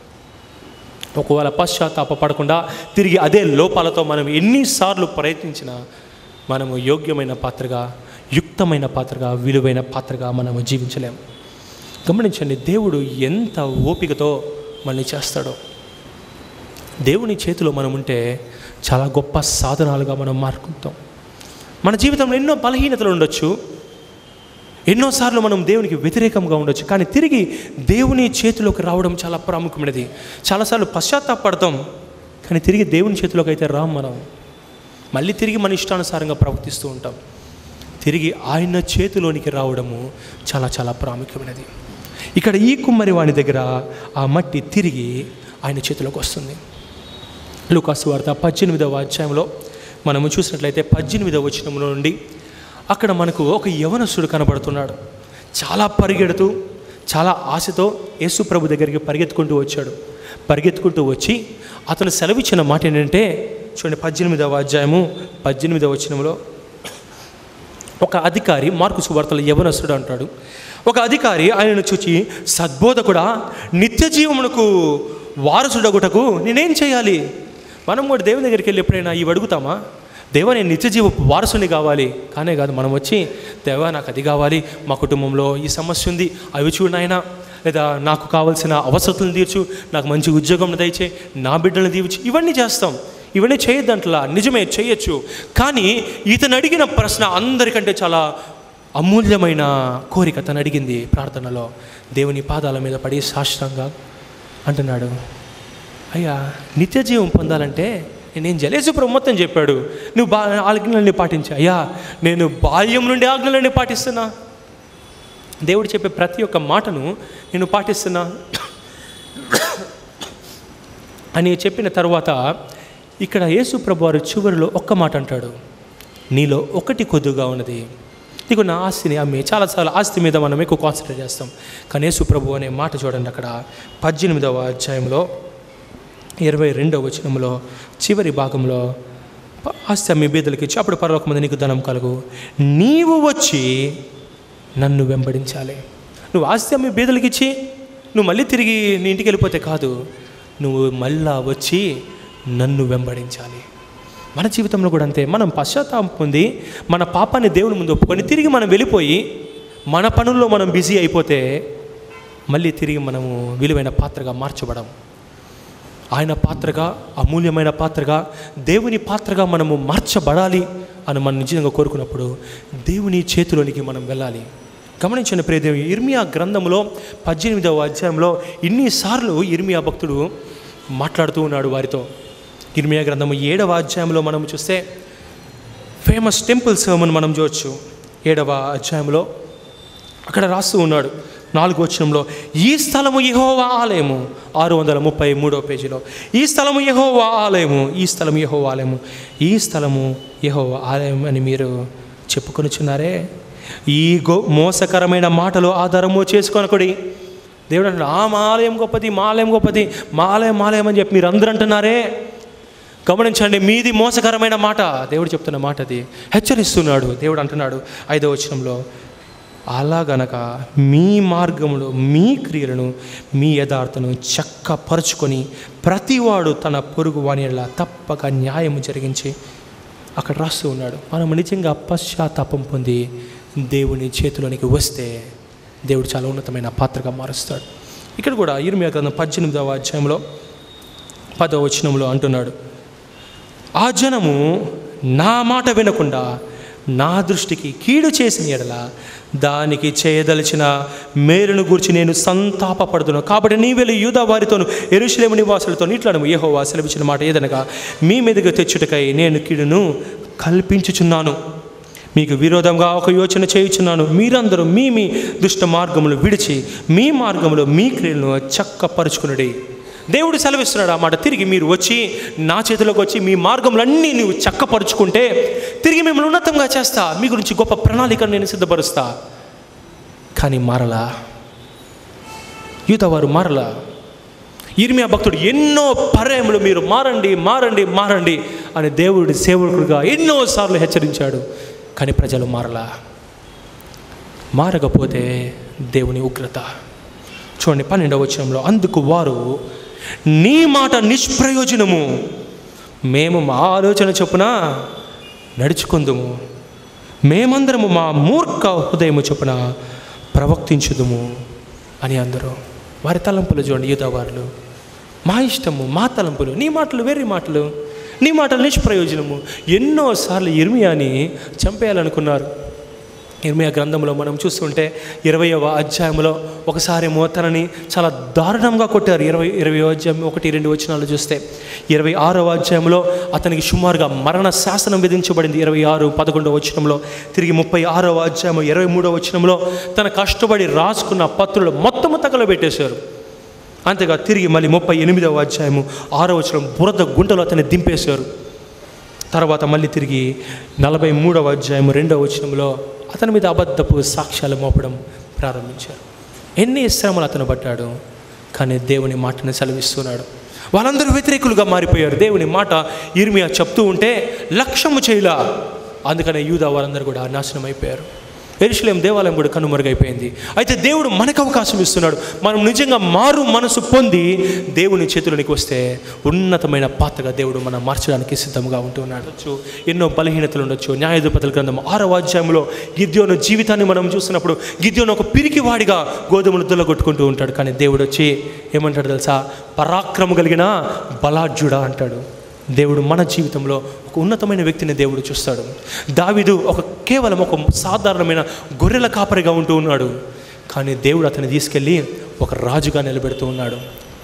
S8: ఒకవేళ పశ్చాత్తాప పడకుండా తిరిగి అదే లోపాలతో మనం ఎన్నిసార్లు ప్రయత్నించినా మనము యోగ్యమైన పాత్రగా యుక్తమైన పాత్రగా విలువైన పాత్రగా మనము జీవించలేము గమనించండి దేవుడు ఎంత ఓపికతో మనల్ని చేస్తాడో దేవుని చేతిలో మనం ఉంటే చాలా గొప్ప సాధనాలుగా మనం మారుకుంటాం మన జీవితంలో ఎన్నో బలహీనతలు ఉండొచ్చు ఎన్నోసార్లు మనం దేవునికి వ్యతిరేకంగా ఉండొచ్చు కానీ తిరిగి దేవుని చేతిలోకి రావడం చాలా ప్రాముఖ్యమైనది చాలాసార్లు పశ్చాత్తాపడతాం కానీ తిరిగి దేవుని చేతిలోకి అయితే రాం మనం మళ్ళీ తిరిగి మన ఇష్టానుసారంగా ప్రవర్తిస్తూ ఉంటాం తిరిగి ఆయన చేతిలోనికి రావడము చాలా చాలా ప్రాముఖ్యమైనది ఇక్కడ ఈ కుమ్మరి వాని దగ్గర ఆ మట్టి తిరిగి ఆయన చేతిలోకి వస్తుంది లూకాసు వార్త పద్దెనిమిదవ అధ్యాయంలో మనము చూసినట్లయితే పద్దెనిమిదవ వచనంలో నుండి అక్కడ మనకు ఒక యవనస్తుడు కనబడుతున్నాడు చాలా పరిగెడుతూ చాలా ఆశతో యేసు ప్రభు దగ్గరికి పరిగెత్తుకుంటూ వచ్చాడు పరిగెత్తుకుంటూ వచ్చి అతను సెలవిచ్చిన మాట ఏంటంటే చూడండి పద్దెనిమిదవ అధ్యాయము పద్దెనిమిదవ వచనంలో ఒక అధికారి మార్కు సువార్తల యవనస్తుడు అంటాడు ఒక అధికారి ఆయనను చూచి సద్బోధకుడా నిత్య జీవమునకు వారసుడగుటకు నేనేం చేయాలి మనం కూడా దేవుని దగ్గరికి వెళ్ళి ఎప్పుడైనా ఇవి అడుగుతామా దేవా నేను నిత్య జీవ వారసుని కావాలి కానే కాదు మనం వచ్చి దేవా నాకు అది కావాలి మా కుటుంబంలో ఈ సమస్య ఉంది అవి చూడు నాయనా లేదా నాకు కావాల్సిన అవసరతలను తీర్చు నాకు మంచి ఉద్యోగం దయచే నా బిడ్డలను దీవించు ఇవన్నీ చేస్తాం ఇవన్నీ చేయొద్దంటలా నిజమే చేయొచ్చు కానీ ఇతను అడిగిన ప్రశ్న అందరికంటే చాలా అమూల్యమైన కోరిక తను అడిగింది ప్రార్థనలో దేవుని పాదాల మీద పడి సాష్టాంగా అంటున్నాడు అయ్యా నిత్య జీవం పొందాలంటే నేనేం జలేసు ప్రభు మొత్తం చెప్పాడు నువ్వు బా ఆజ్ఞలన్నీ పాటించా అయ్యా నేను బాల్యం నుండి ఆజ్ఞలన్నీ పాటిస్తున్నా దేవుడు చెప్పే ప్రతి ఒక్క మాటను నేను పాటిస్తున్నా అని చెప్పిన తర్వాత ఇక్కడ యేసు ప్రభు వారు చివరిలో ఒక్క మాట అంటాడు నీలో ఒకటి కొద్దుగా ఉన్నది నీకు నా ఆస్తిని అమ్మి చాలాసార్లు ఆస్తి మీద మనం ఎక్కువ కాన్సన్ట్రేట్ చేస్తాం కానీ యేసు ప్రభు అనే మాట చూడండి అక్కడ పద్దెనిమిదవ అధ్యాయంలో ఇరవై రెండవ వచనంలో చివరి భాగంలో ప- ఆస్తి అమ్మి బీదలకి ఇచ్చి అప్పుడు పరలోకమంది నీకు ధనం కలుగు నీవు వచ్చి నన్ను వెంబడించాలి నువ్వు ఆస్తి అమ్మి బీదలకి ఇచ్చి నువ్వు మళ్ళీ తిరిగి నీ ఇంటికి వెళ్ళిపోతే కాదు నువ్వు మళ్ళా వచ్చి నన్ను వెంబడించాలి మన జీవితంలో కూడా అంతే మనం పశ్చాత్తాపం పొంది మన పాపాన్ని దేవుని ముందు ఒప్పుకొని తిరిగి మనం వెళ్ళిపోయి మన పనుల్లో మనం బిజీ అయిపోతే మళ్ళీ తిరిగి మనము విలువైన పాత్రగా మార్చబడం ఆయన పాత్రగా అమూల్యమైన పాత్రగా దేవుని పాత్రగా మనము మార్చబడాలి అని మనం నిజంగా కోరుకున్నప్పుడు దేవుని చేతిలోనికి మనం వెళ్ళాలి గమనించండి ప్రియదేవి ఇర్మియా గ్రంథంలో పద్దెనిమిదవ అధ్యాయంలో ఇన్నిసార్లు ఇర్మియా భక్తుడు మాట్లాడుతూ ఉన్నాడు వారితో ఇర్మియా గ్రంథము ఏడవ అధ్యాయంలో మనం చూస్తే ఫేమస్ టెంపుల్ సర్మన్ మనం చూడొచ్చు ఏడవ అధ్యాయంలో అక్కడ రాస్తూ ఉన్నాడు నాలుగు వచనంలో ఈ స్థలము యెహోవా ఆలయము ఆరు వందల ముప్పై మూడో పేజీలో ఈ స్థలము యెహోవా ఆలయము ఈ స్థలము యెహోవా ఆలయము ఈ స్థలము యెహోవా ఆలయం అని మీరు చెప్పుకొనిచున్నారే ఈ గో మోసకరమైన మాటలు ఆధారము చేసుకొనకుడి దేవుడు అంటాడు ఆ మా ఆలయం గొప్పది మా ఆలయం గొప్పది మా ఆలయం మా ఆలయం అని చెప్పి మీరు అందరూ అంటున్నారే గమనించండి మీది మోసకరమైన మాట దేవుడు చెప్తున్న మాట అది హెచ్చరిస్తున్నాడు దేవుడు అంటున్నాడు ఐదో వచనంలో అలాగనక మీ మార్గములో మీ క్రియలను మీ యథార్థను చక్కపరుచుకొని ప్రతివాడు తన పొరుగు వాణిలా తప్పక న్యాయము జరిగించి అక్కడ రాస్తూ ఉన్నాడు మనం నిజంగా పశ్చాత్తాపం పొంది దేవుని చేతిలోనికి వస్తే దేవుడు చాలా ఉన్నతమైన పాత్రగా మారుస్తాడు ఇక్కడ కూడా ఇరుమియా గ్రంథం పద్దెనిమిదవ అధ్యాయంలో పదవ వచనంలో అంటున్నాడు ఆ జనము నా మాట వినకుండా నా దృష్టికి కీడు చేసిన ఎడల దానికి చేయదలిచిన మేలును గురించి నేను సంతాపపడుతున్నాను కాబట్టి నీ వెళ్ళి యూదా వారితోను ఎరుషలేము నివాసులతో ఇట్లను యెహోవా సెలవిచ్చిన మాట ఏదనగా మీ మీదకి తెచ్చుటకై నేను కీడును కల్పించుచున్నాను మీకు విరోధంగా ఒక యోచన చేయుచున్నాను మీరందరూ మీ మీ దుష్ట మార్గములు విడిచి మీ మార్గములో మీ క్రియలను చక్కపరుచుకునుడి దేవుడు సెలవిస్తున్నాడు ఆ మాట తిరిగి మీరు వచ్చి నా చేతిలోకి వచ్చి మీ మార్గములన్నీ నువ్వు చక్కపరుచుకుంటే తిరిగి మిమ్మల్ని ఉన్నతంగా చేస్తా మీ గురించి గొప్ప ప్రణాళికను నేను సిద్ధపరుస్తా కానీ మారలా యూత వారు మారలా ఇర్మియా భక్తుడు ఎన్నో పర్యాయములు మీరు మారండి మారండి మారండి అని దేవుడి సేవకుడుగా ఎన్నోసార్లు హెచ్చరించాడు కానీ ప్రజలు మారలా మారకపోతే దేవుని ఉగ్రత చూడండి పన్నెండవ వచనంలో అందుకు వారు నీ మాట నిష్ప్రయోజనము మేము మా ఆలోచన చొప్పున నడుచుకుందుము మేమందరము మా మూర్ఖ హృదయము చొప్పున ప్రవర్తించుదుము అని అందరూ వారి తలంపులు చూడండి యూదవారులు మా ఇష్టము మా తలంపులు నీ మాటలు వేరే మాటలు నీ మాటలు నిష్ప్రయోజనము ఎన్నోసార్లు ఇర్మియాని చంపేయాలనుకున్నారు ఇర్మియా గ్రంథంలో మనం చూస్తుంటే ఇరవయవ అధ్యాయంలో ఒకసారి తనని చాలా దారుణంగా కొట్టారు ఇరవై ఇరవై అధ్యాయం ఒకటి రెండు వచనాలు చూస్తే ఇరవై ఆరవ అధ్యాయంలో అతనికి సుమారుగా మరణ శాసనం విధించబడింది ఇరవై ఆరు పదకొండవ వచనంలో తిరిగి ముప్పై ఆరవ అధ్యాయం ఇరవై మూడవ వచనంలో తన కష్టపడి రాసుకున్న పత్రులు మొత్తము తగలబెట్టేశారు అంతేగా తిరిగి మళ్ళీ ముప్పై ఎనిమిదవ అధ్యాయము ఆరో వచనం బురద గుంటలో అతన్ని దింపేశారు తర్వాత మళ్ళీ తిరిగి నలభై మూడవ అధ్యాయం రెండవ వచనంలో అతని మీద అబద్ధపు సాక్ష్యాలు మోపడం ప్రారంభించారు ఎన్ని శ్రమలు అతను పడ్డాడు కానీ దేవుని మాటను సెలవిస్తున్నాడు వాళ్ళందరూ వ్యతిరేకులుగా మారిపోయారు దేవుని మాట ఇర్మియా చెప్తూ ఉంటే లక్ష్యము చేయలా అందుకనే యూదా వారందరూ కూడా నాశనం అయిపోయారు ఎరుషులేం దేవాలయం కూడా కనుమరుగైపోయింది అయితే దేవుడు మనకు అవకాశం ఇస్తున్నాడు మనం నిజంగా మారు మనసు పొంది దేవుని చేతులోనికి వస్తే ఉన్నతమైన పాత్రగా దేవుడు మనం మార్చడానికి సిద్ధంగా ఉంటున్నాడు వచ్చు ఎన్నో బలహీనతలు ఉండొచ్చు న్యాయాధిపతుల గ్రంథం ఆరవ అధ్యాయంలో గిద్యోను జీవితాన్ని మనం చూసినప్పుడు గిద్యోను ఒక పిరికివాడిగా గోధుమలు దుల్లగొట్టుకుంటూ ఉంటాడు కానీ దేవుడు వచ్చి ఏమంటాడు తెలుసా పరాక్రమ కలిగిన బలాఢ్యుడా అంటాడు దేవుడు మన జీవితంలో ఒక ఉన్నతమైన వ్యక్తిని దేవుడు చూస్తాడు దావిదు ఒక కేవలం ఒక సాధారణమైన గొర్రెల కాపరిగా ఉంటూ ఉన్నాడు కానీ దేవుడు అతన్ని తీసుకెళ్ళి ఒక రాజుగా నిలబెడుతూ ఉన్నాడు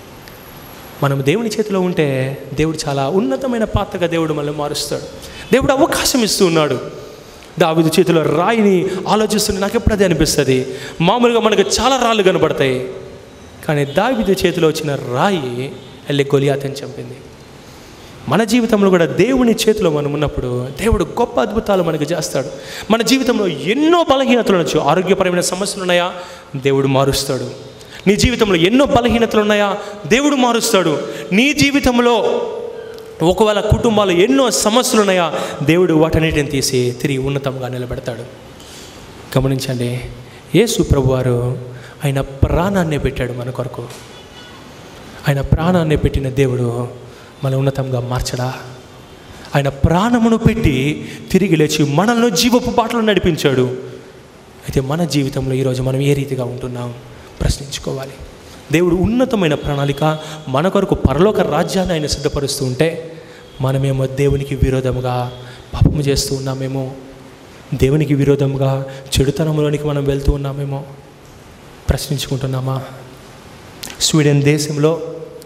S8: మనం దేవుని చేతిలో ఉంటే దేవుడు చాలా ఉన్నతమైన పాత్రగా దేవుడు మనల్ని మారుస్తాడు దేవుడు అవకాశం ఇస్తూ ఉన్నాడు దావిదు చేతిలో రాయిని ఆలోచిస్తుంటే నాకు ఎప్పుడు అదే అనిపిస్తుంది మామూలుగా మనకు చాలా రాళ్ళు కనబడతాయి కానీ దావిదు చేతిలో వచ్చిన రాయి వెళ్ళి గొలియాతని చంపింది మన జీవితంలో కూడా దేవుని చేతిలో మనం ఉన్నప్పుడు దేవుడు గొప్ప అద్భుతాలు మనకు చేస్తాడు మన జీవితంలో ఎన్నో బలహీనతలు ఉండొచ్చు ఆరోగ్యపరమైన సమస్యలు ఉన్నాయా దేవుడు మారుస్తాడు నీ జీవితంలో ఎన్నో బలహీనతలు ఉన్నాయా దేవుడు మారుస్తాడు నీ జీవితంలో ఒకవేళ కుటుంబాలు ఎన్నో సమస్యలు ఉన్నాయా దేవుడు వాటన్నిటిని తీసి తిరిగి ఉన్నతంగా నిలబెడతాడు గమనించండి యేసు ప్రభువారు ఆయన ప్రాణాన్నే పెట్టాడు మన కొరకు ఆయన ప్రాణాన్ని పెట్టిన దేవుడు మన ఉన్నతంగా మార్చడా ఆయన ప్రాణమును పెట్టి తిరిగి లేచి మనల్ని జీవపు బాటలు నడిపించాడు అయితే మన జీవితంలో ఈరోజు మనం ఏ రీతిగా ఉంటున్నాం ప్రశ్నించుకోవాలి దేవుడు ఉన్నతమైన ప్రణాళిక మన కొరకు పరలోక రాజ్యాన్ని ఆయన సిద్ధపరుస్తూ ఉంటే మనమేమో దేవునికి విరోధముగా పాపము చేస్తూ ఉన్నామేమో దేవునికి విరోధముగా చెడుతనంలోనికి మనం వెళ్తూ ఉన్నామేమో ప్రశ్నించుకుంటున్నామా స్వీడన్ దేశంలో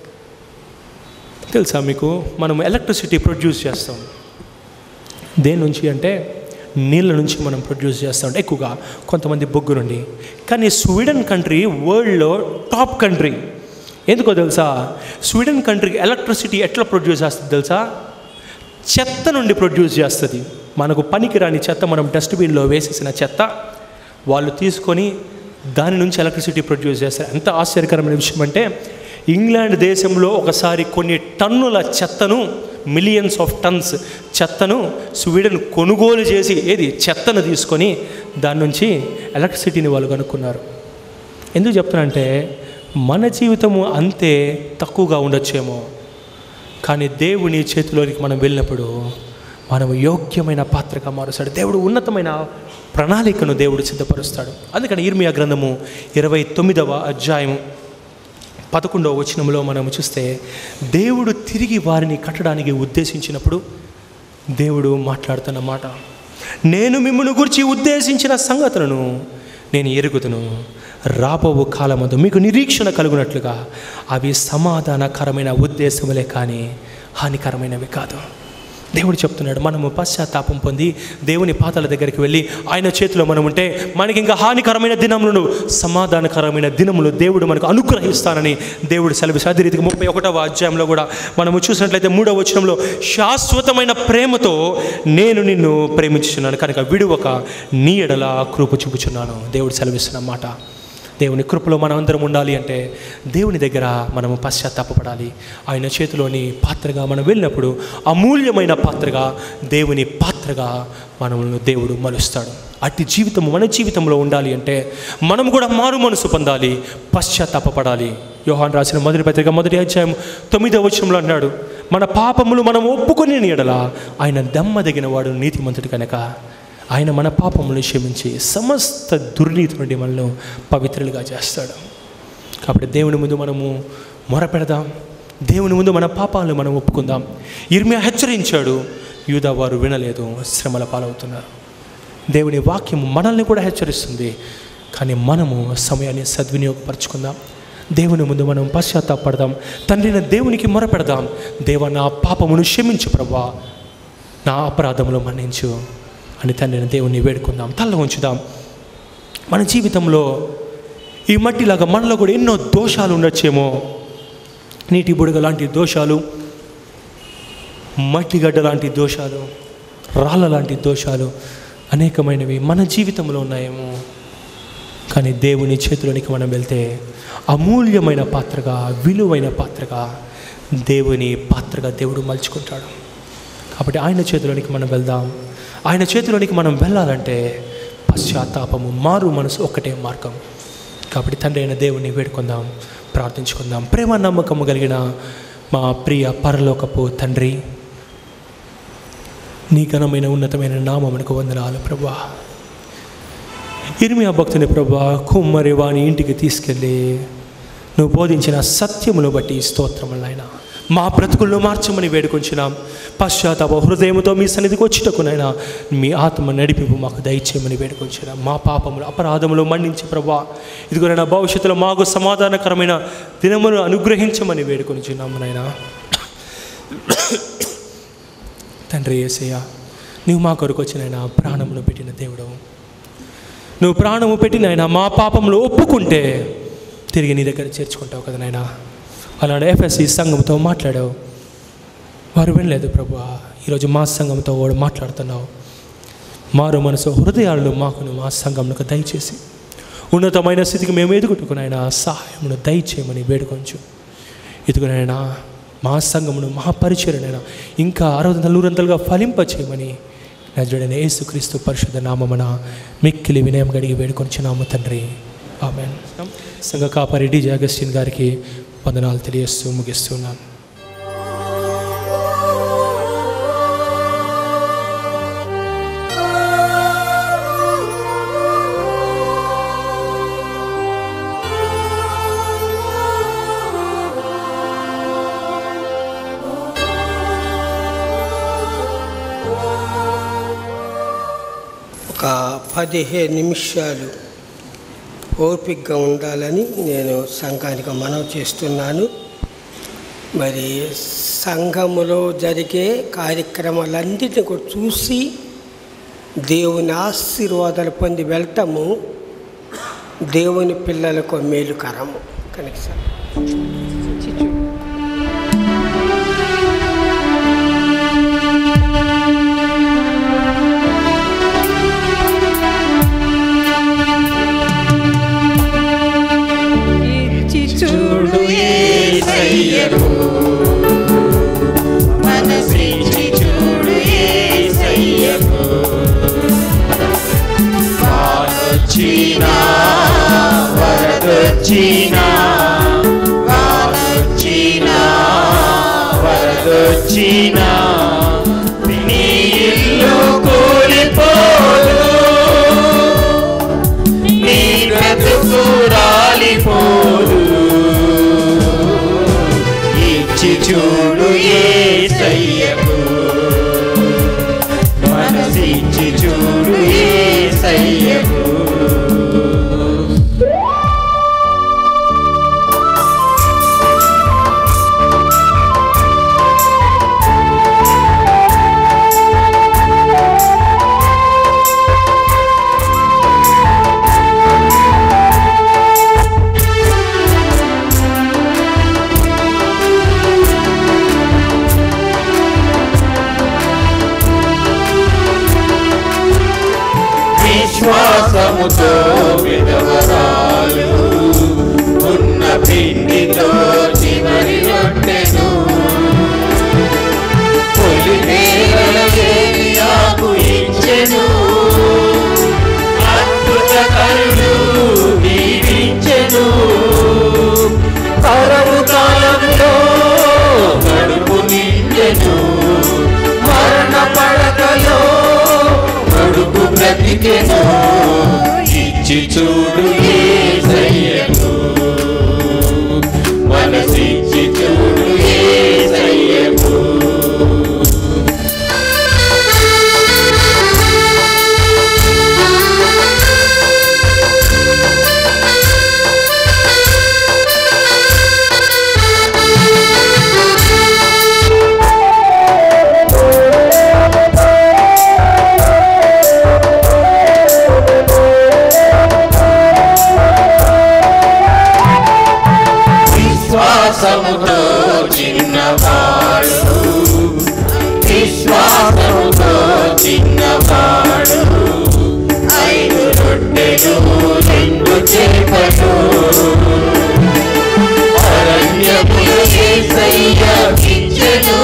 S8: తెలుసా మీకు మనం ఎలక్ట్రిసిటీ ప్రొడ్యూస్ చేస్తాం దేని నుంచి అంటే నీళ్ళ నుంచి మనం ప్రొడ్యూస్ చేస్తాం ఎక్కువగా కొంతమంది బొగ్గు నుండి కానీ స్వీడన్ కంట్రీ వరల్డ్లో టాప్ కంట్రీ ఎందుకో తెలుసా స్వీడన్ కంట్రీకి ఎలక్ట్రిసిటీ ఎట్లా ప్రొడ్యూస్ చేస్తుంది తెలుసా చెత్త నుండి ప్రొడ్యూస్ చేస్తుంది మనకు పనికిరాని చెత్త మనం డస్ట్బిన్లో వేసేసిన చెత్త వాళ్ళు తీసుకొని దాని నుంచి ఎలక్ట్రిసిటీ ప్రొడ్యూస్ చేస్తారు ఎంత ఆశ్చర్యకరమైన విషయం అంటే ఇంగ్లాండ్ దేశంలో ఒకసారి కొన్ని టన్నుల చెత్తను మిలియన్స్ ఆఫ్ టన్స్ చెత్తను స్వీడన్ కొనుగోలు చేసి ఏది చెత్తను తీసుకొని దాని నుంచి ఎలక్ట్రిసిటీని వాళ్ళు కనుక్కున్నారు ఎందుకు చెప్తానంటే మన జీవితము అంతే తక్కువగా ఉండొచ్చేమో కానీ దేవుని చేతిలోనికి మనం వెళ్ళినప్పుడు మనం యోగ్యమైన పాత్రగా మారుస్తాడు దేవుడు ఉన్నతమైన ప్రణాళికను దేవుడు సిద్ధపరుస్తాడు అందుకని ఇర్మియా గ్రంథము ఇరవై తొమ్మిదవ అధ్యాయము పదకొండవ వచనంలో మనం చూస్తే దేవుడు తిరిగి వారిని కట్టడానికి ఉద్దేశించినప్పుడు దేవుడు మాట్లాడుతున్న మాట నేను మిమ్మల్ని గురించి ఉద్దేశించిన సంగతులను నేను ఎరుగుతును రాబోవు కాలమందు మీకు నిరీక్షణ కలుగునట్లుగా అవి సమాధానకరమైన ఉద్దేశములే కానీ హానికరమైనవి కాదు దేవుడు చెప్తున్నాడు మనము పశ్చాత్తాపం పొంది దేవుని పాతల దగ్గరికి వెళ్ళి ఆయన చేతిలో మనం ఉంటే మనకి ఇంకా హానికరమైన దినములను సమాధానకరమైన దినములు దేవుడు మనకు అనుగ్రహిస్తానని దేవుడు సెలవిస్తాడు అదే రీతిగా ముప్పై ఒకటవ అధ్యాయంలో కూడా మనము చూసినట్లయితే మూడవ వచనంలో శాశ్వతమైన ప్రేమతో నేను నిన్ను ప్రేమించుచున్నాను కనుక విడువక నీ ఎడల కృప చూపుచున్నాను దేవుడు సెలవిస్తున్న మాట దేవుని కృపలో మనం అందరం ఉండాలి అంటే దేవుని దగ్గర మనము పశ్చాత్తాపపడాలి ఆయన చేతిలోని పాత్రగా మనం వెళ్ళినప్పుడు అమూల్యమైన పాత్రగా దేవుని పాత్రగా మనల్ని దేవుడు మలుస్తాడు అట్టి జీవితం మన జీవితంలో ఉండాలి అంటే మనం కూడా మారు మనసు పొందాలి పశ్చాత్తాపపడాలి యోహాన్ రాసిన మొదటి పత్రిక మొదటి అధ్యాయం తొమ్మిదవ వచనంలో అన్నాడు మన పాపములు మనం ఒప్పుకొని ఎడల ఆయన దమ్మదగిన వాడు నీతిమంతుడు కనుక ఆయన మన పాపములను క్షమించి సమస్త దుర్నీతి నుండి మనల్ని పవిత్రులుగా చేస్తాడు కాబట్టి దేవుని ముందు మనము మొరపెడదాం దేవుని ముందు మన పాపాలను మనం ఒప్పుకుందాం ఇర్మియా హెచ్చరించాడు యూదా వారు వినలేదు శ్రమల పాలవుతున్నారు దేవుని వాక్యం మనల్ని కూడా హెచ్చరిస్తుంది కానీ మనము సమయాన్ని సద్వినియోగపరచుకుందాం దేవుని ముందు మనం పశ్చాత్తాపడదాం తండ్రిన దేవునికి మొరపెడదాం దేవ నా పాపమును క్షమించు ప్రభా నా అపరాధములు మన్నించు అని తండ్రిని దేవుని వేడుకుందాం తల్ల ఉంచుదాం మన జీవితంలో ఈ మట్టిలాగా మనలో కూడా ఎన్నో దోషాలు ఉండొచ్చేమో నీటి బుడగ లాంటి దోషాలు మట్టిగడ్డ లాంటి దోషాలు రాళ్ళ లాంటి దోషాలు అనేకమైనవి మన జీవితంలో ఉన్నాయేమో కానీ దేవుని చేతిలోనికి మనం వెళ్తే అమూల్యమైన పాత్రగా విలువైన పాత్రగా దేవుని పాత్రగా దేవుడు మలుచుకుంటాడు కాబట్టి ఆయన చేతిలోనికి మనం వెళ్దాం ఆయన చేతిలోనికి మనం వెళ్ళాలంటే పశ్చాత్తాపము మారు మనసు ఒక్కటే మార్గం కాబట్టి తండ్రి అయిన దేవుని వేడుకుందాం ప్రార్థించుకుందాం ప్రేమ నమ్మకము కలిగిన మా ప్రియ పరలోకపు తండ్రి నీ ఘనమైన ఉన్నతమైన నామమునకు వందనాలు ప్రభా ఇర్మియా భక్తుని ప్రభా కుమ్మరి వాని ఇంటికి తీసుకెళ్ళి నువ్వు బోధించిన సత్యమును బట్టి స్తోత్రములు నాయన మా బ్రతుకుల్లో మార్చమని వేడుకొంచున్నాం పశ్చాత్తాప హృదయంతో మీ సన్నిధికి వచ్చుటకునైనా మీ ఆత్మ నడిపింపు మాకు దయచేయమని వేడుకొంచున్నాం మా పాపములు అపరాధములు మన్నించి ప్రభా ఇదిగోనైనా భవిష్యత్తులో మాకు సమాధానకరమైన దినమును అనుగ్రహించమని వేడుకొంచున్నాము నాయనా తండ్రి ఏసయ్య నువ్వు మా కొరకు వచ్చిన ఆయన ప్రాణమును పెట్టిన దేవుడవు నువ్వు ప్రాణము పెట్టి నాయన మా పాపములు ఒప్పుకుంటే తిరిగి నీ దగ్గర చేర్చుకుంటావు కదా నాయన అలాంటి ఎఫ్ఎస్సి సంఘంతో మాట్లాడావు వారు వినలేదు ప్రభు ఈరోజు మా సంఘంతో వాడు మాట్లాడుతున్నావు మారు మనసు హృదయాలను మాకును మా సంఘంకు దయచేసి ఉన్నతమైన స్థితికి మేము ఎదుగుట్టుకునైనా సహాయమును దయచేయమని వేడుకొంచు ఎదుగునైనా మా సంఘమును మా పరిచయనైనా ఇంకా అరవై నూరంతలుగా ఫలింప చేయమని నజరుడైన యేసుక్రీస్తు పరిశుద్ధ నామమున మిక్కిలి వినయం గడిగి వేడుకొంచున్నాము తండ్రి ఆమె సంఘ కాపరి డి అగస్టిన్ గారికి వందనాలు తెలియస్తూ ముగిస్తున్నాను
S3: ఒక పదిహేను నిమిషాలు ఓపికగా ఉండాలని నేను సంఘానికి మనవి చేస్తున్నాను మరి సంఘములో జరిగే కార్యక్రమాలన్నింటినీ కూడా చూసి దేవుని ఆశీర్వాదాలు పొంది వెళ్తాము దేవుని పిల్లలకు మేలుకరము కనుక సార్
S2: చూడు యేసయ్యను మనసించి చూడు యేసయ్యను వానొచ్చినా వరదొచ్చినా వానొచ్చినా వరదొచ్చినా నీ ఇల్లు కూలిపోదు నీ బ్రతుకు రాలిపోదు ఇచ్చి చూడు యేసయ్యకు మనసిచ్చి చూడు యేసయ్యకు మనసిచ్చి చూడు ఏసయ్యకు మనసిచ్చి చూడు ఏసయ్యకు విశ్వాసముతో చిన్నవాడు విశ్వాసముతో చిన్నవాడు ఐదు రొట్టెలు రెండు చేపలు అరణ్యములు యేసయ్య ఇచ్చెను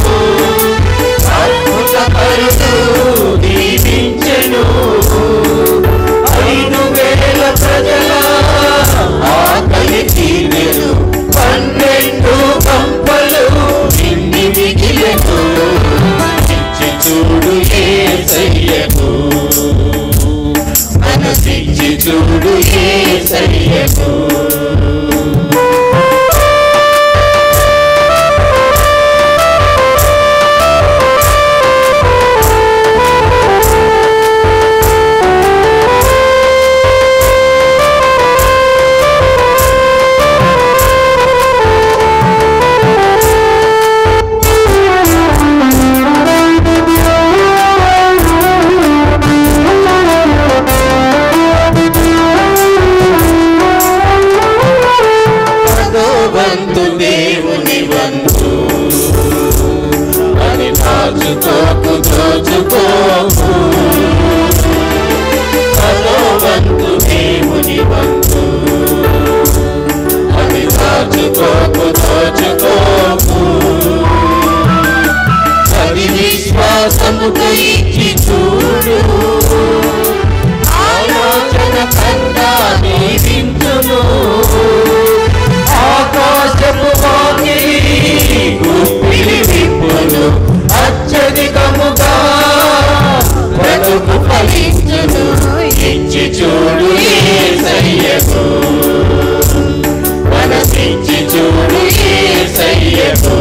S2: అద్భుతపరుడు దీవించెను ఐదు వేల ప్రజల ఆకలి తీరెను పన్నెండు కంపలు నిండి మిగిలెను ఇచ్చి చూడు ఏసయ్యకు మనసిచ్చి చూడు ఏసయ్యకు అదో వంతు దేవుని వంతు అది దాచుకోకు దోచుకోకు అదో వంతు దేవుని వంతు అది దాచుకోకు దోచుకోకు అది విశ్వాసముతో ఇచ్చి చూడు ఆలోచన కన్నా దీవించును ఆకాశపు వాకిలి గుప్పిలి విప్పును అత్యధికముగా బ్రతుకు ఫలించును ఇచ్చి చూడు ఏసయ్యకు మనసిచ్చి చూడు ఏసయ్యకు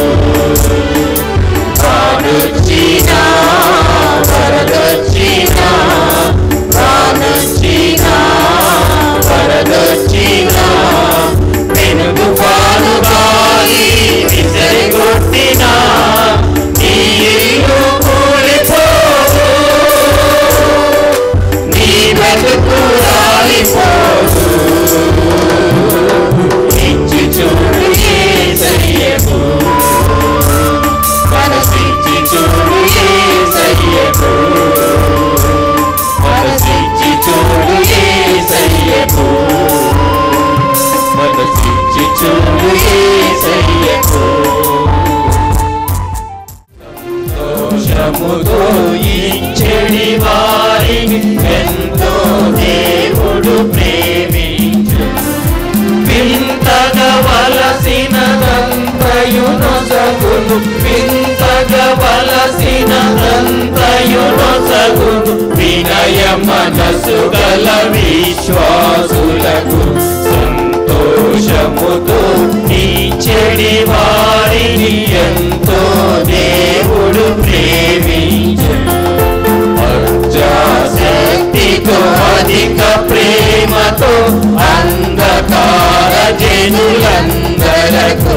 S2: రానొచ్చినా వరదొచ్చినా రానొచ్చినా వరదొచ్చినా వెనుగు పాలు గాలి విసిరిగొట్టినా నీ ఇల్లు కూలిపోదు నీ బతుకు రాలిపోదు ఇచ్చి చూడు ఏసయ్యకు మనసిచ్చి చూడు ఏసయ్యకు మనసిచ్చి చూడు ఏసయ్యకు మనసిచ్చి చూడు ఏసయ్యకు దోషముతో ఇచ్చడి వారిని ఎంతో దేవుడు ప్రేమించు వింతగవలసినదంతయునొసగును వింతగవలసినదంతయునొసగును వినయ మనసు గల విశ్వాసులకు సంతోషముతో ఈ చెడి వారిని ఎంతో దేవుడు ప్రేమించు శక్తితో అధిక ప్రేమతో అంధకార జనులందరకు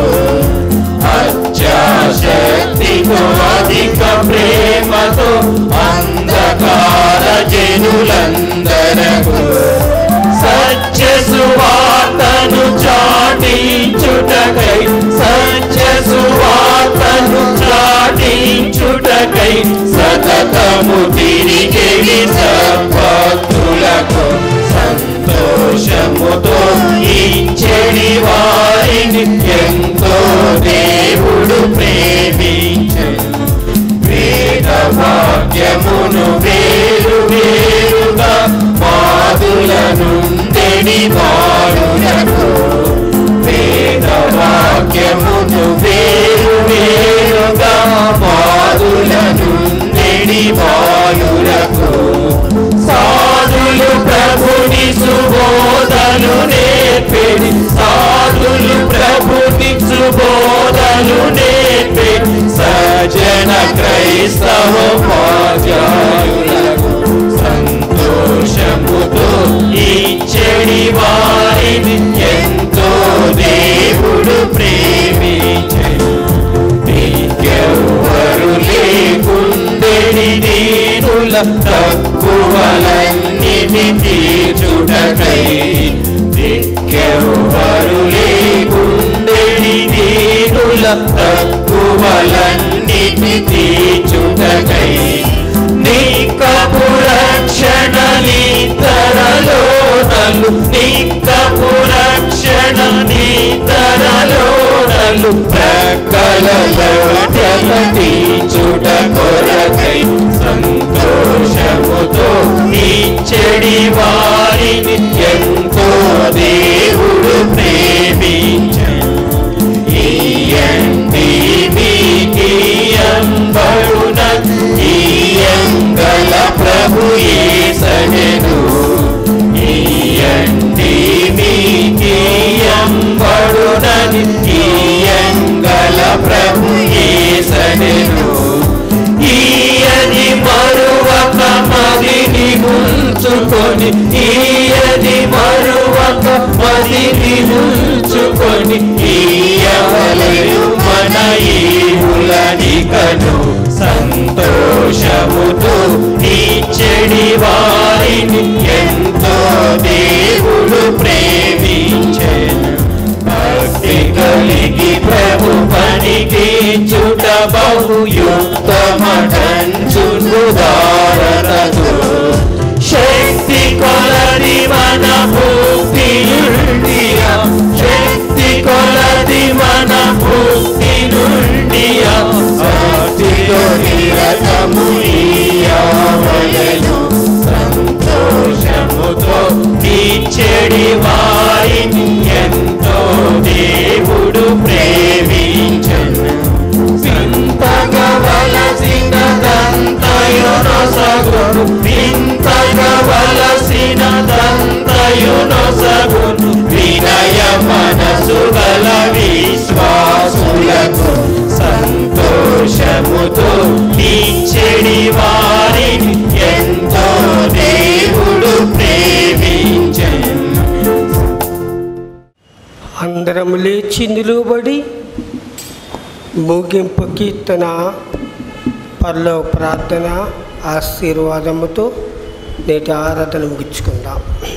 S2: శక్తితో అధిక ప్రేమతో అంధకార జనులందరకు సత్య సువార్తను చాటించుటకై సత్య సువార్తను చాటించుటకై సతతము తిరిగి సద్భక్తులకు సంతోషముతో ఇచ్చడి వారిని ఎంతో దేవుడు ప్రేమించు వేద వాక్యమును వేరు వేరుగా మాదుల నుండి మారులకు వేద వాక్యమును వేరు వేరుగా మాదుల నుండి మారులకు సాధులు ప్రభుని బోధలు నేర్పేది సాధులు ప్రభునిచ్చు బోధలు నేర్పేది సజన క్రైస్తవ పాజాయులకు సంతోషముతో ఇచ్చడి వారిని ఎంతో దేవుడు ప్రేమించను నీకెవ్వరు లేకుండెని దీనుల తక్కువలన్నిటి తీర్చుటకై దిక్కెవ్వరు లేకుండెని దీనుల తక్కువలన్నిటి తీర్చుటకై నీకపు రక్షణ నీతరలో నలు నీకపు రక్షణ నీతరలో నలు ప్రకలలో తీర్చుట కొరకై సంతోషముతో ఇచ్చడి వారిని ఎంతో దేవుడు ప్రేమించను ఈయండి మీకియంబడున ఈయంగల ప్రభు ఏసగెను ఈయండి మీకియంబడునని ఈయంగల ప్రభు ఏసగెను ఈయని మరువక మదిని ఉంచుకొని ఈయని మరువక మదిని ఉంచుకొని ఈయవలయు మన ఈవులనికను సంతోషముతో ఈ చెడి వారిని ఎంతో దేవుడు ప్రేమించెను భక్తి కలిగి ప్రభు పనికి చుట బహు యుక్తమటంచుదారతతో శక్తి కొలది మన భక్తి నుండియా శక్తి కొలది మన భక్తి నుండియా భక్తితో నిరతము ఇయ్యవలెను సంతోషముతో ఈ చెడి వారిని ఎంతో దేవుడు ప్రేమించను పింతగవలసిన దంతయును సగును పింతగవలసిన దంతయును సగును వినయ మనసు గల విశ్వాసులకు సంతోషముతో ఈ చెడి వారిని ఎంతో దేవుడు ప్రేమించను
S3: అందరం లేచి నిలువబడి ముగింపు కీర్తన పర్లో ప్రార్థన ఆశీర్వాదముతో నేటి ఆరాధన ముగించుకుందాం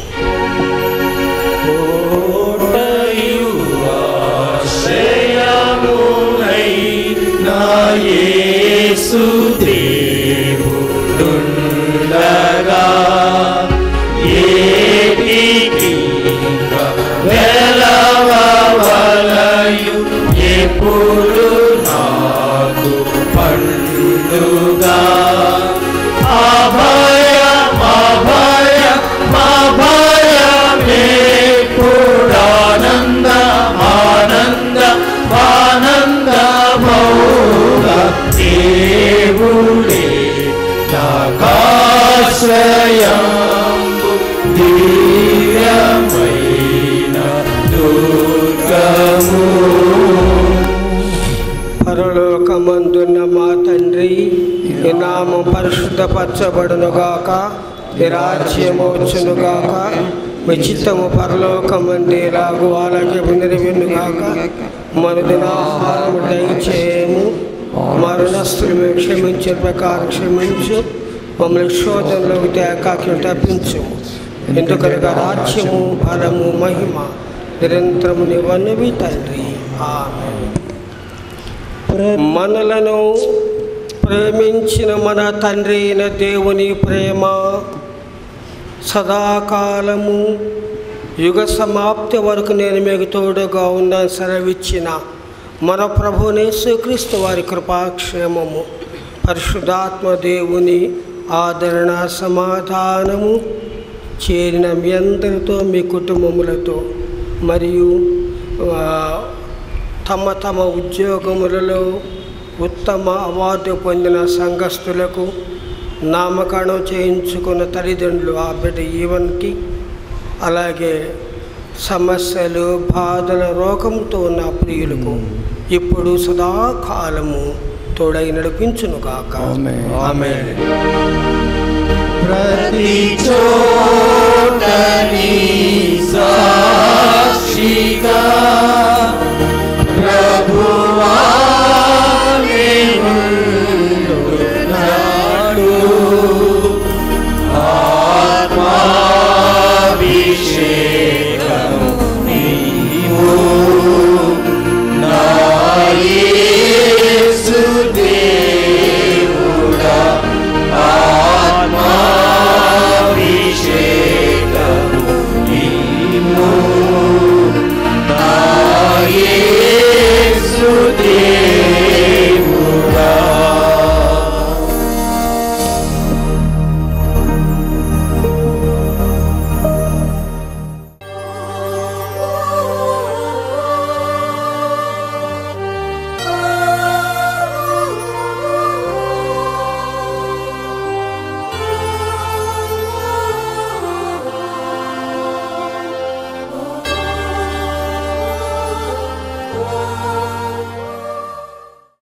S2: యేసు దేవుడుండగా ఏటికి వెలవలయు ఎప్పుడు నాకు పండుగా అభయం అభయం అభయమే కూడానంద ఆనంద ఆనంద మౌల దేవుడే నాకాశ్రయంబు దివ్యమైన దుర్గము
S3: పరలోకమందున్న మా తండ్రి ఈ నామం పరిశుద్ధపరచబడునుగాక ఈ రాజ్యము వచ్చునుగాక మీ చిత్తము పరలోకమందేలాగు అలాగే నెరవేరునుగాక మన దినాహారము దయచేయము మరణస్తులు మేము క్షమించే ప్రకారం క్షమించు మమ్మల్ని శోధనలోకి తేకాకి తప్పించము ఎందుకనగా రాజ్యము బలము మహిమ నిరంతరము నివన్నవి తండ్రి ఆమె మనలను ప్రేమించిన మన తండ్రి అయిన దేవుని ప్రేమ సదాకాలము యుగ సమాప్తి వరకు నేను మీకు తోడుగా ఉన్న సెలవిచ్చిన మన ప్రభునేసుక్రీస్తు వారి కృపాక్షేమము పరిశుద్ధాత్మ దేవుని ఆదరణ సమాధానము చేరిన మీ అందరితో మీ కుటుంబములతో మరియు ఆ, తమ తమ ఉద్యోగములలో ఉత్తమ అవార్డు పొందిన సంఘస్థులకు నామకరణం చేయించుకున్న తల్లిదండ్రులు ఆ బిడ్డ ఈవన్కి అలాగే సమస్యలు బాధల రోగంతో ఉన్న ప్రియులకు ఇప్పుడు సదాకాలము తోడై నడిపించునుగాక
S1: ఆమె
S2: ప్రతి చోట నీ సాక్షి